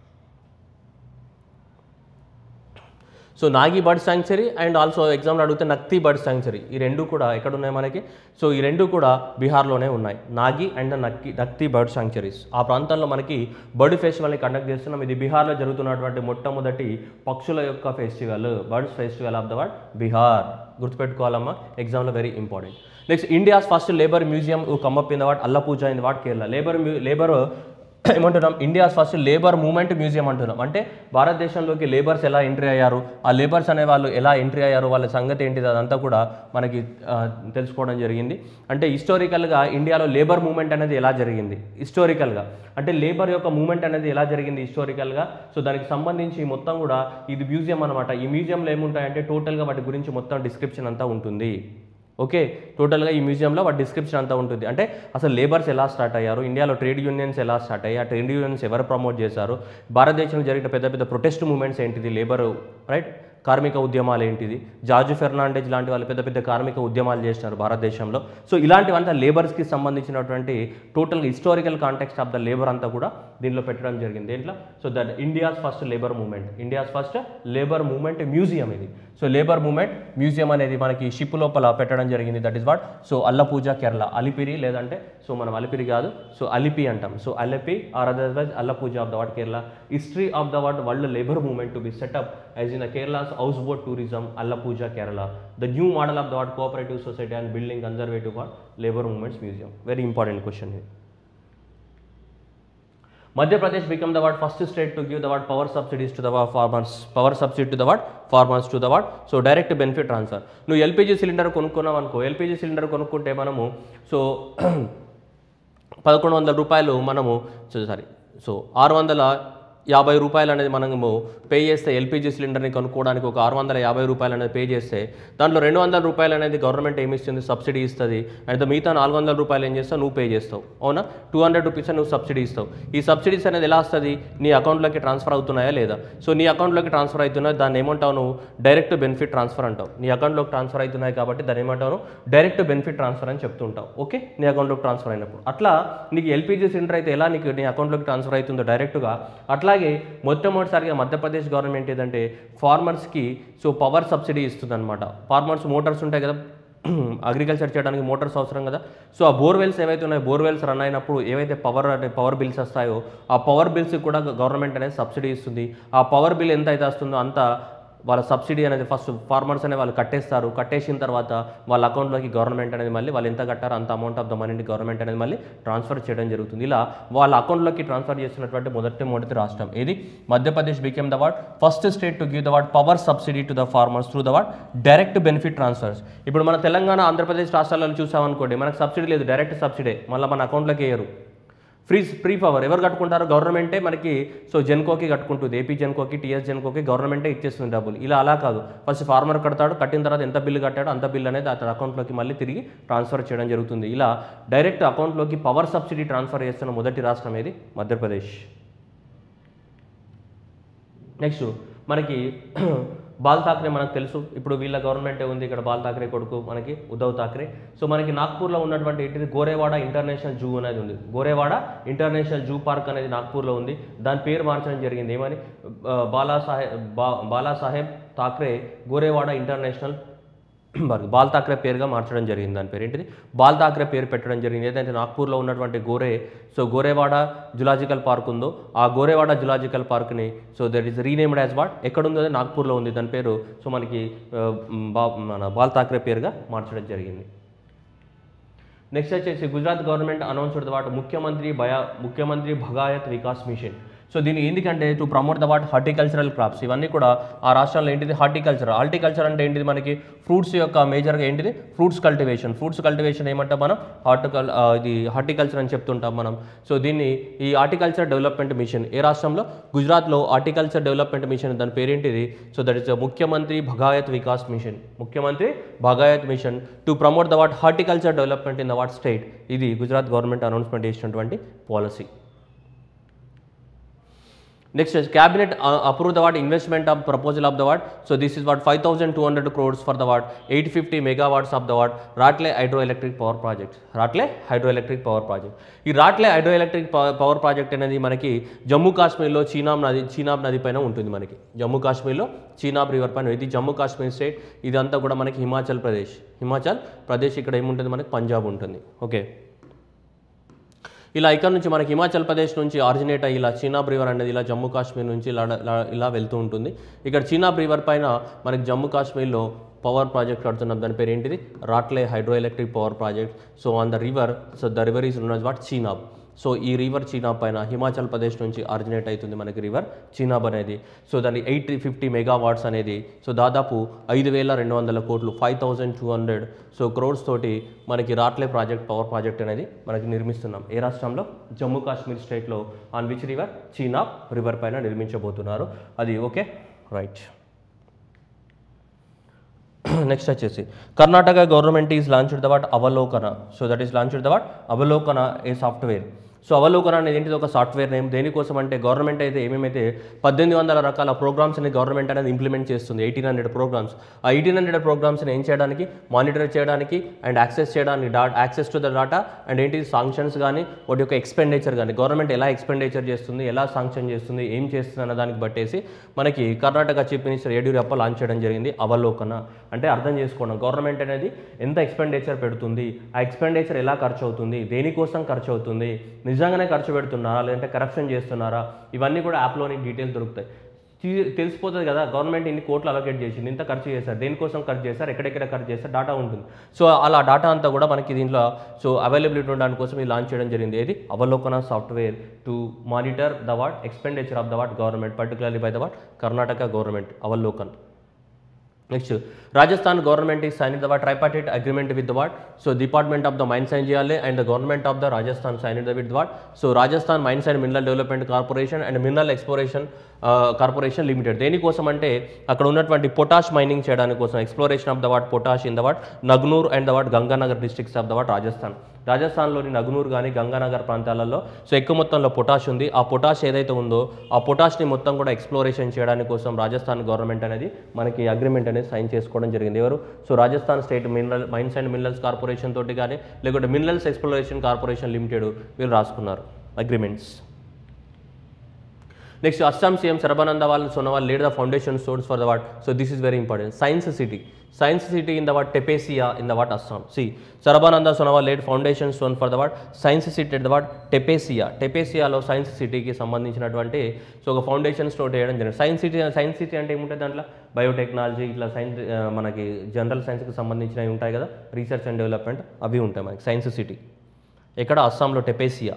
Speaker 1: so Nagi bird sanctuary and also ఎగ్జామ్లో అడిగితే నక్తి బర్డ్ శాంక్చరీ ఈ రెండు కూడా ఎక్కడ ఉన్నాయి మనకి సో ఈ రెండు కూడా బీహార్లోనే ఉన్నాయి నాగి అండ్ నక్కి నక్తి బర్డ్ శాంక్చరీస్ ఆ ప్రాంతంలో మనకి బర్డ్ ఫెస్టివల్ని కండక్ట్ చేస్తున్నాం ఇది బీహార్లో జరుగుతున్నటువంటి మొట్టమొదటి పక్షుల యొక్క festival birds festival of the word Bihar గుర్తుపెట్టుకోవాలమ్మా ఎగ్జామ్లో very important next India's first labour museum come up in the what Alappuzha in the what Kerala labour labour ఏమంటున్నాం India's first labour movement museum అంటున్నాం అంటే భారతదేశంలోకి లేబర్స్ ఎలా ఎంట్రీ అయ్యారు ఆ లేబర్స్ అనే వాళ్ళు ఎలా ఎంట్రీ అయ్యారు వాళ్ళ సంగతి ఏంటిది అదంతా కూడా మనకి ఆ, తెలుసుకోవడం జరిగింది అంటే హిస్టారికల్గా ఇండియాలో లేబర్ మూవ్మెంట్ అనేది ఎలా జరిగింది హిస్టారికల్గా అంటే లేబర్ యొక్క మూవ్మెంట్ అనేది ఎలా జరిగింది హిస్టారికల్గా సో దానికి సంబంధించి మొత్తం కూడా ఇది మ్యూజియం అనమాట ఈ మ్యూజియంలో ఏముంటాయంటే టోటల్గా వాటి గురించి మొత్తం డిస్క్రిప్షన్ అంతా ఉంటుంది ఓకే టోటల్గా ఈ మ్యూజియంలో వాటి డిస్క్రిప్షన్ అంతా ఉంటుంది అంటే అసలు లేబర్స్ ఎలా స్టార్ట్ అయ్యారు ఇండియాలో ట్రేడ్ యూనియన్స్ ఎలా స్టార్ట్ అయ్యాయి ఆ ట్రేడ్ యూనియన్స్ ఎవరు ప్రమోట్ చేశారు భారతదేశంలో జరిగిన పెద్ద పెద్ద ప్రొటెస్ట్ మూవ్మెంట్స్ ఏంటిది లేబర్ రైట్ కార్మిక ఉద్యమాలు ఏంటిది జార్జ్ ఫెర్నాండెజ్ లాంటి వాళ్ళు పెద్ద పెద్ద కార్మిక ఉద్యమాలు చేసినారు భారతదేశంలో సో ఇలాంటివంతా లేబర్స్కి సంబంధించినటువంటి total historical context of the labour అంతా కూడా దీనిలో పెట్టడం జరిగింది దేంట్లో so that India's first labour movement India's first labour movement museum ఇది సో లేబర్ మూవ్మెంట్ మ్యూజియం అనేది మనకి షిప్ లోపల పెట్టడం జరిగింది that is what so Alappuzha Kerala Alipiri లేదంటే సో మనం అలిపిరి కాదు సో అలిపి అంటాం so Alleppey or otherwise Alappuzha of the what Kerala history of the what world labour movement to be setup as in the Kerala's house boat tourism Alappuzha Kerala the new model of the what cooperative society and building conservative what labour movements museum very important question ఇది Madhya Pradesh became the what first state to give the what power subsidies to the what farmers, power subsidy to the what farmers to the what so direct benefit transfer నువ్వు LPG cylinder కొనుక్కున్నావు అనుకో LPG cylinder కొనుక్కుంటే మనము so పదకొండు వందల రూపాయలు మనము sorry so ఆరు వందల యాభై రూపాయలు అనేది మనము పే చేస్తే ఎల్పిజి సిలిండర్ని కొనుక్కోవడానికి ఒక ఆరు వందల యాభై రూపాయలు అనేది పే చేస్తే దాంట్లో రెండు వందల రూపాయలు అనేది గవర్నమెంట్ ఏమి ఇస్తుంది సబ్సిడీ ఇస్తుంది అండ్ మిగతా నాలుగు వందల రూపాయలు ఏం చేస్తావు నువ్వు పే చేస్తావు అవునా టూ హండ్రెడ్ రూపీస్ నువ్వు సబ్సిడీ ఇస్తావు ఈ సబ్సిడీస్ అనేది ఎలా వస్తుంది నీ అకౌంట్లోకి ట్రాన్స్ఫర్ అవుతున్నాయా లేదా సో నీ అకౌంట్లోకి ట్రాన్స్ఫర్ అవుతున్నాయి దాన్ని ఏమంటావు నువ్వు డైరెక్ట్ బెనిఫిట్ ట్రాన్స్ఫర్ అంటావు నీ అకౌంట్లోకి ట్రాన్స్ఫర్ అవుతున్నాయి కాబట్టి దాన్ని ఏమంటావు నువ్వు డైరెక్ట్ బెనిఫిట్ ట్రాన్స్ఫర్ అని చెప్తుంటావు ఓకే నీ అకౌంట్లోకి ట్రాన్స్ఫర్ అయినప్పుడు అట్లా నీకు ఎల్పిజి సిలిండర్ అయితే ఎలా నీకు నీ అకౌంట్లోకి ట్రాన్స్ఫర్ అవుతుందో డైరెక్ట్గా అట్లాగే మొట్టమొదటిసారిగా మధ్యప్రదేశ్ గవర్నమెంట్ ఏదంటే ఫార్మర్స్కి సో పవర్ సబ్సిడీ ఇస్తుంది అనమాట ఫార్మర్స్ మోటార్స్ ఉంటాయి కదా అగ్రికల్చర్ చేయడానికి మోటార్స్ అవసరం కదా సో ఆ బోర్వెల్స్ ఏవైతే ఉన్నాయో బోర్వెల్స్ రన్ అయినప్పుడు ఏవైతే పవర్ అంటే పవర్ బిల్స్ వస్తాయో ఆ పవర్ బిల్స్కి కూడా గవర్నమెంట్ అనేది సబ్సిడీ ఇస్తుంది ఆ పవర్ బిల్ ఎంత అయితే వస్తుందో అంత వాళ్ళ సబ్సిడీ అనేది ఫస్ట్ ఫార్మర్స్ అనే వాళ్ళు కట్టేస్తారు కట్టేసిన తర్వాత వాళ్ళ అకౌంట్లోకి గవర్నమెంట్ అనేది మళ్ళీ వాళ్ళు ఎంత కట్టారో అంత అమౌంట్ ఆఫ్ ద మనీని గవర్నమెంట్ అనేది మళ్ళీ ట్రాన్స్ఫర్ చేయడం జరుగుతుంది ఇలా వాళ్ళ అకౌంట్లోకి ట్రాన్స్ఫర్ చేస్తున్నటువంటి మొదటి మొదటి రాష్ట్రం ఇది Madhya Pradesh became the what first state to give the what power subsidy to the farmers through the what direct benefit transfers ఇప్పుడు మన తెలంగాణ ఆంధ్రప్రదేశ్ రాష్ట్రాలలో చూసామనుకోండి మనకు సబ్సిడీ లేదు డైరెక్ట్ సబ్సిడీ మళ్ళీ మన అకౌంట్లోకి వేయరు ఫ్రీ ఫ్రీ పవర్ ఎవరు కట్టుకుంటారు గవర్నమెంటే మనకి సో జెన్కోకి కట్టుకుంటుంది ఏపీ జెన్కోకి టీఎస్ జెన్కోకి గవర్నమెంటే ఇచ్చేస్తుంది డబ్బులు ఇలా అలా కాదు ఫస్ట్ ఫార్మర్ కడతాడు కట్టిన తర్వాత ఎంత బిల్లు కట్టాడో అంత బిల్ అనేది అతని అకౌంట్లోకి మళ్ళీ తిరిగి ట్రాన్స్ఫర్ చేయడం జరుగుతుంది ఇలా డైరెక్ట్ అకౌంట్లోకి పవర్ సబ్సిడీ ట్రాన్స్ఫర్ చేస్తున్న మొదటి రాష్ట్రం ఏది మధ్యప్రదేశ్ నెక్స్ట్ మనకి బాల్ ఠాక్రే మనకు తెలుసు ఇప్పుడు వీళ్ళ గవర్నమెంటే ఉంది ఇక్కడ బాల్ ఠాక్రే కొడుకు మనకి ఉద్ధవ్ ఠాక్రే సో మనకి నాగ్పూర్లో ఉన్నటువంటి ఏంటిది గోరేవాడ ఇంటర్నేషనల్ జూ అనేది ఉంది గోరేవాడ ఇంటర్నేషనల్ జూ పార్క్ అనేది నాగ్పూర్లో ఉంది దాని పేరు మార్చడం జరిగింది ఏమని ఆ, బాలాసాహెబ్ బా బాలాసాహెబ్ ఠాక్రే గోరేవాడ ఇంటర్నేషనల్ పార్క్ బాల్ ఠాక్రే పేరుగా మార్చడం జరిగింది దాని పేరు ఏంటిది బాల్ ఠాక్రే పేరు పెట్టడం జరిగింది ఏదైతే నాగ్పూర్లో ఉన్నటువంటి Gore so Gorewada zoological park ఉందో ఆ గోరేవాడ జులాజికల్ పార్క్ని so that is renamed as what ఎక్కడ ఉందో అది నాగ్పూర్లో ఉంది దాని పేరు సో మనకి ఆ, మ్, బా మన బాల్ ఠాక్రే పేరుగా మార్చడం జరిగింది నెక్స్ట్ వచ్చేసి గుజరాత్ గవర్నమెంట్ అనౌన్స్డ్ వాట్ ముఖ్యమంత్రి భయా ముఖ్యమంత్రి భగాయత్ వికాస్ మిషన్ సో దీని ఎందుకంటే to promote the what horticultural crops ఇవన్నీ కూడా ఆ రాష్ట్రాల్లో ఏంటిది హార్టికల్చర్ హార్టికల్చర్ అంటే ఏంటిది మనకి ఫ్రూట్స్ యొక్క మేజర్గా ఏంటిది ఫ్రూట్స్ కల్టివేషన్ ఫ్రూట్స్ కల్టివేషన్ ఏమంటాం మనం హార్టికల్ ఆ, ఇది హార్టికల్చర్ అని చెప్తుంటాం మనం సో దీన్ని ఈ హార్టికల్చర్ డెవలప్మెంట్ మిషన్ ఏ రాష్ట్రంలో గుజరాత్లో హార్టికల్చర్ డెవలప్మెంట్ మిషన్ దాని పేరేంటిది సో దట్ ఇస్ ముఖ్యమంత్రి Bhagayath Vikas mission Mukhyamantri Bagayat mission to promote the what horticulture development in the what state ఇది గుజరాత్ గవర్నమెంట్ అనౌన్స్మెంట్ చేసినటువంటి policy next cabinet approve the what investment of proposal of the what so this is what five thousand two hundred crores for the what eight fifty megawatts of the what Ratle hydro electric power project Ratle hydro electric power project ఈ Ratle hydro electric power project అనేది మనకి జమ్మూ కాశ్మీర్లో చీనాబ్ నది చీనాబ్ నది పైన ఉంటుంది మనకి జమ్మూ కాశ్మీర్లో చీనాబ్ రివర్ పైన ఇది జమ్మూ కాశ్మీర్ స్టేట్ ఇదంతా కూడా మనకి హిమాచల్ ప్రదేశ్ హిమాచల్ ప్రదేశ్ ఇక్కడ ఏముంటుంది మనకి పంజాబ్ ఉంటుంది ఓకే ఇలా ఇక్కడ నుంచి మనకి హిమాచల్ ప్రదేశ్ నుంచి ఆరిజినేట్ అయ్యి ఇలా చీనాబ్ రివర్ అనేది ఇలా జమ్మూ కాశ్మీర్ నుంచి ఇలా ఇలా- ఇలా వెళ్తూ ఉంటుంది ఇక్కడ చీనాబ్ రివర్ పైన మనకి జమ్మూ కాశ్మీర్లో పవర్ ప్రాజెక్ట్ కడుతున్నాం దాని పేరు ఏంటిది Ratle hydro electric power project so on the river so the river is known what Chenab so ఈ రివర్ చీనాబ్ పైన హిమాచల్ ప్రదేశ్ నుంచి ఆరిజినేట్ అవుతుంది మనకి రివర్ చీనాబ్ అనేది సో దాని ఎయిట్ ఫిఫ్టీ మెగావాట్స్ అనేది సో దాదాపు ఐదు వేల రెండు వందల కోట్లు five thousand two hundred so crores తోటి మనకి రాట్లే ప్రాజెక్ట్ పవర్ ప్రాజెక్ట్ అనేది మనకి నిర్మిస్తున్నాం ఏ రాష్ట్రంలో జమ్మూ కాశ్మీర్ స్టేట్లో on which river Chenab river పైన నిర్మించబోతున్నారు అది ఓకే రైట్ నెక్స్ట్ వచ్చేసి Karnataka government is launched the what Avalokana so that is launched the what Avalokana a software so Avalokana అనేది ఏంటిది ఒక సాఫ్ట్వేర్ నేమ్ దేనికోసం అంటే గవర్నమెంట్ అయితే ఏమేమైతే పద్దెనిమిది వందల రకాల ప్రోగ్రామ్స్ని గవర్నమెంట్ అనేది ఇంప్లిమెంట్ చేస్తుంది ఎయిటీన్ హండ్రెడ్ ప్రోగ్రామ్స్ ఆ ఎయిటీన్ హండ్రెడ్ ప్రోగ్రామ్స్ని ఏం చేయడానికి మానిటర్ చేయడానికి అండ్ యాక్సెస్ చేయడానికి డా access to the data and ఏంటి సాంక్షన్స్ కానీ వాటి యొక్క ఎక్స్పెండిచర్ కానీ గవర్నమెంట్ ఎలా ఎక్స్పెండిచర్ చేస్తుంది ఎలా సాంక్షన్ చేస్తుంది ఏం చేస్తుంది అన్న దానికి బట్టేసి మనకి Karnataka chief minister Yediyurappa launch చేయడం జరిగింది అవలోకన అంటే అర్థం చేసుకోవడం గవర్నమెంట్ అనేది ఎంత ఎక్స్పెండిచర్ పెడుతుంది ఆ ఎక్స్పెండిచర్ ఎలా ఖర్చు అవుతుంది దేనికోసం ఖర్చు అవుతుంది నిజంగానే ఖర్చు పెడుతున్నారా లేదంటే కరప్షన్ చేస్తున్నారా ఇవన్నీ కూడా యాప్లోని డీటెయిల్స్ దొరుకుతాయి తీ- తెలిసిపోతుంది కదా గవర్నమెంట్ ఇన్ని కోట్లు అలొకేట్ చేసింది ఇంత ఖర్చు చేశారు దేనికోసం ఖర్చు చేశారు ఎక్కడెక్కడ ఖర్చు చేశారు డాటా ఉంటుంది సో అలా డాటా అంతా కూడా మనకి దీంట్లో సో అవైలబిలిటీ ఉండడానికి కోసం ఇది లాంచ్ చేయడం జరిగింది ఏది Avalokana software to monitor the what expenditure of the what government particularly by the what Karnataka government Avalokan next Rajasthan government is sign the what tripartite agreement with the what so department of the mines sign చేయాలి and the government of the Rajasthan sign the with what so Rajasthan mines and mineral development corporation and mineral exploration corporation limited దేనికోసం అంటే అక్కడ ఉన్నటువంటి potash mining చేయడానికి కోసం exploration of the what potash in the what Nagnur and the what Ganganagar districts of the what Rajasthan రాజస్థాన్లోని నగ్నూర్ కానీ గంగానగర్ ప్రాంతాలలో so ఎక్కువ మొత్తంలో పొటాష్ ఉంది ఆ పొటాష్ ఏదైతే ఉందో ఆ పొటాష్ని మొత్తం కూడా ఎక్స్ప్లోరేషన్ చేయడానికి కోసం రాజస్థాన్ గవర్నమెంట్ అనేది మనకి అగ్రిమెంట్ అనేది సైన్ చేసుకోవడం జరిగింది ఎవరు so Rajasthan state mineral mines and minerals corporation తోటి కానీ లేకుంటే మినరల్స్ ఎక్స్ప్లోరేషన్ కార్పొరేషన్ లిమిటెడ్ వీళ్ళు రాసుకున్నారు agreements next Assam CM Sarbananda వాళ్ళ Sonowal laid the foundation stones for the what so this is very important science city science city in the what Tepesia in the what Assam C Sarbananda Sonowal laid foundation stone for the what science city the what Tepesia టెపేసియాలో science సిటీకి సంబంధించినటువంటి so ఒక foundation store చేయడం జరిగింది science city science city అంటే ఏముంటుంది దాంట్లో biotechnology ఇట్లా సైన్స్ ఆ, మనకి జనరల్ సైన్స్కి సంబంధించినవి ఉంటాయి కదా రీసెర్చ్ అండ్ డెవలప్మెంట్ అవి ఉంటాయి మనకి సైన్స్ సిటీ ఎక్కడ అస్సాంలో Tepesia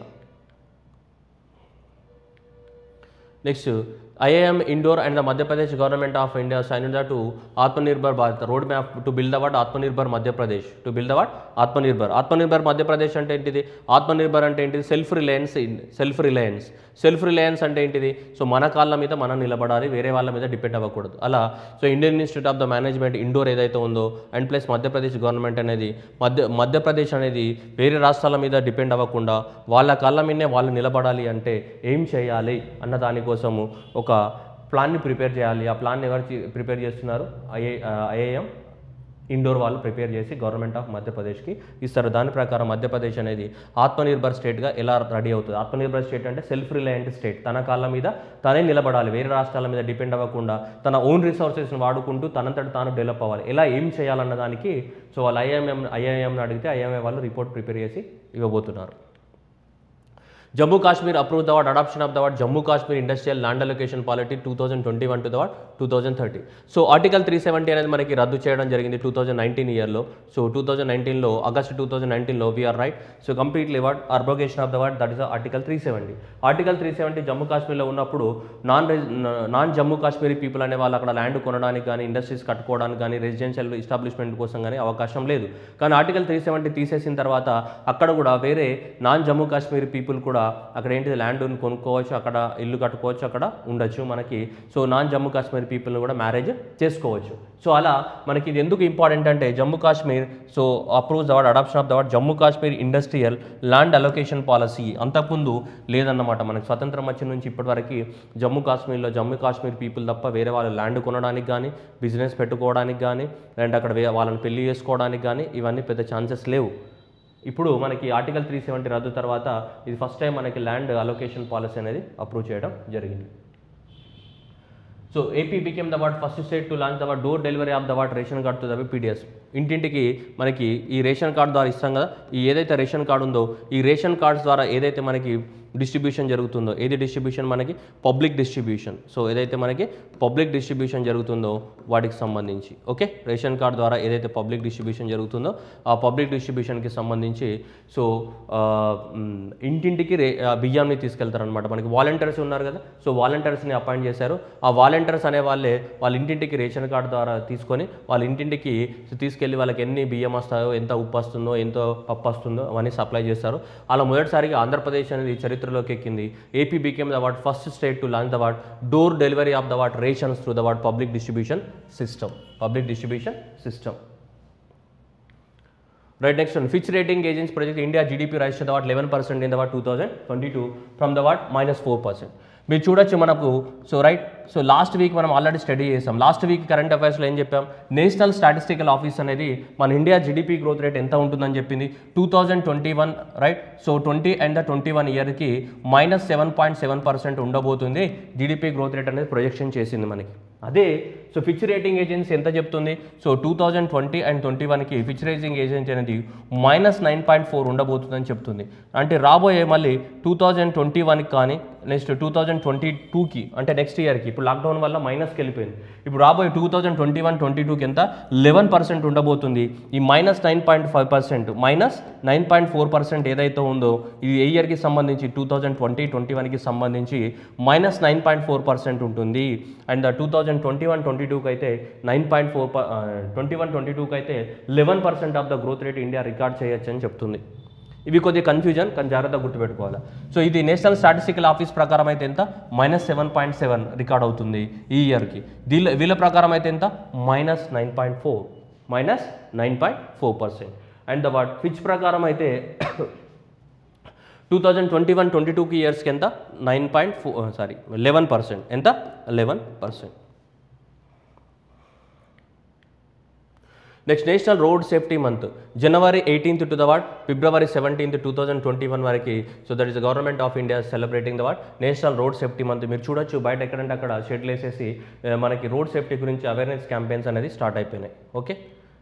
Speaker 1: next IIM Indore and the Madhya Pradesh government of India sign the to Atmanirbhar Bharat road map to build the what Atmanirbhar Madhya Pradesh to build the what Atmanirbhar Atmanirbhar Madhya Pradesh అంటే ఏంటిది ఆత్మనిర్భర్ అంటే ఏంటిది self reliance self reliance self reliance అంటే ఏంటిది సో మన కాళ్ళ మీద మనం నిలబడాలి వేరే వాళ్ళ మీద డిపెండ్ అవ్వకూడదు అలా so Indian institute of the management Indore ఏదైతే ఉందో అండ్ ప్లస్ మధ్యప్రదేశ్ గవర్నమెంట్ అనేది మధ్య మధ్యప్రదేశ్ అనేది వేరే రాష్ట్రాల మీద డిపెండ్ అవ్వకుండా వాళ్ళ కాళ్ళ మీదనే వాళ్ళు నిలబడాలి అంటే ఏం చేయాలి అన్న దానికోసము ఒక ప్లాన్ని ప్రిపేర్ చేయాలి ఆ ప్లాన్ ఎవరు ప్రిపేర్ చేస్తున్నారు ఐఏ ఐఏఎం ఇండోర్ వాళ్ళు ప్రిపేర్ చేసి గవర్నమెంట్ ఆఫ్ మధ్యప్రదేశ్కి ఇస్తారు దాని ప్రకారం మధ్యప్రదేశ్ అనేది ఆత్మనిర్భర్ స్టేట్గా ఎలా రెడీ అవుతుంది ఆత్మనిర్భర్ స్టేట్ అంటే సెల్ఫ్ రిలయంట్ స్టేట్ తన కాళ్ళ మీద తనే నిలబడాలి వేరే రాష్ట్రాల మీద డిపెండ్ అవ్వకుండా తన ఓన్ రిసోర్సెస్ని వాడుకుంటూ తనంతట తాను డెవలప్ అవ్వాలి ఎలా ఏం చేయాలన్న దానికి సో వాళ్ళు ఐఎంఎం ఐఐఎంని అడిగితే ఐఎంఏ వాళ్ళు రిపోర్ట్ ప్రిపేర్ చేసి ఇవ్వబోతున్నారు Jammu Kashmir approve the what adoption of the what Jammu Kashmir industrial land allocation policy two thousand twenty one to the what two thousand thirty so article three seventy అనేది మనకి రద్దు చేయడం జరిగింది టూ థౌసండ్ నైన్టీన్ ఇయర్లో so two thousand నైన్టీన్లో August two thousand నైన్టీన్లో we are right so completely what abrogation of the what that is article three seventy article three seventy Jammu కాశ్మీర్లో ఉన్నప్పుడు non non Jammu Kashmiri people అనే వాళ్ళు అక్కడ ల్యాండ్ కొనడానికి కానీ ఇండస్ట్రీస్ కట్టుకోవడానికి కానీ రెసిడెన్షియల్ ఎస్టాబ్లిష్మెంట్ కోసం కానీ అవకాశం లేదు కానీ ఆర్టికల్ త్రీ సెవెంటీ తీసేసిన తర్వాత అక్కడ కూడా వేరే నాన్ జమ్మూ కాశ్మీర్ పీపుల్ కూడా అక్కడ ఏంటిది ల్యాండ్ కొనుక్కోవచ్చు అక్కడ ఇల్లు కట్టుకోవచ్చు అక్కడ ఉండొచ్చు మనకి సో నాన్ జమ్మూ కాశ్మీర్ పీపుల్ని కూడా మ్యారేజ్ చేసుకోవచ్చు సో అలా మనకి ఇది ఎందుకు ఇంపార్టెంట్ అంటే Jammu Kashmir so approve the what adoption of the what Jammu Kashmir industrial land allocation policy అంతకుముందు లేదన్నమాట మనకి స్వతంత్రం వచ్చిన నుంచి ఇప్పటివరకు జమ్మూ కాశ్మీర్లో జమ్మూ కాశ్మీర్ పీపుల్ తప్ప వేరే వాళ్ళు ల్యాండ్ కొనడానికి కానీ బిజినెస్ పెట్టుకోవడానికి కానీ లేదంటే అక్కడ వే- వాళ్ళని పెళ్లి చేసుకోవడానికి కానీ ఇవన్నీ పెద్ద ఛాన్సెస్ లేవు ఇప్పుడు మనకి ఆర్టికల్ త్రీ సెవెంటీ రద్దు తర్వాత ఇది ఫస్ట్ టైం మనకి ల్యాండ్ అలొకేషన్ పాలసీ అనేది అప్రూవ్ చేయడం జరిగింది so AP became the what first state to launch the what door delivery of the what ration card to the PDS ఇంటింటికి మనకి ఈ రేషన్ కార్డ్ ద్వారా ఇస్తాం కదా ఈ ఏదైతే రేషన్ కార్డు ఉందో ఈ రేషన్ కార్డ్స్ ద్వారా ఏదైతే మనకి డిస్ట్రిబ్యూషన్ జరుగుతుందో ఏది డిస్ట్రిబ్యూషన్ మనకి పబ్లిక్ డిస్ట్రిబ్యూషన్ సో ఏదైతే మనకి పబ్లిక్ డిస్ట్రిబ్యూషన్ జరుగుతుందో వాటికి సంబంధించి ఓకే రేషన్ కార్డ్ ద్వారా ఏదైతే పబ్లిక్ డిస్ట్రిబ్యూషన్ జరుగుతుందో ఆ పబ్లిక్ డిస్ట్రిబ్యూషన్కి సంబంధించి సో ఆ, మ్, ఇంటింటికి రే ఆ, బియ్యాన్ని తీసుకెళ్తారనమాట మనకి వాలంటీర్స్ ఉన్నారు కదా సో వాలంటీర్స్ని అపాయింట్ చేశారు ఆ వాలంటీర్స్ అనే వాళ్ళే వాళ్ళ ఇంటింటికి రేషన్ కార్డు ద్వారా తీసుకొని వాళ్ళ ఇంటింటికి తీసుకెళ్ళి వాళ్ళకి ఎన్ని బియ్యం వస్తాయో ఎంత ఉప్పు వస్తుందో ఎంత పప్పు వస్తుందో అవన్నీ సప్లై చేస్తారు అలా మొదటిసారిగా ఆంధ్రప్రదేశ్ అనేది చరిత్రలోకి ఎక్కింది AP became the what first state to launch the what door delivery of the what rations through the what public distribution system public distribution system Right next one, Fitch Rating Agents project India GDP rise to the what 11% in the what 2022 from the what minus 4%. మీరు చూడొచ్చు మనకు so right so last week మనం already study చేసాం last week current అఫైర్స్లో ఏం చెప్పాం national statistical office అనేది మన ఇండియా జీడిపి గ్రోత్ రేట్ ఎంత ఉంటుందని చెప్పింది two thousand twenty one right so twenty and the twenty one ఇయర్కి minus seven point seven percent ఉండబోతుంది జీడిపి గ్రోత్ రేట్ అనేది ప్రొజెక్షన్ చేసింది మనకి అదే సో ఫిచ్ రేటింగ్ ఏజెన్సీ ఎంత చెప్తుంది so two thousand twenty and twenty వన్కి ఫిచ్ రేటింగ్ ఏజెన్సీ అనేది మైనస్ నైన్ పాయింట్ ఫోర్ ఉండబోతుందని చెప్తుంది అంటే రాబోయే మళ్ళీ టూ థౌజండ్ ట్వంటీ వన్కి కానీ నెక్స్ట్ టూ థౌజండ్ ట్వంటీ టూకి అంటే నెక్స్ట్ ఇయర్కి ఇప్పుడు లాక్డౌన్ వల్ల మైనస్కి వెళ్ళిపోయింది ఇప్పుడు రాబోయే two thousand twenty one twenty టూకి ఎంత లెవెన్ పర్సెంట్ ఉండబోతుంది ఈ minus nine point five percent minus nine point four percent ఏదైతే ఉందో ఇది ఏ ఇయర్కి సంబంధించి టూ థౌజండ్ ట్వంటీ ట్వంటీ వన్కి సంబంధించి minus nine point four percent ఉంటుంది and two thousand twenty one twenty టూకి అయితే nine point four twenty one twenty టూకి అయితే eleven percent of the growth rate India record చేయొచ్చు అని చెప్తుంది ఇవి కొద్దిగా కన్ఫ్యూజన్ కానీ జాగ్రత్తగా గుర్తుపెట్టుకోవాలి సో ఇది నేషనల్ స్టాటిస్టికల్ ఆఫీస్ ప్రకారం అయితే ఎంత minus seven point seven record అవుతుంది ఈ ఇయర్కి దీని వీళ్ళ ప్రకారం అయితే ఎంత minus nine point four minus nine point four percent and the what Fitch ప్రకారం అయితే two thousand twenty one twenty టూకి ఇయర్స్కి ఎంత nine point four sorry eleven percent ఎంత eleven percent next national road safety month January eighteenth to the what February seventeenth two thousand twenty one వరకు so that is government of India celebrating the what national road safety month మీరు చూడొచ్చు బయట ఎక్కడంటే అక్కడ షెడ్లు వేసేసి ఆ, మనకి రోడ్ సేఫ్టీ గురించి అవేర్నెస్ క్యాంపెయిన్స్ అనేది స్టార్ట్ అయిపోయినాయి okay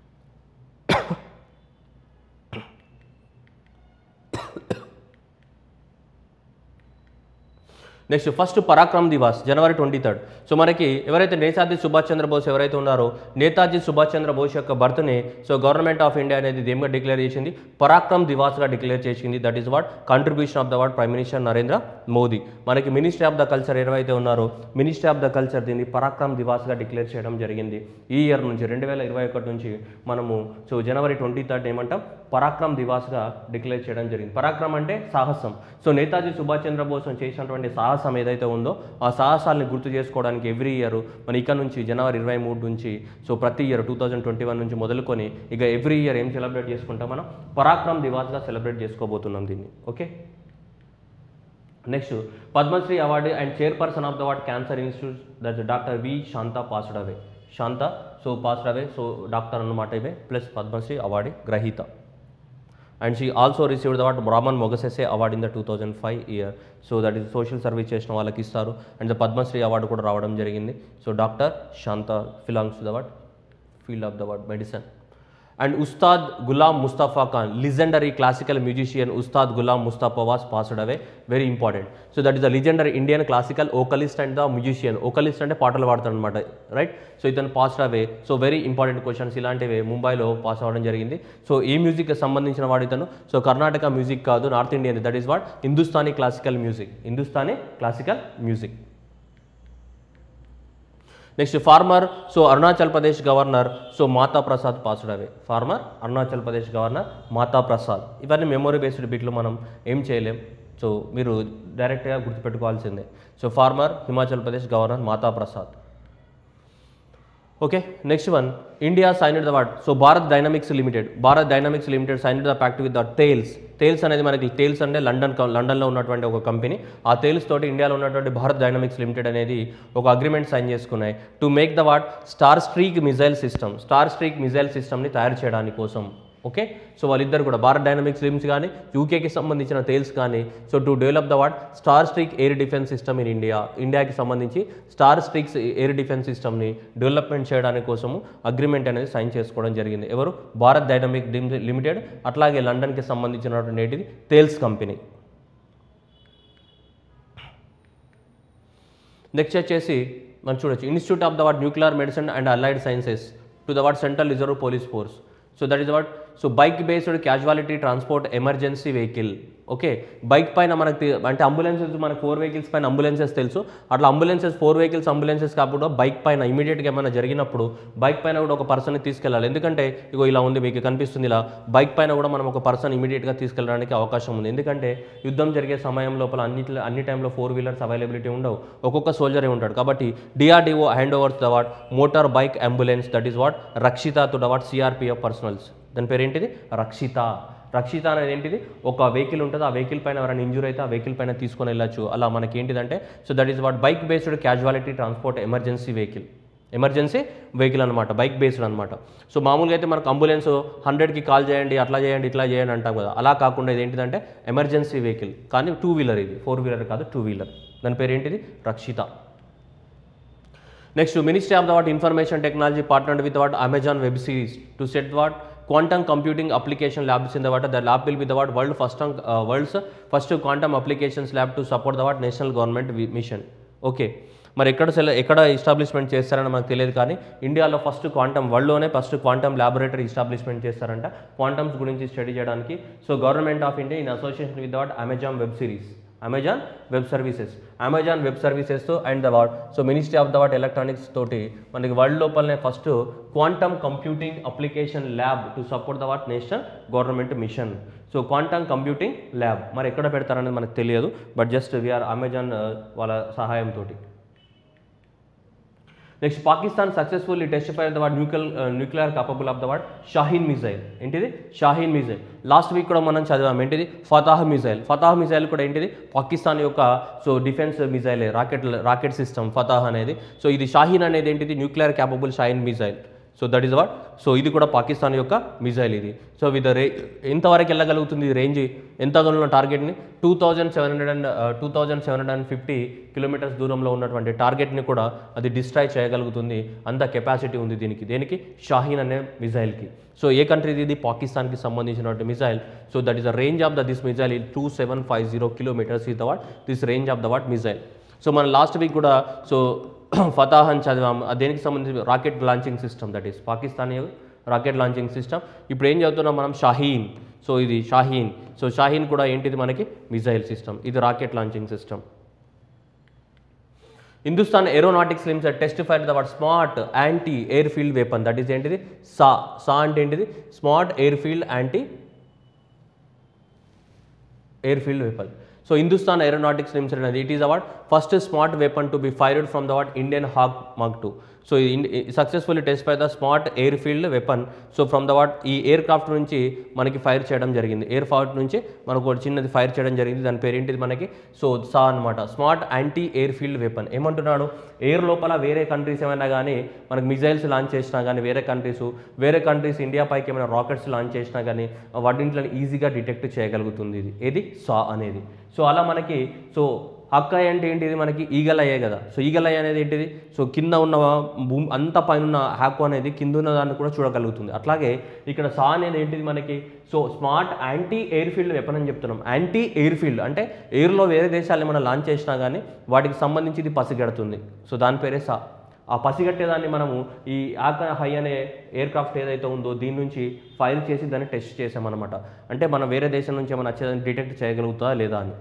Speaker 1: next first Parakram Diwas January twenty third so మనకి ఎవరైతే నేతాజీ సుభాష్ చంద్రబోస్ ఎవరైతే ఉన్నారో నేతాజీ సుభాష్ చంద్రబోస్ యొక్క బర్త్ని సో గవర్నమెంట్ ఆఫ్ ఇండియా అనేది దేనిగా డిక్లేర్ చేసింది పరాక్రమ్ దివాస్గా డిక్లేర్ చేసింది that is what contribution of the what prime minister Narendra Modi మనకి మినిస్ట్రీ ఆఫ్ ద కల్చర్ ఎవరైతే ఉన్నారో మినిస్ట్రీ ఆఫ్ ద కల్చర్ దీన్ని పరాక్రమ్ దివాస్గా డిక్లేర్ చేయడం జరిగింది ఈ ఇయర్ నుంచి రెండు వేల ఇరవై ఒకటి నుంచి మనము సో జనవరి ట్వంటీ థర్డ్ ఏమంటాం పరాక్రమ్ దివాస్గా డిక్లేర్ చేయడం జరిగింది పరాక్రమ్ అంటే సాహసం సో నేతాజీ సుభాష్ చంద్రబోస్ చేసినటువంటి సాహసం ఏదైతే ఉందో ఆ సాహసాల్ని గుర్తు చేసుకోవడానికి ఎవ్రీ ఇయర్ మన ఇక్కడ నుంచి జనవరి ఇరవై మూడు నుంచి సో ప్రతి year two thousand twenty one నుంచి మొదలుకొని ఇక ఎవ్రీ ఇయర్ ఏం సెలబ్రేట్ చేసుకుంటాం మనం పరాక్రమ్ దివాస్గా సెలబ్రేట్ చేసుకోబోతున్నాం దీన్ని okay next Padma Shri award and chairperson of the ward cancer institute that doctor V Shanta passed away Shanta so passed away so doctor అన్నమాట ఇవే ప్లస్ పద్మశ్రీ అవార్డు గ్రహీత and she also received the what Ramon Magsaysay award in the two thousand five year so that is social service చేసిన వాళ్ళకి ఇస్తారు and the Padmashri award కూడా రావడం జరిగింది so doctor Shanta belongs the what field of the what medicine and Ustad Ghulam Mustafa Khan legendary classical musician Ustad Ghulam Mustafa was passed away very important so that is the legendary Indian classical vocalist and the musician vocalist అంటే పాటలు పాడతాడు అనమాట right so ఇతను passed away so very important questions ఇలాంటివి ముంబైలో pass అవ్వడం జరిగింది so ఈ మ్యూజిక్కి సంబంధించిన వాడు ఇతను సో కర్ణాటక మ్యూజిక్ కాదు north Indian that is what Hindustani classical music Hindustani classical music next former so Arunachal Pradesh governor so Mata Prasad passed away former Arunachal Pradesh governor Mata Prasad ఇవన్నీ మెమొరీ బేస్డ్ బిట్లు మనం ఏం చేయలేం సో మీరు డైరెక్ట్గా గుర్తుపెట్టుకోవాల్సిందే so former Himachal Pradesh governor Mata Prasad okay next one India signed the what so Bharat dynamics limited Bharat dynamics limited signed the pact with the Thales Thales అనేది మనకి టేల్స్ అంటే లండన్ కం- లండన్లో ఉన్నటువంటి ఒక కంపెనీ ఆ టేల్స్ తోటి ఇండియాలో ఉన్నటువంటి భారత్ డైనమిక్స్ లిమిటెడ్ అనేది ఒక అగ్రిమెంట్ సైన్ చేసుకున్నాయి to make the what star streak missile system star streak missile సిస్టమ్ని తయారు చేయడానికి కోసం ఓకే సో వాళ్ళిద్దరు కూడా భారత్ డైనమిక్స్ లిమ్స్ కానీ యూకేకి సంబంధించిన టేల్స్ కానీ so to develop the what star streak air defence system in India ఇండియాకి సంబంధించి స్టార్ స్ట్రీక్స్ ఎయిర్ డిఫెన్స్ సిస్టమ్ని డెవలప్మెంట్ చేయడానికి కోసము అగ్రిమెంట్ అనేది సైన్ చేసుకోవడం జరిగింది ఎవరు భారత్ డైనమిక్ లిమిటెడ్ అట్లాగే లండన్కి సంబంధించినటువంటి టేల్స్ కంపెనీ నెక్స్ట్ వచ్చేసి మనం చూడొచ్చు institute of the what nuclear medicine and allied sciences to the what central reserve police force so that is what so bike based casualty transport emergency vehicle okay bike పైన మనకు తె- అంటే ambulances మనకు four vehicles పైన ambulances తెలుసు అట్లా ambulances four vehicles ambulances కాకుండా bike పైన ఇమీడియట్గా ఏమైనా జరిగినప్పుడు బైక్ పైన కూడా ఒక పర్సన్ని తీసుకెళ్ళాలి ఎందుకంటే ఇగో ఇలా ఉంది మీకు కనిపిస్తుంది ఇలా బైక్ పైన కూడా మనం ఒక పర్సన్ ఇమీడియట్గా తీసుకెళ్ళడానికి అవకాశం ఉంది ఎందుకంటే యుద్ధం జరిగే సమయం లోపల అన్ని అన్ని టైంలో ఫోర్ వీలర్స్ అవైలబిలిటీ ఉండవు ఒక్కొక్క సోల్జరే ఉంటాడు కాబట్టి DRDO hand overs the what motor bike ambulance that is what Rakshita to the what CRPF personnels దాని పేరు ఏంటిది రక్షిత రక్షిత అనేది ఏంటిది ఒక వెహికల్ ఉంటుంది ఆ వెహికల్ పైన ఎవరైనా ఇంజూర్ అయితే ఆ వెహికల్ పైన తీసుకొని వెళ్ళచ్చు అలా మనకి ఏంటిదంటే so that is what bike based casualty transport emergency vehicle emergency vehicle అనమాట బైక్ బేస్డ్ అనమాట సో మామూలుగా అయితే మనకు అంబులెన్స్ హండ్రెడ్కి కాల్ చేయండి అట్లా చేయండి ఇట్లా చేయండి అంటాం కదా అలా కాకుండా ఇది ఏంటిదంటే ఎమర్జెన్సీ వెహికల్ కానీ టూ వీలర్ ఇది ఫోర్ వీలర్ కాదు టూ వీలర్ దాని పేరు ఏంటిది Rakshita next ministry of the what information technology partnered with what Amazon web services to set what quantum computing application labs in the what the lab will be the what world first world's first quantum applications lab to support the what national government mission okay మరి ఎక్కడ సెల ఎక్కడ establishment చేస్తారని మనకు తెలియదు కానీ ఇండియాలో first quantum వరల్డ్లోనే ఫస్ట్ క్వాంటమ్ ల్యాబొరేటరీ ఎస్టాబ్లిష్మెంట్ చేస్తారంట క్వాంటమ్స్ గురించి స్టడీ చేయడానికి so government of India in association with what Amazon web series Amazon web services Amazon web సర్వీసెస్తో and the what so ministry of the what electronics తోటి మనకి world లోపలనే first quantum computing application lab to support the what national government mission so quantum computing lab మరి ఎక్కడ పెడతారనేది మనకు తెలియదు but just we are Amazon వాళ్ళ సహాయంతో next Pakistan successfully testify the what న్యూకల్ nuclear capable of the what Shaheen missile ఏంటిది Shaheen missile last week కూడా మనం చదివాం ఏంటిది ఫతాహ్ మిజైల్ ఫతాహ్ మిజైల్ కూడా ఏంటిది పాకిస్తాన్ యొక్క so defence missile rocket rocket system Fatah అనేది సో ఇది షాహీన్ అనేది ఏంటిది nuclear capable Shaheen missile so that is what so ఇది కూడా పాకిస్తాన్ యొక్క మిజైల్ ఇది సో విత్ రే ఎంతవరకు వెళ్ళగలుగుతుంది ఈ రేంజ్ ఎంత ఉన్న టార్గెట్ని two thousand seven hundred and two thousand seven hundred and fifty kilometres దూరంలో ఉన్నటువంటి టార్గెట్ని కూడా అది డిస్ట్రాయ్ చేయగలుగుతుంది అంత కెపాసిటీ ఉంది దీనికి దేనికి షాహీన్ అనే మిజైల్కి సో ఏ కంట్రీది ఇది పాకిస్తాన్కి సంబంధించినటువంటి missile so that is the range of the this missile two seven five zero kilometres is the what this range of the what missile so మన లాస్ట్ వీక్ కూడా సో ఫతాహ్ అని చదివాము అది దేనికి సంబంధించి rocket launching system that is Pakistan rocket launching system ఇప్పుడు ఏం చదువుతున్నాం మనం షాహీన్ సో ఇది షాహీన్ సో షాహీన్ కూడా ఏంటిది మనకి మిజైల్ సిస్టమ్ ఇది rocket launching system Hindustan aeronautics limited testified the what smart anti air field weapon that is ఏంటిది సా సా అంటే ఏంటిది smart air field anti air field weapon so Hindustan aeronautics limited అనేది it is a what first smart weapon to be fired from the what Indian hawk mark two so successfully test by the smart air field weapon so from the what ఈ air aircraft నుంచి మనకి fire చేయడం జరిగింది air ఫార్ట్ నుంచి మనకు ఒక చిన్నది fire చేయడం జరిగింది దాని పేరు ఏంటిది మనకి సో సా అనమాట smart anti air field weapon ఏమంటున్నాడు ఎయిర్ లోపల వేరే కంట్రీస్ ఏమైనా కానీ మనకి మిజైల్స్ లాంచ్ చేసినా కానీ వేరే కంట్రీస్ వేరే కంట్రీస్ ఇండియా పైకి ఏమైనా రాకెట్స్ లాంచ్ చేసినా కానీ వాటింట్లో ఈజీగా డిటెక్ట్ చేయగలుగుతుంది ఇది ఏది సా అనేది సో అలా మనకి సో హక్కాయ్ అంటే ఏంటిది మనకి ఈగల్ అయ్యే కదా సో ఈగల్ అయ్య అనేది ఏంటిది సో కింద ఉన్న భూమి అంత పైన ఉన్న హ్యాక్ అనేది కింద ఉన్న దాన్ని కూడా చూడగలుగుతుంది అట్లాగే ఇక్కడ సా అనేది ఏంటిది మనకి so smart anti air field weapon అని చెప్తున్నాం యాంటీ ఎయిర్ ఫీల్డ్ అంటే ఎయిర్లో వేరే దేశాలు ఏమైనా లాంచ్ చేసినా కానీ వాటికి సంబంధించి ఇది పసిగడుతుంది సో దాని పేరే సా ఆ పసిగట్టేదాన్ని మనము ఈ ఆక హై అనే ఎయిర్ క్రాఫ్ట్ ఏదైతే ఉందో దీని నుంచి ఫైర్ చేసి దాన్ని టెస్ట్ చేసామన్నమాట అంటే మనం వేరే దేశం నుంచి ఏమైనా వచ్చేదాన్ని డిటెక్ట్ చేయగలుగుతా లేదా అని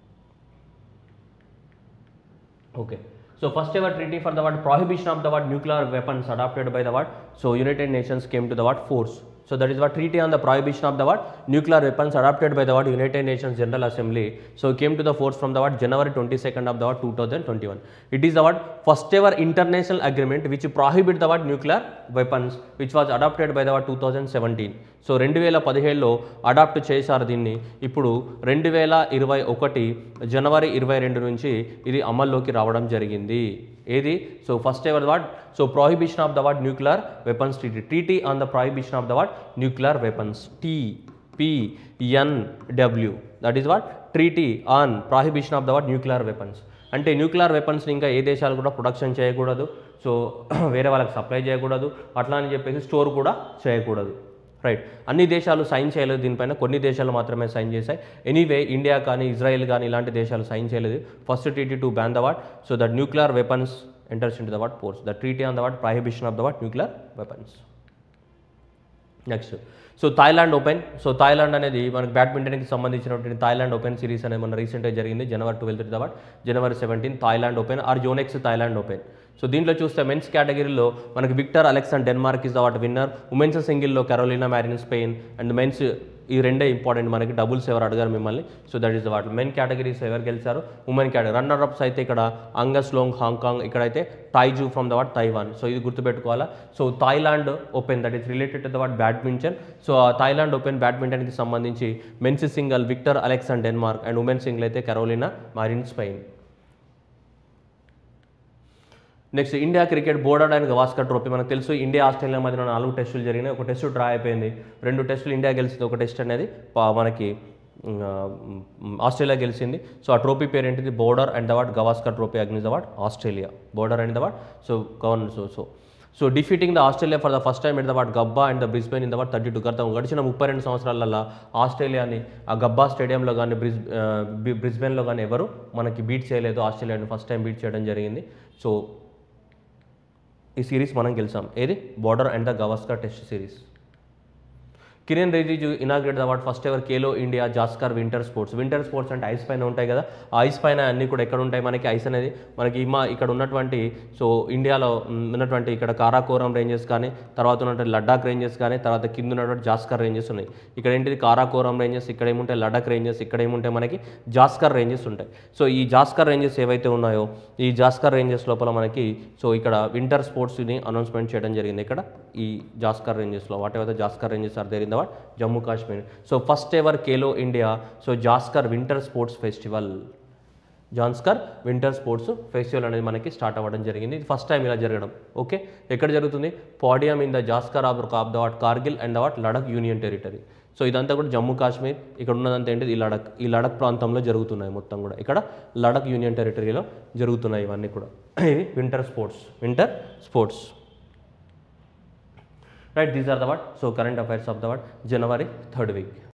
Speaker 1: okay so first ever treaty for the what prohibition of the what nuclear weapons adapted by the what so United Nations came to the what force so that is what treaty on the prohibition of the what nuclear weapons adapted by the what United Nations General Assembly so came to the force from the what January twenty second of the what two thousand twenty one it is the what first ever international agreement which prohibit the what nuclear weapons which was adapted by the what two thousand seventeen so రెండు వేల పదిహేడులో adapt చేశారు దీన్ని ఇప్పుడు రెండు వేల ఇరవై ఒకటి జనవరి ఇరవై రెండు నుంచి ఇది అమల్లోకి రావడం జరిగింది ఏది so first ever what so prohibition of the what nuclear weapons treaty treaty on the prohibition of the what nuclear weapons T PNW that is what treaty on prohibition of the what nuclear weapons అంటే nuclear వెపన్స్ని ఇంకా ఏ దేశాలు కూడా production చేయకూడదు so వేరే వాళ్ళకి supply చేయకూడదు అట్లా అని చెప్పేసి స్టోర్ కూడా చేయకూడదు రైట్ అన్ని దేశాలు సైన్ చేయలేదు దీనిపైన కొన్ని దేశాలు మాత్రమే సైన్ చేశాయి ఎనీవే ఇండియా కానీ ఇజ్రాయెల్ కానీ ఇలాంటి దేశాలు సైన్ చేయలేదు first treaty to ban the what so that nuclear weapons enters in the what force the treaty on the what prohibition of the what nuclear weapons next so Thailand open so Thailand అనేది మనకి బ్యాడ్మింటన్కి సంబంధించినటువంటి Thailand open series అనేది మన రీసెంట్గా జరిగింది January twelfth దాట్ January seventeen Thailand open or Yonex Thailand open so దీంట్లో చూస్తే మెన్స్ కేటగిరీలో మనకి Viktor Alex and Denmark is the what winner women's సింగిల్లో Carolina Marin Spain and men's ఈ రెండే ఇంపార్టెంట్ మనకి డబుల్స్ ఎవరు అడిగారు మిమ్మల్ని so that is what men categories ఎవరు గెలిచారు ఉమెన్ కేటగిరీ రన్నర్ అప్స్ అయితే ఇక్కడ అంగస్ లోంగ్ హాంకాంగ్ ఇక్కడైతే Tai Tzu from the what Taiwan so ఇది గుర్తుపెట్టుకోవాలా so Thailand open that is related to the what badminton so Thailand open బ్యాడ్మింటన్కి సంబంధించి men's single Viktor Alex and Denmark and women single అయితే Carolina Marin Spain next India cricket Border and Gavaskar trophy మనకు తెలుసు India Australia మధ్యన నాలుగు టెస్టులు జరిగినాయి ఒక టెస్ట్ డ్రా అయిపోయింది రెండు టెస్టులు ఇండియా గెలిచింది ఒక టెస్ట్ అనేది పా- మనకి ఉమ్, ఆ, ఉమ్, ఆస్ట్రేలియా గెలిచింది సో ఆ ట్రోఫీ పేరు ఏంటిది Border and the what Gavaskar trophy against the what Australia Border and the what so govern so so so defeating the Australia for the first time in the what Gabba and the Brisbane in the what thirty two గత గడిచిన ముప్పై రెండు సంవత్సరాలలో ఆస్ట్రేలియాని ఆ గబ్బా స్టేడియంలో కానీ bliss ఆ, బ్రి- బ్రిస్బెన్లో కానీ ఎవరు మనకి బీట్ చేయలేదు ఆస్ట్రేలియాని ఫస్ట్ టైం బీట్ చేయడం జరిగింది సో ఈ సిరీస్ మనం గెలిచాం ఏది Border and the Gavaskar test series Kiran Rijiju inaugurate the what first ever Khelo India Zanskar winter sports winter sports అంటే ఐస్ పైన ఉంటాయి కదా ఆ ఐస్ పైన అన్నీ కూడా ఎక్కడ ఉంటాయి మనకి ఐస్ అనేది మనకి మా ఇక్కడ ఉన్నటువంటి సో ఇండియాలో మ్, ఉన్నటువంటి ఇక్కడ కారాకోరం రేంజెస్ కానీ తర్వాత ఉన్నటువంటి లడ్డాక్ రేంజెస్ కానీ తర్వాత కింద ఉన్నటువంటి జాస్కర్ రేంజెస్ ఉన్నాయి ఇక్కడ ఏంటిది కారాకోరం రేంజెస్ ఇక్కడ ఏముంటాయి లడాక్ రేంజెస్ ఇక్కడ ఏముంటాయి మనకి జాస్కర్ రేంజెస్ ఉంటాయి సో ఈ జాస్కర్ రేంజెస్ ఏవైతే ఉన్నాయో ఈ జాస్కర్ రేంజెస్ లోపల మనకి సో ఇక్కడ వింటర్ స్పోర్ట్స్ని అనౌన్స్మెంట్ చేయడం జరిగింది ఇక్కడ ఈ జాస్కర్ రేంజెస్లో what ever the Zanskar ranges are there in the what Jammu Kashmir so first ever Khelo India so Zanskar winter sports festival Zanskar winter sports festival అనేది మనకి స్టార్ట్ అవ్వడం జరిగింది ఇది ఫస్ట్ టైం ఇలా జరగడం ఓకే ఎక్కడ జరుగుతుంది podium in the Zanskar of of the what Kargil and the what Ladakh union territory so ఇదంతా కూడా జమ్మూ కాశ్మీర్ ఇక్కడ ఉన్నదంతా ఏంటి ఈ లడక్ ఈ లడక్ ప్రాంతంలో జరుగుతున్నాయి మొత్తం కూడా ఇక్కడ లడక్ యూనియన్ టెరిటరీలో జరుగుతున్నాయి ఇవన్నీ కూడా ఇవి winter sports winter sports right these are the what so current affairs of the what January third week